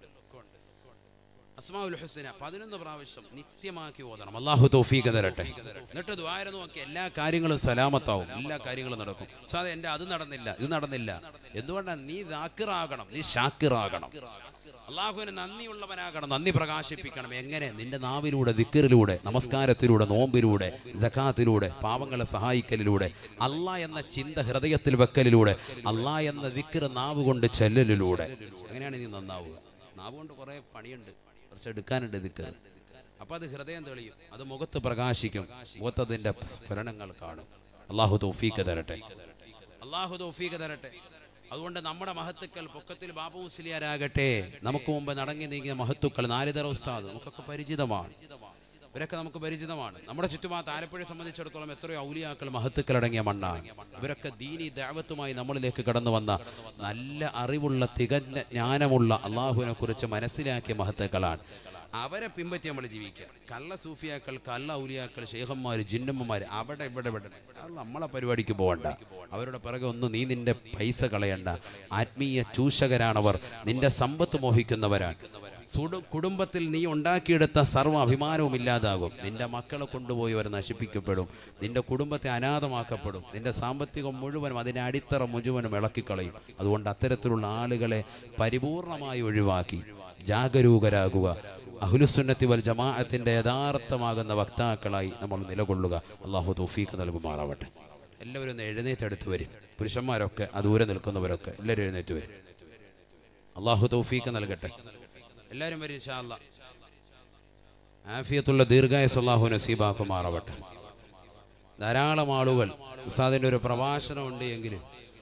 അസ്മാഉൽ ഹുസന പതിനൊന്ന് പ്രാവശ്യം നിത്യമാക്കി ഓതണം അള്ളാഹു തൗഫീഖ് തരട്ടെ എന്നിട്ട് ദ്വാര നോക്കി എല്ലാ കാര്യങ്ങളും സലാമത്താവും എല്ലാ കാര്യങ്ങളും നടക്കും സാധേ എൻ്റെ അത് നടന്നില്ല ഇത് നടന്നില്ല എന്തുകൊണ്ടാണ് നീ ദാക്കിറാകണം നീ ഷാക്കിറാകണം അള്ളാഹുവിന് നന്ദിയുള്ളവനാകണം നന്ദി പ്രകാശിപ്പിക്കണം എങ്ങനെ നിന്റെ നാവിലൂടെ ദിക്കറിലൂടെ നമസ്കാരത്തിലൂടെ നോമ്പിലൂടെ ജക്കാത്തിലൂടെ പാവങ്ങളെ സഹായിക്കലിലൂടെ അള്ളാ എന്ന ചിന്ത ഹൃദയത്തിൽ വെക്കലിലൂടെ അള്ളാ എന്ന ദിക്കറ് നാവ് കൊണ്ട് ചെല്ലലിലൂടെ അങ്ങനെയാണ് നീ നന്നാവുക നാവ് കൊണ്ട് കുറേ പണിയുണ്ട് കുറച്ച് എടുക്കാനുണ്ട് ദിക്കർ അപ്പൊ അത് ഹൃദയം തെളിയും അത് മുഖത്ത് പ്രകാശിക്കും മുഖത്ത് അതിന്റെ സ്ഫുരണങ്ങൾ കാണും അള്ളാഹു തൗഫീഖ് തരട്ടെ അള്ളാഹു തൗഫീഖ് തരട്ടെ അതുകൊണ്ട് നമ്മുടെ മഹത്തുക്കൾ പൊക്കത്തിൽ ബാബു മുസ്ലിയാരാകട്ടെ നമുക്ക് മുമ്പ് നടങ്ങി നീങ്ങിയ മഹത്തുക്കൾ നാലിതര ഉസ്താദ് നമുക്കൊക്കെ പരിചിതമാണ് ഇവരൊക്കെ നമുക്ക് പരിചിതമാണ് നമ്മുടെ ചുറ്റുപാട് ആലപ്പുഴയെ സംബന്ധിച്ചിടത്തോളം എത്രയോ ഔലിയാക്കൾ മഹത്തുക്കൾ അടങ്ങിയ മണ്ണാണ് ഇവരൊക്കെ ദീനി ദാവത്തുമായി നമ്മളിലേക്ക് കടന്നു വന്ന നല്ല അറിവുള്ള തികഞ്ഞ ജ്ഞാനമുള്ള അള്ളാഹുവിനെ കുറിച്ച് മനസ്സിലാക്കിയ മഹത്തുക്കളാണ് അവരെ പിൻപറ്റി നമ്മൾ ജീവിക്കുക കള്ള സൂഫിയാക്കൾ കള്ള ഔലിയാക്കൾ ഷേഖന്മാർ ജിന്നമ്മമാർ അവിടെ ഇവിടെ ഇവിടെ അത് നമ്മളെ പരിപാടിക്ക് പോകണ്ട അവരുടെ പിറകെ ഒന്നും നീ നിന്റെ പൈസ കളയണ്ട ആത്മീയ ചൂഷകരാണവർ നിന്റെ സമ്പത്ത് മോഹിക്കുന്നവരാണ് സുടു കുടുംബത്തിൽ നീ ഉണ്ടാക്കിയെടുത്ത സർവ്വ അഭിമാനവും ഇല്ലാതാകും നിന്റെ മക്കളെ കൊണ്ടുപോയി അവർ നശിപ്പിക്കപ്പെടും നിന്റെ കുടുംബത്തെ അനാഥമാക്കപ്പെടും നിന്റെ സാമ്പത്തികം മുഴുവനും അതിനെ അടിത്തറ മുഴുവനും ഇളക്കിക്കളയും അതുകൊണ്ട് അത്തരത്തിലുള്ള ആളുകളെ പരിപൂർണമായി ഒഴിവാക്കി ജാഗരൂകരാകുക അഹുലുസുന്നത്തി വൽ ജമാഅത്തിന്റെ യഥാർത്ഥമാകുന്ന വക്താക്കളായി നമ്മൾ നിലകൊള്ളുക അള്ളാഹു തൗഫീഖ് നൽകുമാറാവട്ടെ എല്ലാവരും ഒന്ന് എഴുന്നേറ്റെടുത്ത് വരും പുരുഷന്മാരൊക്കെ ആ ദൂരെ നിൽക്കുന്നവരൊക്കെ എല്ലാവരും എഴുന്നേറ്റ് വരും അള്ളാഹു തൗഫീഖ് നൽകട്ടെ എല്ലാവരും വരും ഇൻഷാ അല്ലാ ആഫിയത്തുള്ള ദീർഘായസ് അള്ളാഹു നസീബാക്കുമാറാവട്ടെ ധാരാളം ആളുകൾ ഉസ്താദിൻ്റെ ഒരു പ്രഭാഷണം ഉണ്ട് എങ്കിലും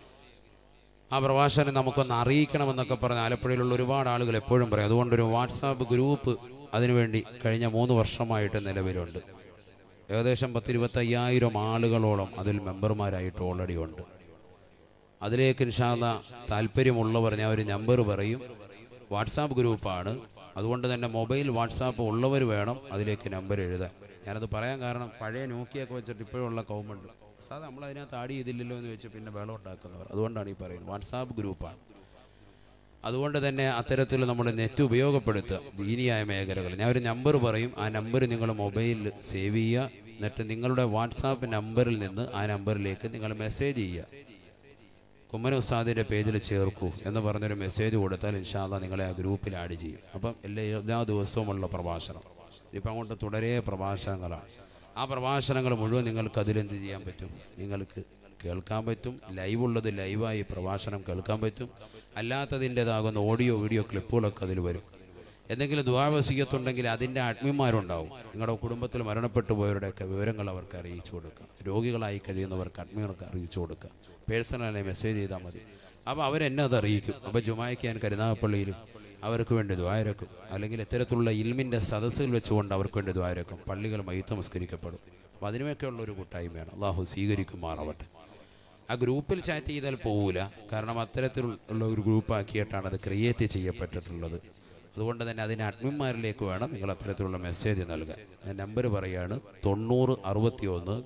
ആ പ്രഭാഷണം നമുക്കൊന്ന് അറിയിക്കണമെന്നൊക്കെ പറഞ്ഞ് ആലപ്പുഴയിലുള്ള ഒരുപാട് ആളുകൾ എപ്പോഴും പറയും അതുകൊണ്ടൊരു വാട്സാപ്പ് ഗ്രൂപ്പ് അതിനുവേണ്ടി കഴിഞ്ഞ മൂന്ന് വർഷമായിട്ട് നിലവിലുണ്ട് ഏകദേശം പത്തിരുപത്തയ്യായിരം ആളുകളോളം അതിൽ മെമ്പർമാരായിട്ട് ഓൾറെഡി ഉണ്ട് അതിലേക്ക് ഇൻഷാല്ല താല്പര്യമുള്ളവർ ഞാൻ ഒരു നമ്പർ പറയും വാട്സാപ്പ് ഗ്രൂപ്പാണ് അതുകൊണ്ട് തന്നെ മൊബൈൽ വാട്സാപ്പ് ഉള്ളവർ വേണം അതിലേക്ക് നമ്പർ എഴുതാൻ ഞാനത് പറയാൻ കാരണം പഴയ നോക്കിയൊക്കെ വെച്ചിട്ട് ഇപ്പോഴുള്ള കൗമുണ്ട് സാധാ നമ്മൾ അതിനകത്ത് ആഡ് ചെയ്തില്ലല്ലോ എന്ന് വെച്ച് പിന്നെ വേളം ഉണ്ടാക്കുന്നവർ അതുകൊണ്ടാണ് ഈ പറയുന്നത് വാട്സാപ്പ് ഗ്രൂപ്പാണ് അതുകൊണ്ട് തന്നെ അത്തരത്തിൽ നമ്മൾ നെറ്റ് ഉപയോഗപ്പെടുത്തുക ദീനിയായ മേഖലകൾ ഞാൻ ഒരു നമ്പർ പറയും ആ നമ്പർ നിങ്ങൾ മൊബൈലിൽ സേവ് ചെയ്യുക എന്നിട്ട് നിങ്ങളുടെ വാട്സാപ്പ് നമ്പറിൽ നിന്ന് ആ നമ്പറിലേക്ക് നിങ്ങൾ മെസ്സേജ് ചെയ്യുക കുമ്മന ഉസ്താദിൻ്റെ പേജിൽ ചേർക്കൂ എന്ന് പറഞ്ഞൊരു മെസ്സേജ് കൊടുത്താൽ ഇൻഷാല്ല നിങ്ങളെ ആ ഗ്രൂപ്പിൽ ആഡ് ചെയ്യും അപ്പം എല്ലാ എല്ലാ ദിവസവുമുള്ള പ്രഭാഷണം ഇപ്പം അങ്ങോട്ട് തുടരെ പ്രഭാഷണങ്ങളാണ് ആ പ്രഭാഷണങ്ങൾ മുഴുവൻ നിങ്ങൾക്ക് അതിലെന്ത് ചെയ്യാൻ പറ്റും നിങ്ങൾക്ക് കേൾക്കാൻ പറ്റും ലൈവ് ഉള്ളത് ലൈവായി പ്രഭാഷണം കേൾക്കാൻ പറ്റും അല്ലാത്തതിൻ്റെതാകുന്ന ഓഡിയോ വീഡിയോ ക്ലിപ്പുകളൊക്കെ അതിൽ വരും എന്തെങ്കിലും ദ്വാവസീയത്തുണ്ടെങ്കിൽ അതിൻ്റെ അഡ്മിന്മാരുണ്ടാവും നിങ്ങളുടെ കുടുംബത്തിൽ മരണപ്പെട്ടു പോയവരുടെയൊക്കെ വിവരങ്ങൾ അവർക്ക് അറിയിച്ചു കൊടുക്കുക രോഗികളായി കഴിയുന്നവർക്ക് അഡ്മികൾക്ക് അറിയിച്ചു കൊടുക്കുക പേഴ്സണലായി മെസ്സേജ് ചെയ്താൽ മതി അപ്പോൾ അവരെന്നെ അത് അറിയിക്കും അപ്പോൾ ജുമായ്ക്ക് ഞാൻ കരുനാഗപ്പള്ളിയിലും അവർക്ക് വേണ്ടി ദ്വാരക്കും അല്ലെങ്കിൽ ഇത്തരത്തിലുള്ള ഇൽമിൻ്റെ സദസ്സുകൾ വെച്ചുകൊണ്ട് അവർക്ക് വേണ്ടി ദ്വാരക്കും പള്ളികൾ മയ്ത്ത് നമസ്കരിക്കപ്പെടും അപ്പോൾ അതിനുമൊക്കെയുള്ള ഒരു കൂട്ടായ്മയാണ് അള്ളാഹു സ്വീകരിക്കുമാറാവട്ടെ ആ ഗ്രൂപ്പിൽ ചാറ്റ് ചെയ്താൽ പോവില്ല കാരണം അത്തരത്തിലുള്ള ഒരു ഗ്രൂപ്പ് ആക്കിയിട്ടാണ് അത് ക്രിയേറ്റ് ചെയ്യപ്പെട്ടിട്ടുള്ളത് അതുകൊണ്ട് തന്നെ അതിന് അഡ്മിന്മാരിലേക്ക് വേണം നിങ്ങൾ അത്തരത്തിലുള്ള മെസ്സേജ് നൽകാൻ ഞാൻ നമ്പർ പറയാണ് തൊണ്ണൂറ് അറുപത്തി ഒന്ന്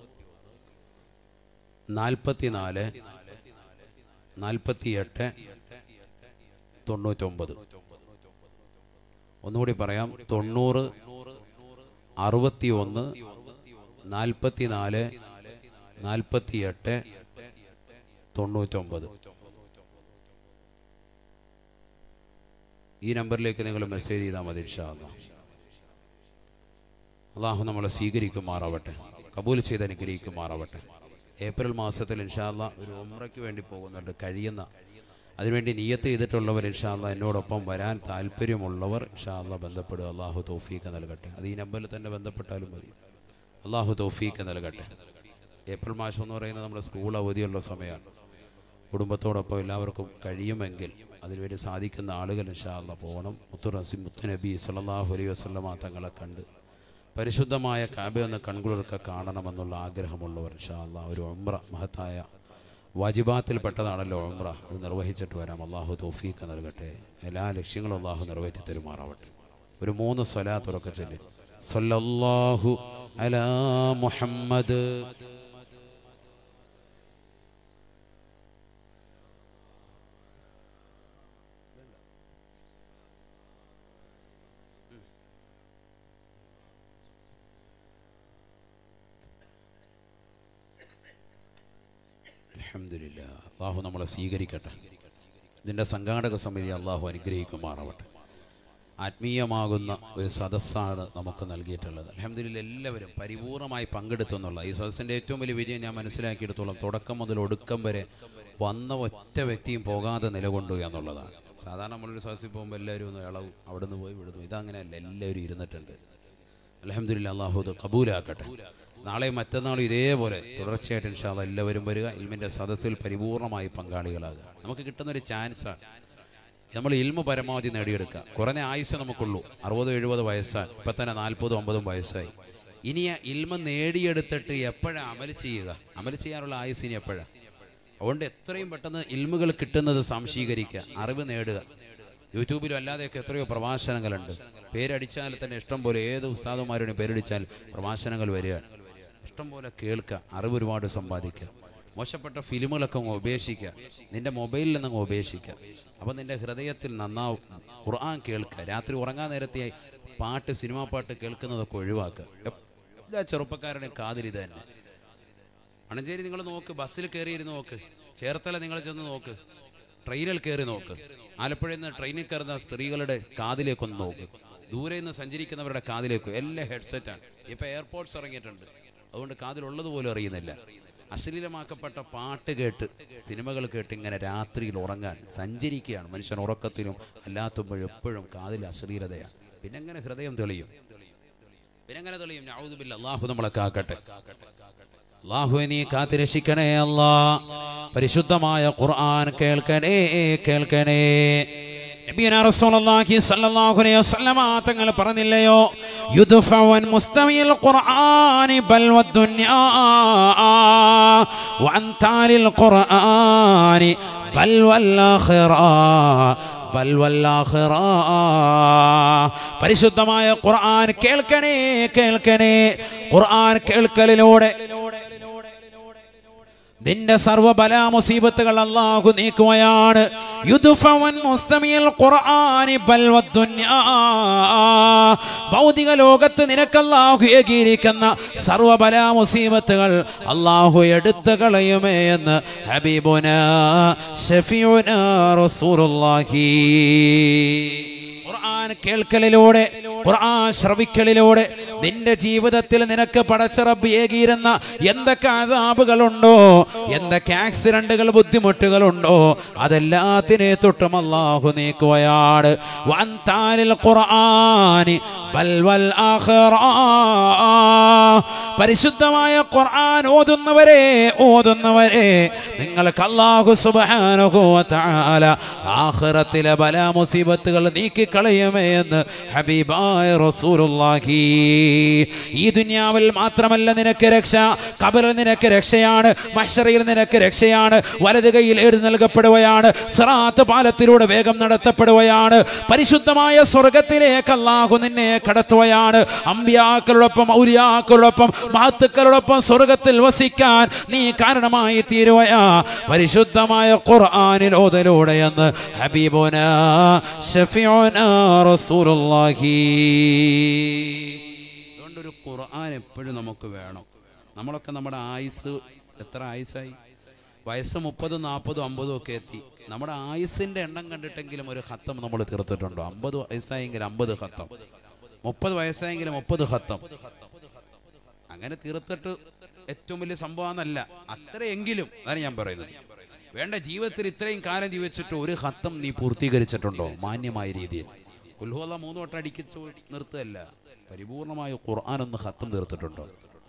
നാൽപ്പത്തി നാല് നാൽപ്പത്തി എട്ട് തൊണ്ണൂറ്റൊമ്പത് ഒന്നുകൂടി പറയാം തൊണ്ണൂറ് അറുപത്തി ഒന്ന് നാൽപ്പത്തി നാല് നാൽപ്പത്തി എട്ട് തൊണ്ണൂറ്റൊമ്പത് ഈ നമ്പറിലേക്ക് നിങ്ങൾ മെസ്സേജ് ചെയ്താൽ മതി ഇൻഷാല്ല അള്ളാഹു നമ്മളെ സ്വീകരിക്കുമാറാവട്ടെ കബൂൽ ചെയ്ത് അനുഗ്രഹിക്കുമാറാവട്ടെ ഏപ്രിൽ മാസത്തിൽ ഇൻഷാല്ല ഒരു ഉമ്രയ്ക്ക് വേണ്ടി പോകുന്നുണ്ട് കഴിയുന്ന അതിനുവേണ്ടി നിയത്ത് ചെയ്തിട്ടുള്ളവർ ഇൻഷാല്ല എന്നോടൊപ്പം വരാൻ താല്പര്യമുള്ളവർ ഇൻഷാല്ല ബന്ധപ്പെടുക അള്ളാഹു തൗഫീക്ക് നൽകട്ടെ അത് ഈ നമ്പറിൽ തന്നെ ബന്ധപ്പെട്ടാലും മതി അള്ളാഹു തൗഫീക്ക് നൽകട്ടെ ഏപ്രിൽ മാസം എന്ന് പറയുന്നത് നമ്മുടെ സ്കൂൾ അവധിയുള്ള സമയമാണ് കുടുംബത്തോടൊപ്പം എല്ലാവർക്കും കഴിയുമെങ്കിൽ അതിനുവേണ്ടി സാധിക്കുന്ന ആളുകൾ ഇൻഷാല്ല പോകണം മുത്തു റസി മുത്തു നബി സല്ലല്ലാഹു അലൈഹി വസല്ലമ തങ്ങളെ കണ്ട് പരിശുദ്ധമായ കാബ എന്ന കൺകുളിർക്കെ കാണണമെന്നുള്ള ആഗ്രഹമുള്ളവർ ഇൻഷാല്ല ഒരു ഉംറ മഹത്തായ വാജിബാത്തിൽപ്പെട്ടതാണല്ലോ ഉംറ അത് നിർവഹിച്ചിട്ട് വരാം അള്ളാഹു തൗഫീഖ് നൽകട്ടെ എല്ലാ ലക്ഷ്യങ്ങളും അള്ളാഹു നിറവേറ്റി തരുമാറാവട്ടെ ഒരു മൂന്ന് സ്വലാത്തുറക്കെ ചൊല്ലി സല്ലല്ലാഹു അലാ മുഹമ്മദ് അൽഹംദുലില്ലാ അള്ളാഹു നമ്മളെ സ്വീകരിക്കട്ടെ ഇതിൻ്റെ സംഘാടക സമിതി അള്ളാഹു അനുഗ്രഹിക്കുമാറാവട്ടെ ആത്മീയമാകുന്ന ഒരു സദസ്സാണ് നമുക്ക് നൽകിയിട്ടുള്ളത് അലഹമ്മദില്ല എല്ലാവരും പരിപൂർണമായി പങ്കെടുത്തു എന്നുള്ള ഈ സദസ്സിൻ്റെ ഏറ്റവും വലിയ വിജയം ഞാൻ മനസ്സിലാക്കിയെടുത്തോളം തുടക്കം മുതൽ ഒടുക്കം വരെ വന്ന ഒറ്റ വ്യക്തിയും പോകാതെ നിലകൊണ്ടു എന്നുള്ളതാണ് സാധാരണ നമ്മളൊരു സദസ്സിൽ പോകുമ്പോൾ എല്ലാവരും ഒന്ന് ഇളവും അവിടെ നിന്ന് പോയി വിടുന്നു ഇതങ്ങനെയല്ല എല്ലാവരും ഇരുന്നിട്ടുണ്ട് അലഹമ്മദില്ല അള്ളാഹു അത് കബൂലാക്കട്ടെ നാളെ മറ്റന്നാളും ഇതേപോലെ തുടർച്ചയായിട്ട് ഇൻഷാല്ല എല്ലാവരും വരിക ഇൽമിൻ്റെ സദസ്സിൽ പരിപൂർണമായി പങ്കാളികളാകുക നമുക്ക് കിട്ടുന്ന ഒരു ചാൻസാണ് നമ്മൾ ഇൽമ പരമാവധി നേടിയെടുക്കുക കുറഞ്ഞ ആയുസ് നമുക്കുള്ളൂ അറുപത് എഴുപത് വയസ്സാണ് ഇപ്പം തന്നെ നാൽപ്പതും അമ്പതും വയസ്സായി ഇനി ആ ഇൽമ നേടിയെടുത്തിട്ട് എപ്പോഴാണ് അമൽ ചെയ്യുക അമൽ ചെയ്യാനുള്ള ആയുസ് ഇനി എപ്പോഴാണ് അതുകൊണ്ട് എത്രയും പെട്ടെന്ന് ഇൽമുകൾ കിട്ടുന്നത് സംശീകരിക്കുക അറിവ് നേടുക യൂട്യൂബിലും അല്ലാതെയൊക്കെ എത്രയോ പ്രഭാഷണങ്ങളുണ്ട് പേരടിച്ചാൽ തന്നെ ഇഷ്ടം പോലെ ഏത് ഉസ്താദുമാരുടെ പേരടിച്ചാൽ പ്രഭാഷണങ്ങൾ വരികയാണ് ഇഷ്ടം പോലെ കേൾക്കുക അറിവ് ഒരുപാട് സമ്പാദിക്കുക മോശപ്പെട്ട ഫിലിമുകളൊക്കെ അങ്ങ് ഉപേക്ഷിക്കുക നിന്റെ മൊബൈലിൽ നിന്ന് അങ്ങ് ഉപേക്ഷിക്കുക അപ്പം നിന്റെ ഹൃദയത്തിൽ നന്നാവും ഖുർആൻ കേൾക്കുക രാത്രി ഉറങ്ങാൻ നേരത്തെ പാട്ട് സിനിമാ പാട്ട് കേൾക്കുന്നതൊക്കെ ഒഴിവാക്കുക എല്ലാ ചെറുപ്പക്കാരുടെയും കാതിൽ ഇത് തന്നെ മണഞ്ചേരി നിങ്ങൾ നോക്ക് ബസ്സിൽ കയറിയിരുന്ന് നോക്ക് ചേർത്തല നിങ്ങൾ ചെന്ന് നോക്ക് ട്രെയിനിൽ കയറി നോക്ക് ആലപ്പുഴയിൽ നിന്ന് ട്രെയിനിൽ കയറുന്ന സ്ത്രീകളുടെ കാതിലേക്കൊന്ന് നോക്ക് ദൂരെ നിന്ന് സഞ്ചരിക്കുന്നവരുടെ കാതിലേക്ക് എല്ലാം ഹെഡ്സെറ്റാണ് ഇപ്പൊ എയർപോർട്ട്സ് ഇറങ്ങിയിട്ടുണ്ട് അതുകൊണ്ട് കാതിലുള്ളത് പോലും അറിയുന്നില്ല അശ്ലീലമാക്കപ്പെട്ട പാട്ട് കേട്ട് സിനിമകൾ കേട്ട് ഇങ്ങനെ രാത്രിയിൽ ഉറങ്ങാൻ സഞ്ചരിക്കുകയാണ് മനുഷ്യൻ ഉറക്കത്തിലും അല്ലാത്തുമ്പോഴും എപ്പോഴും കാതിൽ അശ്ലീലതയാണ് പിന്നെ എങ്ങനെ ഹൃദയം തെളിയും പിന്നെ എങ്ങനെ തെളിയും ഞാവുദില്ല അള്ളാഹു നമ്മളെ കാക്കട്ടെ അള്ളാഹു നീ കാത്തിരക്ഷിക്കണേ അല്ലാ പരിശുദ്ധമായ ഖുർആൻ കേൾക്കണേ കേൾക്കണേ നബിയന റസൂലുള്ളാഹി സ്വല്ലല്ലാഹു അലൈഹി വസല്ലമ തങ്ങൾ പറഞ്ഞില്ലയോ യുദ്ഫവൻ മുസ്തവിൽ ഖുർആനി ബൽ വദ്ദുന്യാ വഅൻതാലിൽ ഖുർആനി ബൽ വല്ലാഖിറ ബൽ വല്ലാഖിറ പരിശുദ്ധമായ ഖുർആൻ കേൾക്കണേ കേൾക്കണേ ഖുർആൻ കേൾക്കലിലൂടെ നിന്റെ സർവബല മുസീബത്തുകൾ അള്ളാഹു നീക്കുകയാണ് യുദ്ഫവൻ മുസ്തമിയൽ ഖുർആനി ബൽ വദ്ദുന്യാ ഭൗതിക ലോകത്ത് നിനക്ക് അള്ളാഹു ഏകീകരിക്കുന്ന സർവബല മുസീബത്തുകൾ അള്ളാഹു എടുത്തു കളയുമേ എന്ന് ഹബീബുന ഷഫിയുന റസൂലുള്ളാഹി ഖുർആൻ കേൾക്കലിലൂടെ ഖുർആൻ ശ്രവിക്കലിലൂടെ നിന്റെ ജീവിതത്തിൽ നിനക്ക് പടച്ചിറപ്പ് ഏകിയിരുന്ന എന്തൊക്കെ അതാപുകളുണ്ടോ എന്തൊക്കെ ആക്സിഡന്റുകൾ ബുദ്ധിമുട്ടുകളുണ്ടോ അതെല്ലാത്തിനെ തൊട്ടും അള്ളാഹു നീക്കുകയാണ് വൻതാലിൽ ഖുർആനി ബൽ വൽ ആഖിറ പരിശുദ്ധമായ ഖുർആൻ ഓതുന്നവരെ ഓതുന്നവരെ നിങ്ങൾക്ക് അള്ളാഹു സുബ്ഹാനഹു വ തആല ആഖിറത്തിലെ ബല മുസീബത്തുകൾ നീക്കിക്കളയുമേ എന്ന് ഹബീബായ ഹബീബായ റസൂലുള്ളാഹി ഈ ദുനിയാവിൽ മാത്രമല്ല നിനക്ക് രക്ഷ കബറിൽ നിനക്ക് രക്ഷയാണ് മഷറയിൽ നിനക്ക് രക്ഷയാണ് വലത് കൈയിൽ എഴുതി നൽകപ്പെടുകയാണ് സിറാത്ത് പാലത്തിലൂടെ വേഗം നടത്തപ്പെടുകയാണ് പരിശുദ്ധമായ സ്വർഗത്തിലേക്ക് അല്ലാഹു നിന്നെ കടത്തുകയാണ് അമ്പിയാക്കളോടൊപ്പം ഔലിയാക്കളോടൊപ്പം മഹത്തുക്കളോടൊപ്പം സ്വർഗത്തിൽ വസിക്കാൻ നീ കാരണമായി തീരുവയാ പരിശുദ്ധമായ ഖുർആനിൽ ഓതലൂടെ എന്ന് ഹബീബുന ഷഫീഉന റസൂലുള്ളാഹി അതുകൊണ്ട് ഒരു ഖുർആൻ എപ്പോഴും നമുക്ക് വേണം നമ്മളൊക്കെ നമ്മുടെ ആയുസ് എത്ര ആയുസായി വയസ്സ് മുപ്പതും നാൽപ്പതും അമ്പതും ഒക്കെ എത്തി നമ്മുടെ ആയുസിന്റെ എണ്ണം കണ്ടിട്ടെങ്കിലും ഒരു ഹത്തം നമ്മൾ തീർത്തിട്ടുണ്ടോ അമ്പത് വയസ്സായെങ്കിൽ അമ്പത് ഹത്തം മുപ്പത് വയസ്സായെങ്കിൽ മുപ്പത് ഹത്തം അങ്ങനെ തീർത്തിട്ട് ഏറ്റവും വലിയ സംഭവമെന്നല്ല അത്രയെങ്കിലും അതാണ് ഞാൻ പറയുന്നത് വേണ്ട ജീവിതത്തിൽ ഇത്രയും കാലം ജീവിച്ചിട്ട് ഒരു ഹത്തം നീ പൂർത്തീകരിച്ചിട്ടുണ്ടോ മാന്യമായ രീതിയിൽ ഉൽഹോല മൂന്ന് വട്ടം അടിക്കിച്ചു നിർത്തുകയല്ല പരിപൂർണമായ ഖുർആൻ ഒന്ന് ഹത്തം തീർത്തിട്ടുണ്ടോ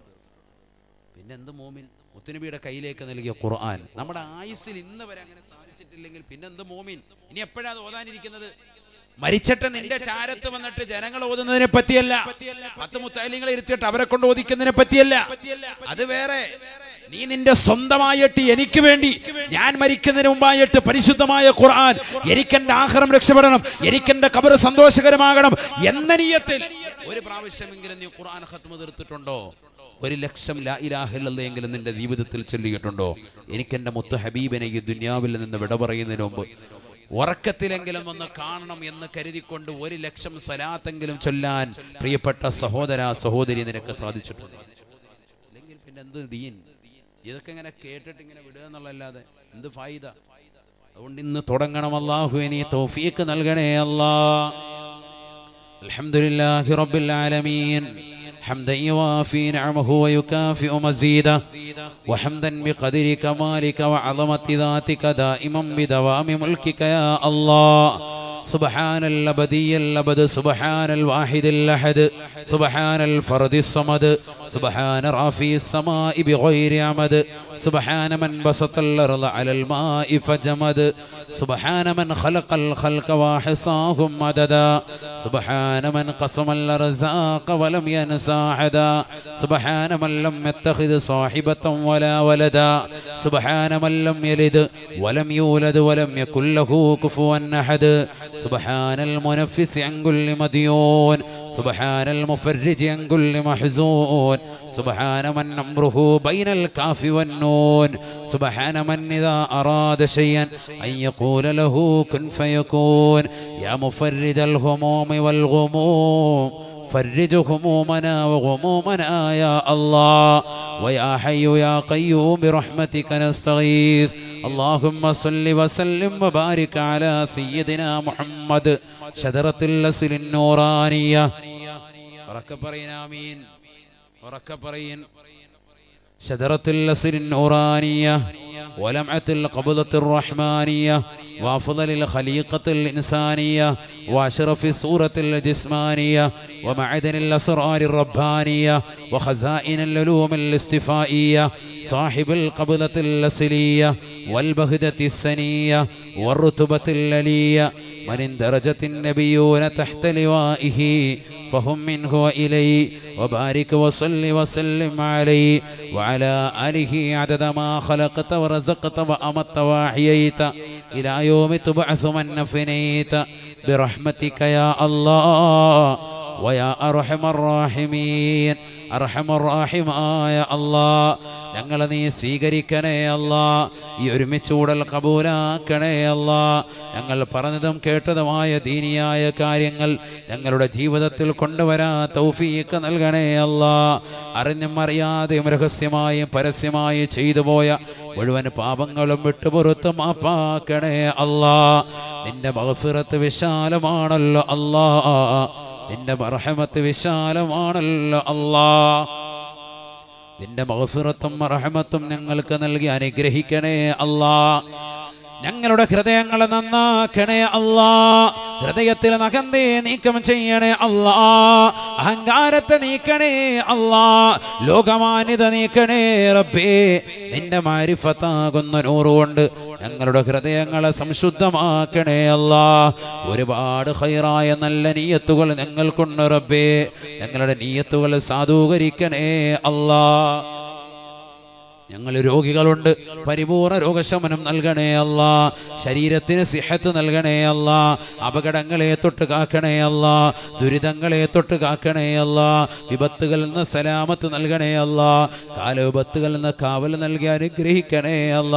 പിന്നെ എന്ത് മോമിൻ മുത്തുനബിയുടെ കയ്യിലേക്ക് നൽകിയ ഖുർആൻ നമ്മുടെ ആയുസ്സിൽ ഇന്ന് വരെ അങ്ങനെ സാധിച്ചിട്ടില്ലെങ്കിൽ പിന്നെ എന്ത് മോമിൻ ഇനി എപ്പോഴാ അത് ഓതാനിരിക്കുന്നത് മരിച്ചിട്ട് നിന്റെ ചാരത്ത് വന്നിട്ട് ജനങ്ങൾ ഓതുന്നതിനെ പറ്റിയല്ല പത്ത് മുത്താലിങ്ങളെ ഇരുത്തിയിട്ട് അവരെ കൊണ്ട് ഓദിക്കുന്നതിനെ പറ്റിയല്ല അത് വേറെ നീ നിന്റെ സ്വന്തമായിട്ട് എനിക്ക് വേണ്ടി ഞാൻ മരിക്കുന്നതിന് മുമ്പായിട്ട് പരിശുദ്ധമായ ഖുർആൻ എനിക്കെന്റെ ആഹാരം രക്ഷപ്പെടണം എനിക്കെന്റെ കബർ സന്തോഷകരമാകണം എന്ന നീയത്തിൽ ഒരു പ്രാവശ്യമെങ്കിലും നീ ഖുർആൻ ഖത്മ തീർത്തിട്ടുണ്ടോ ഒരു ലക്ഷം ലാ ഇലാഹ ഇല്ലല്ലയെങ്കിലും നിന്റെ ജീവിതത്തിൽ ചൊല്ലിയിട്ടുണ്ടോ എനിക്കെന്റെ മുത്ത് ഹബീബിനെ ഈ ദുന്യാവിൽ നിന്ന് വിട പറയുന്നതിന് മുമ്പ് ഉറക്കത്തിലെങ്കിലും ഒന്ന് കാണണം എന്ന് കരുതിക്കൊണ്ട് ഒരു ലക്ഷം സ്വലാത്തെങ്കിലും ചൊല്ലാൻ പ്രിയപ്പെട്ട സഹോദര സഹോദരി നിനക്ക് സാധിച്ചിട്ടുണ്ട് അല്ലെങ്കിൽ പിന്നെ എന്ത് ദീൻ ഇതൊക്കെ ഇങ്ങനെ കേട്ടിട്ട് ഇങ്ങനെ വിടുക എന്നുള്ളതല്ലാതെ എന്ത് ഫായിദ അതുകൊണ്ട് ഇന്ന് തുടങ്ങണം അല്ലാഹു ഇനി തൗഫീക്ക് നൽകണേ അല്ലാ അൽഹംദുലില്ലാഹി റബ്ബിൽ ആലമീൻ حمدا يوافي نعمه ويكافئ مزيده وحمدا بقدر كمالك وعظمة ذاتك دائما بدوام ملكك يا الله سبحان الأبدي الأبد سبحان الواحد الأحد سبحان الفرد الصمد سبحان رافي السماء بغير عمد سبحان من بسط الأرض على الماء فجمد سبحان من خلق الخلق وحصاهم مددا سبحان من قسم الأرزاق ولم ينسى أحدا سبحان من لم يتخذ صاحبة ولا ولدا سبحان من لم يلد ولم يولد ولم يكن له كفوا أحد سبحان المنفس عن كل مديون سبحان المفرج عن كل محزون سبحان من أمره بين الكاف والنون سبحان من إذا أراد شيئا أن يقول له كن فيكون يا مفرد الهموم والغموم فرج همومنا وغمومنا يا الله ويا حي يا قيوم برحمتك نستغيث اللهم صل وسلم وبارك على سيدنا محمد شجرة الأصل النورانية وركبرين آمين وركبرين شجرة الأصل النورانية ولمعة القبضة الرحمانية وأفضل الخليقة الإنسانية وأشرف الصورة الجسمانية ومعدن الأسرار الربانية وخزائن العلوم الاستفائية صاحب القبضة الأصلية والبهدة السنية والرتبة الألية من اندرجت النبيون تحت لوائه فهم منه وإليه وبارك وصل وسلم عليه وعلى آله عدد ما خلقت ورزقت وأمت وأحييت إلى يوم تبعث من نفنيت برحمتك يا الله ويا أرحم الراحمين أرحم الراحماയ അല്ലാ ഞങ്ങളെ നീ സ്വീകരിക്കണേ അല്ലാ ഈ ഒരുമിച്ചൂടൽ കബൂലാക്കണേ അല്ലാ ഞങ്ങൾ പറഞ്ഞതും കേട്ടതുമായ ദീനിയായ കാര്യങ്ങൾ ഞങ്ങളുടെ ജീവിതത്തിൽ കൊണ്ടുവരാ തൗഫീക്ക് നൽകണേ അല്ലാ അറിഞ്ഞും അറിയാതെയും രഹസ്യമായും പരസ്യമായും ചെയ്തു പോയ മുഴുവൻ പാപങ്ങളും വിട്ടുപുറത്ത് മാപ്പാക്കണേ അല്ലാ നിന്റെ മഹഫിറത്ത് വിശാലമാണല്ലോ അല്ലാ നിന്റെ മർഹമത്ത് വിശാലമാണല്ലോ അല്ലാ നിന്റെ മഹഫിറത്തും മർഹമത്തും ഞങ്ങൾക്ക് നൽകി അനുഗ്രഹിക്കണേ അല്ലാ ഞങ്ങളുടെ ഹൃദയങ്ങളെ നന്നാക്കണേ അല്ലാ ഹൃദയത്തിൽ നഖന്തേ നീക്കം ചെയ്യണേ അല്ലാ അഹങ്കാരത്തെ നീക്കണേ അല്ലാ ലോകമാന്യത നീക്കണേ റബ്ബേ നിന്റെ മാരിഫത്താകുന്ന നൂറുകൊണ്ട് ഞങ്ങളുടെ ഹൃദയങ്ങളെ സംശുദ്ധമാക്കണേ അല്ലാ ഒരുപാട് ഹൈറായ നല്ല നീയത്തുകൾ ഞങ്ങൾക്കുണ്ട് റബ്ബേ ഞങ്ങളുടെ നീയത്തുകൾ സാധൂകരിക്കണേ അല്ലാ ഞങ്ങൾ രോഗികളുണ്ട് പരിപൂർണ രോഗശമനം നൽകണേ അല്ല ശരീരത്തിന് സിഹത്ത് നൽകണേ അല്ല അപകടങ്ങളെ തൊട്ട് കാക്കണേ അല്ല ദുരിതങ്ങളെ തൊട്ട് കാക്കണേ അല്ല വിപത്തുകളിൽ നിന്ന് സലാമത്ത് നൽകണേ അല്ല കാലവിപത്തുകളിൽ നിന്ന് കാവൽ നൽകി അനുഗ്രഹിക്കണേ അല്ല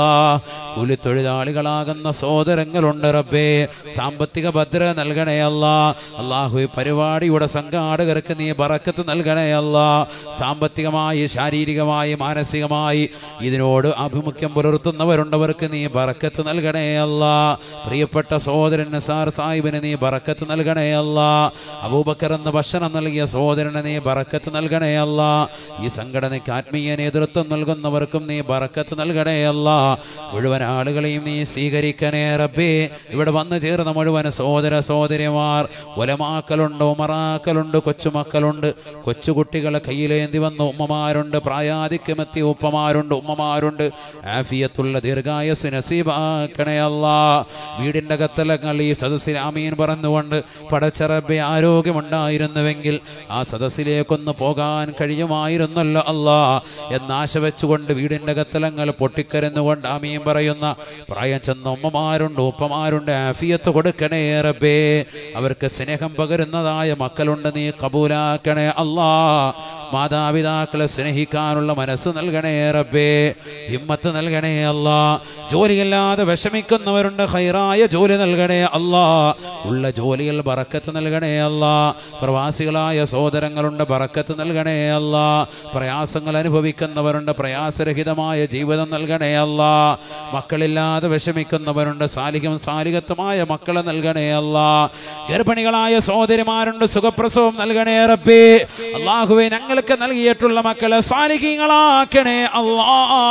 കൂലിത്തൊഴിലാളികളാകുന്ന സോദരങ്ങളുണ്ട് റബ്ബേ സാമ്പത്തിക ഭദ്രത നൽകണേ അല്ല അള്ളാഹു ഈ പരിപാടിയുടെ സംഘാടകർക്ക് നീ ബറക്കത്ത് നൽകണേ അല്ല സാമ്പത്തികമായി ശാരീരികമായി മാനസികമായി ഇതിനോട് ആഭിമുഖ്യം പുലർത്തുന്നവരുണ്ടവർക്ക് നീ ബറക്കത്ത് നൽകണേ അല്ല പ്രിയപ്പെട്ട സഹോദരൻ നിസാർ സാഹിബിന് നീ ബറക്കത്ത് നൽകണേ അല്ല അബൂബക്കർ എന്ന ഭക്ഷണം നൽകിയ സഹോദരന് നീ ബറക്കത്ത് നൽകണേ അല്ല ഈ സംഘടനയ്ക്ക് ആത്മീയ നേതൃത്വം നൽകുന്നവർക്കും നീ ബറക്കത്ത് നൽകണേ അല്ല മുഴുവൻ ആളുകളെയും നീ സ്വീകരിക്കണേ റബ്ബേ ഇവിടെ വന്നു ചേർന്ന മുഴുവൻ സഹോദര സഹോദരിമാർ ഒലമാക്കലുണ്ട് ഉമറാക്കലുണ്ട് കൊച്ചുമക്കളുണ്ട് കൊച്ചുകുട്ടികളെ കയ്യിലേന്തി വന്ന ഉമ്മമാരുണ്ട് പ്രായാധിക്യമെത്തിയ ഉപ്പമാരുണ്ട് ഉമ്മമാരുണ്ട് ആഫിയത്തുള്ള ദീർഘായസ് നസീബാക്കണേ അല്ല വീടിൻ്റെ കത്തലങ്ങൾ ഈ സദസ്സിൽ ആമീൻ പറഞ്ഞുകൊണ്ട് പടച്ചറബെ ആരോഗ്യമുണ്ടായിരുന്നുവെങ്കിൽ ആ സദസ്സിലേക്കൊന്ന് പോകാൻ കഴിയുമായിരുന്നല്ലോ അല്ല എന്നാശ വെച്ചുകൊണ്ട് വീടിൻ്റെ കത്തലങ്ങൾ പൊട്ടിക്കരന്നുകൊണ്ട് ആമീൻ പറയുന്ന പ്രായം ചെന്ന ഉമ്മമാരുണ്ട് ഉപ്പമാരുണ്ട് ആഫിയത്ത് കൊടുക്കണേ റബ്ബേ അവർക്ക് സ്നേഹം പകരുന്നതായ മക്കളുണ്ട് നീ കബൂലാക്കണേ അല്ലാ മാതാപിതാക്കളെ സ്നേഹിക്കാനുള്ള മനസ്സ് നൽകണേ റബ്ബേ ഹിമ്മത്ത് നൽകണേ അല്ല ജോലിയില്ലാതെ വിഷമിക്കുന്നവരുണ്ട് ഹൈറായ ജോലി നൽകണേ അല്ല ഉള്ള ജോലിയിൽ ബറക്കത്ത് നൽകണേ അല്ല പ്രവാസികളായ സഹോദരങ്ങളുണ്ട് ബറക്കത്ത് നൽകണേ അല്ല പ്രയാസങ്ങൾ അനുഭവിക്കുന്നവരുണ്ട് പ്രയാസരഹിതമായ ജീവിതം നൽകണേ അല്ല മക്കളില്ലാതെ വിഷമിക്കുന്നവരുണ്ട് സാലികം സാലികത്വമായ മക്കളെ നൽകണേ അല്ല ഗർഭിണികളായ സഹോദരിമാരുണ്ട് സുഖപ്രസവം നൽകണേ റബ്ബേ അള്ളാഹുവെ ഞങ്ങൾക്ക് നൽകിയിട്ടുള്ള മക്കളെ സാലിഹ്യങ്ങളാക്കണേ അല്ലാ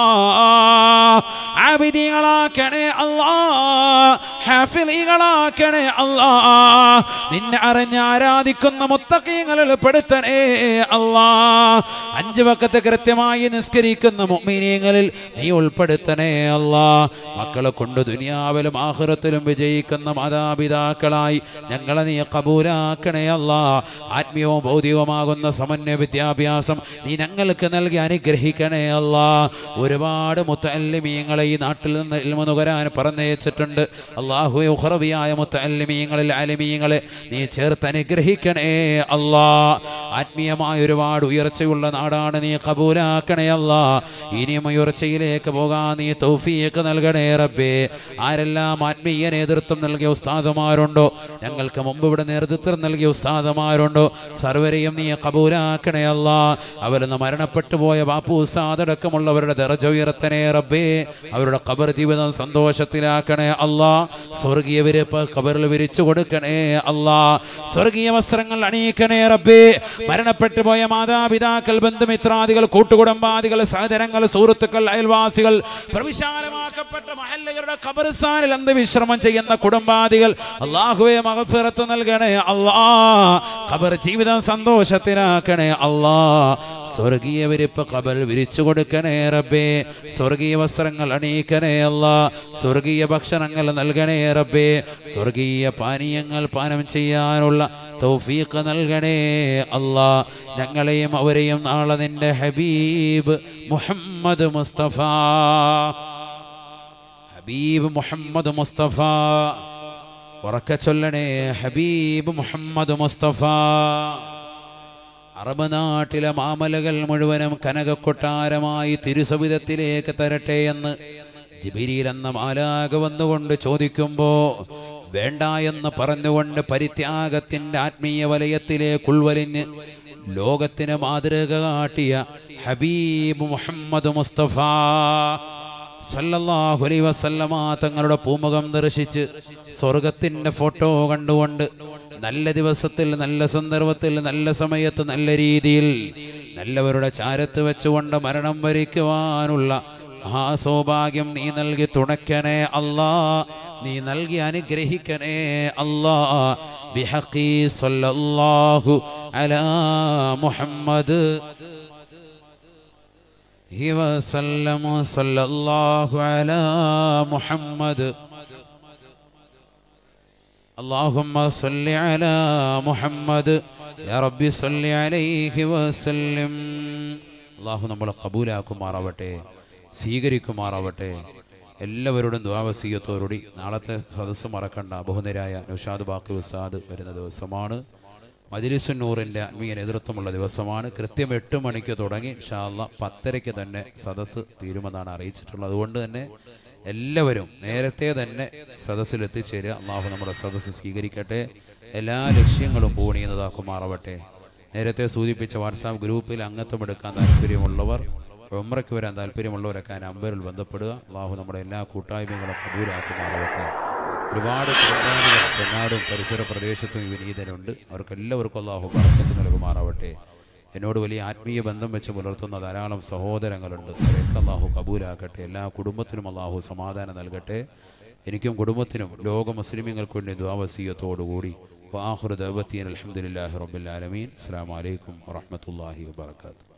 ആബിദികളാക്കണേ അല്ലാ ഹാഫിലികളാക്കണേ അല്ലാ നിന്നെ അറിഞ്ഞ് ആരാധിക്കുന്ന മുത്തക്കീങ്ങളിൽ പെടുത്തണേ അല്ലാ അഞ്ച് വക്കത്ത് കൃത്യമായി നിസ്കരിക്കുന്ന മുഅ്മിനീങ്ങളിൽ നീ ഉൾപ്പെടുത്തണേ അല്ലാ മക്കളെ കൊണ്ട് ദുനിയാവിലും ആഹ്റത്തിലും വിജയിക്കുന്ന മാതാപിതാക്കളായി ഞങ്ങളെ നീ കബൂലാക്കണേ അല്ലാ ആത്മീയവും ഭൗതികവുമാകുന്ന സമന്വയ വിദ്യാഭ്യാസം നീ ഞങ്ങൾക്ക് നൽകി അനുഗ്രഹിക്കണേ അല്ല ഒരുപാട് മുത്തല്ലിമീങ്ങളെ ഈ നാട്ടിൽ നിന്ന് ഇൽമ നുകരാൻ പറഞ്ഞയച്ചിട്ടുണ്ട് അള്ളാഹു ഉഹറവിയായ മുത്തല്ലിമീങ്ങളിൽ അലിമീങ്ങളെ നീ ചേർത്ത് അനുഗ്രഹിക്കണേ അല്ലാ ആത്മീയമായ ഒരുപാട് ഉയർച്ചയുള്ള നാടാണ് നീ കബൂലാക്കണേ അല്ല ഇനിയും ഉയർച്ചയിലേക്ക് പോകാൻ നീ തൗഫീക്ക് നൽകണേ റബ്ബേ ആരെല്ലാം ആത്മീയ നേതൃത്വം നൽകിയ ഉസ്താദുമാരുണ്ടോ ഞങ്ങൾക്ക് മുമ്പ് ഇവിടെ നേതൃത്വം നൽകിയ ഉസ്താദുമാരുണ്ടോ സർവരെയും നീ കബൂലാക്കണേ അല്ല അവരൊന്ന് മരണപ്പെട്ടു പോയ ബാപ്പു ഉസ്താദടക്കമുള്ളവരുടെ ദറജ ഉയർത്തണേ റബ്ബേ അവരുടെ ഖബർ ജീവിതം സന്തോഷത്തിലാക്കണേ അല്ലാ സ്വർഗീയ വിരിപ്പ് ഖബറിൽ വിരിച്ചു കൊടുക്കണേ അല്ലാ സ്വർഗീയ വസ്ത്രങ്ങൾ അണിയിക്കണേ റബ്ബേ മരണപ്പെട്ടു പോയ മാതാപിതാക്കൾ ബന്ധുമിത്രാദികൾ കൂട്ടുകുടുംബാദികൾ സഹോദരങ്ങൾ സുഹൃത്തുക്കൾ അയൽവാസികൾ പ്രവിശാലമാക്കപ്പെട്ട മഹല്ലകളുടെ ഖബർസ്ഥാനിൽ അന്ത്യവിശ്രമം ചെയ്യുന്ന കുടുംബാദികൾ അള്ളാഹുവെ മഹഫിറത്ത് നൽകണേ അല്ലാ ഖബർ ജീവിതം സന്തോഷത്തിലാക്കണേ അല്ലാ സ്വർഗീയ വിരിപ്പ് കബൽ വിരിച്ചു കൊടുക്കണേ റബ്ബേ സ്വർഗീയ വസ്ത്രങ്ങൾ അണിയിക്കണേ അല്ല സ്വർഗീയ ഭക്ഷണങ്ങൾ നൽകണേ റബ്ബേ സ്വർഗീയ പാനീയങ്ങൾ പാനം ചെയ്യാനുള്ള തൗഫീഖ് നൽകണേ അല്ലാ ഞങ്ങളെയും അവരെയും നാളെ നിന്റെ ഹബീബ് മുഹമ്മദ് മുസ്തഫ ഹബീബ് മുഹമ്മദ് മുസ്തഫ ഉറക്കെ ചൊല്ലണേ ഹബീബ് മുഹമ്മദ് മുസ്തഫ അറബ് നാട്ടിലെ മാമലകൾ മുഴുവനും കനകക്കൊട്ടാരമായി തിരുസവിധത്തിലേക്ക് തരട്ടെ എന്ന് ജിബിരിയിൽ എന്ന മാലാക വന്നുകൊണ്ട് ചോദിക്കുമ്പോ വേണ്ട എന്ന് പറഞ്ഞുകൊണ്ട് പരിത്യാഗത്തിന്റെ ആത്മീയ വലയത്തിലേക്ക് ഉൾവലിഞ്ഞ് ലോകത്തിന് മാതൃക കാട്ടിയ ഹബീബ് മുഹമ്മദ് മുസ്തഫ സല്ലല്ലാഹു അലൈഹി വസല്ലമ തങ്ങളുടെ പൂമുഖം ദർശിച്ച് സ്വർഗത്തിന്റെ ഫോട്ടോ കണ്ടുകൊണ്ട് നല്ല ദിവസത്തിൽ നല്ല സന്ദർഭത്തിൽ നല്ല സമയത്ത് നല്ല രീതിയിൽ നല്ലവരുടെ ചാരത്ത് വെച്ചുകൊണ്ട് മരണം വരിക്കുവാനുള്ള ആ സൗഭാഗ്യം നീ നൽകി തുണയ്ക്കണേ അല്ലാ നീ നൽകി അനുഗ്രഹിക്കണേ അല്ലാ ബിഹഖി സല്ലല്ലാഹു അലാ മുഹമ്മദ് وسلم صلى الله على محمد اللهم صل على محمد يا ربي صل عليه وسلم അള്ളാഹു നമ്മളെ കബൂലാക്കുമാറാവട്ടെ സ്വീകരിക്കുമാറാവട്ടെ എല്ലാവരോടും ദ്വാവസീയത്തോടുകൂടി നാളത്തെ സദസ്സ് മറക്കണ്ട ബഹുനിരായ നൗഷാദ് ബാക്കി ഉസ്താദ് വരുന്ന ദിവസമാണ് മജിലിസുന്നൂറിൻ്റെ ആത്മീയ നേതൃത്വമുള്ള ദിവസമാണ് കൃത്യം എട്ട് മണിക്ക് തുടങ്ങി ഷാള്ള പത്തരയ്ക്ക് തന്നെ സദസ്സ് തീരുമെന്നാണ് അറിയിച്ചിട്ടുള്ളത് അതുകൊണ്ട് തന്നെ എല്ലാവരും നേരത്തെ തന്നെ സദസ്സിൽ എത്തിച്ചേരുക അള്ളാഹു നമ്മുടെ സദസ്സ് സ്വീകരിക്കട്ടെ എല്ലാ ലക്ഷ്യങ്ങളും പൂണിയുന്നതാക്കുമാറാവട്ടെ നേരത്തെ സൂചിപ്പിച്ച വാട്സാപ്പ് ഗ്രൂപ്പിൽ അംഗത്വം എടുക്കാൻ താല്പര്യമുള്ളവർ ഉമ്രയ്ക്ക് വരാൻ താല്പര്യമുള്ളവരൊക്കെ ആ നമ്പറിൽ ബന്ധപ്പെടുക അള്ളാഹു നമ്മുടെ എല്ലാ കൂട്ടായ്മകളും കബൂലാക്കുമാറാവട്ടെ ഒരുപാട് കുടുംബാംഗങ്ങൾ തെന്നാടും പരിസര പ്രദേശത്തും ഈ വിനീതനുണ്ട് അവർക്കെല്ലാവർക്കും അള്ളാഹു ബർക്കത്ത് നൽകുമാറാവട്ടെ എന്നോട് വലിയ ആത്മീയ ബന്ധം വെച്ച് പുലർത്തുന്ന ധാരാളം സഹോദരങ്ങളുണ്ട് അവരൊക്കെ അള്ളാഹു കബൂലാക്കട്ടെ എല്ലാ കുടുംബത്തിനും അള്ളാഹു സമാധാനം നൽകട്ടെ എനിക്കും കുടുംബത്തിനും ലോക മുസ്ലിമീങ്ങൾക്ക് വേണ്ടി ദ്വാവസീയത്തോടുകൂടി വാഹുർ ദവത്തീൻ അലഹമുല്ലാഹി റബ്ബുൽ ആലമീൻ അസ്സാം വലൈക്കും വാഹമത്തല്ലാഹി വാബർക്കാത്തു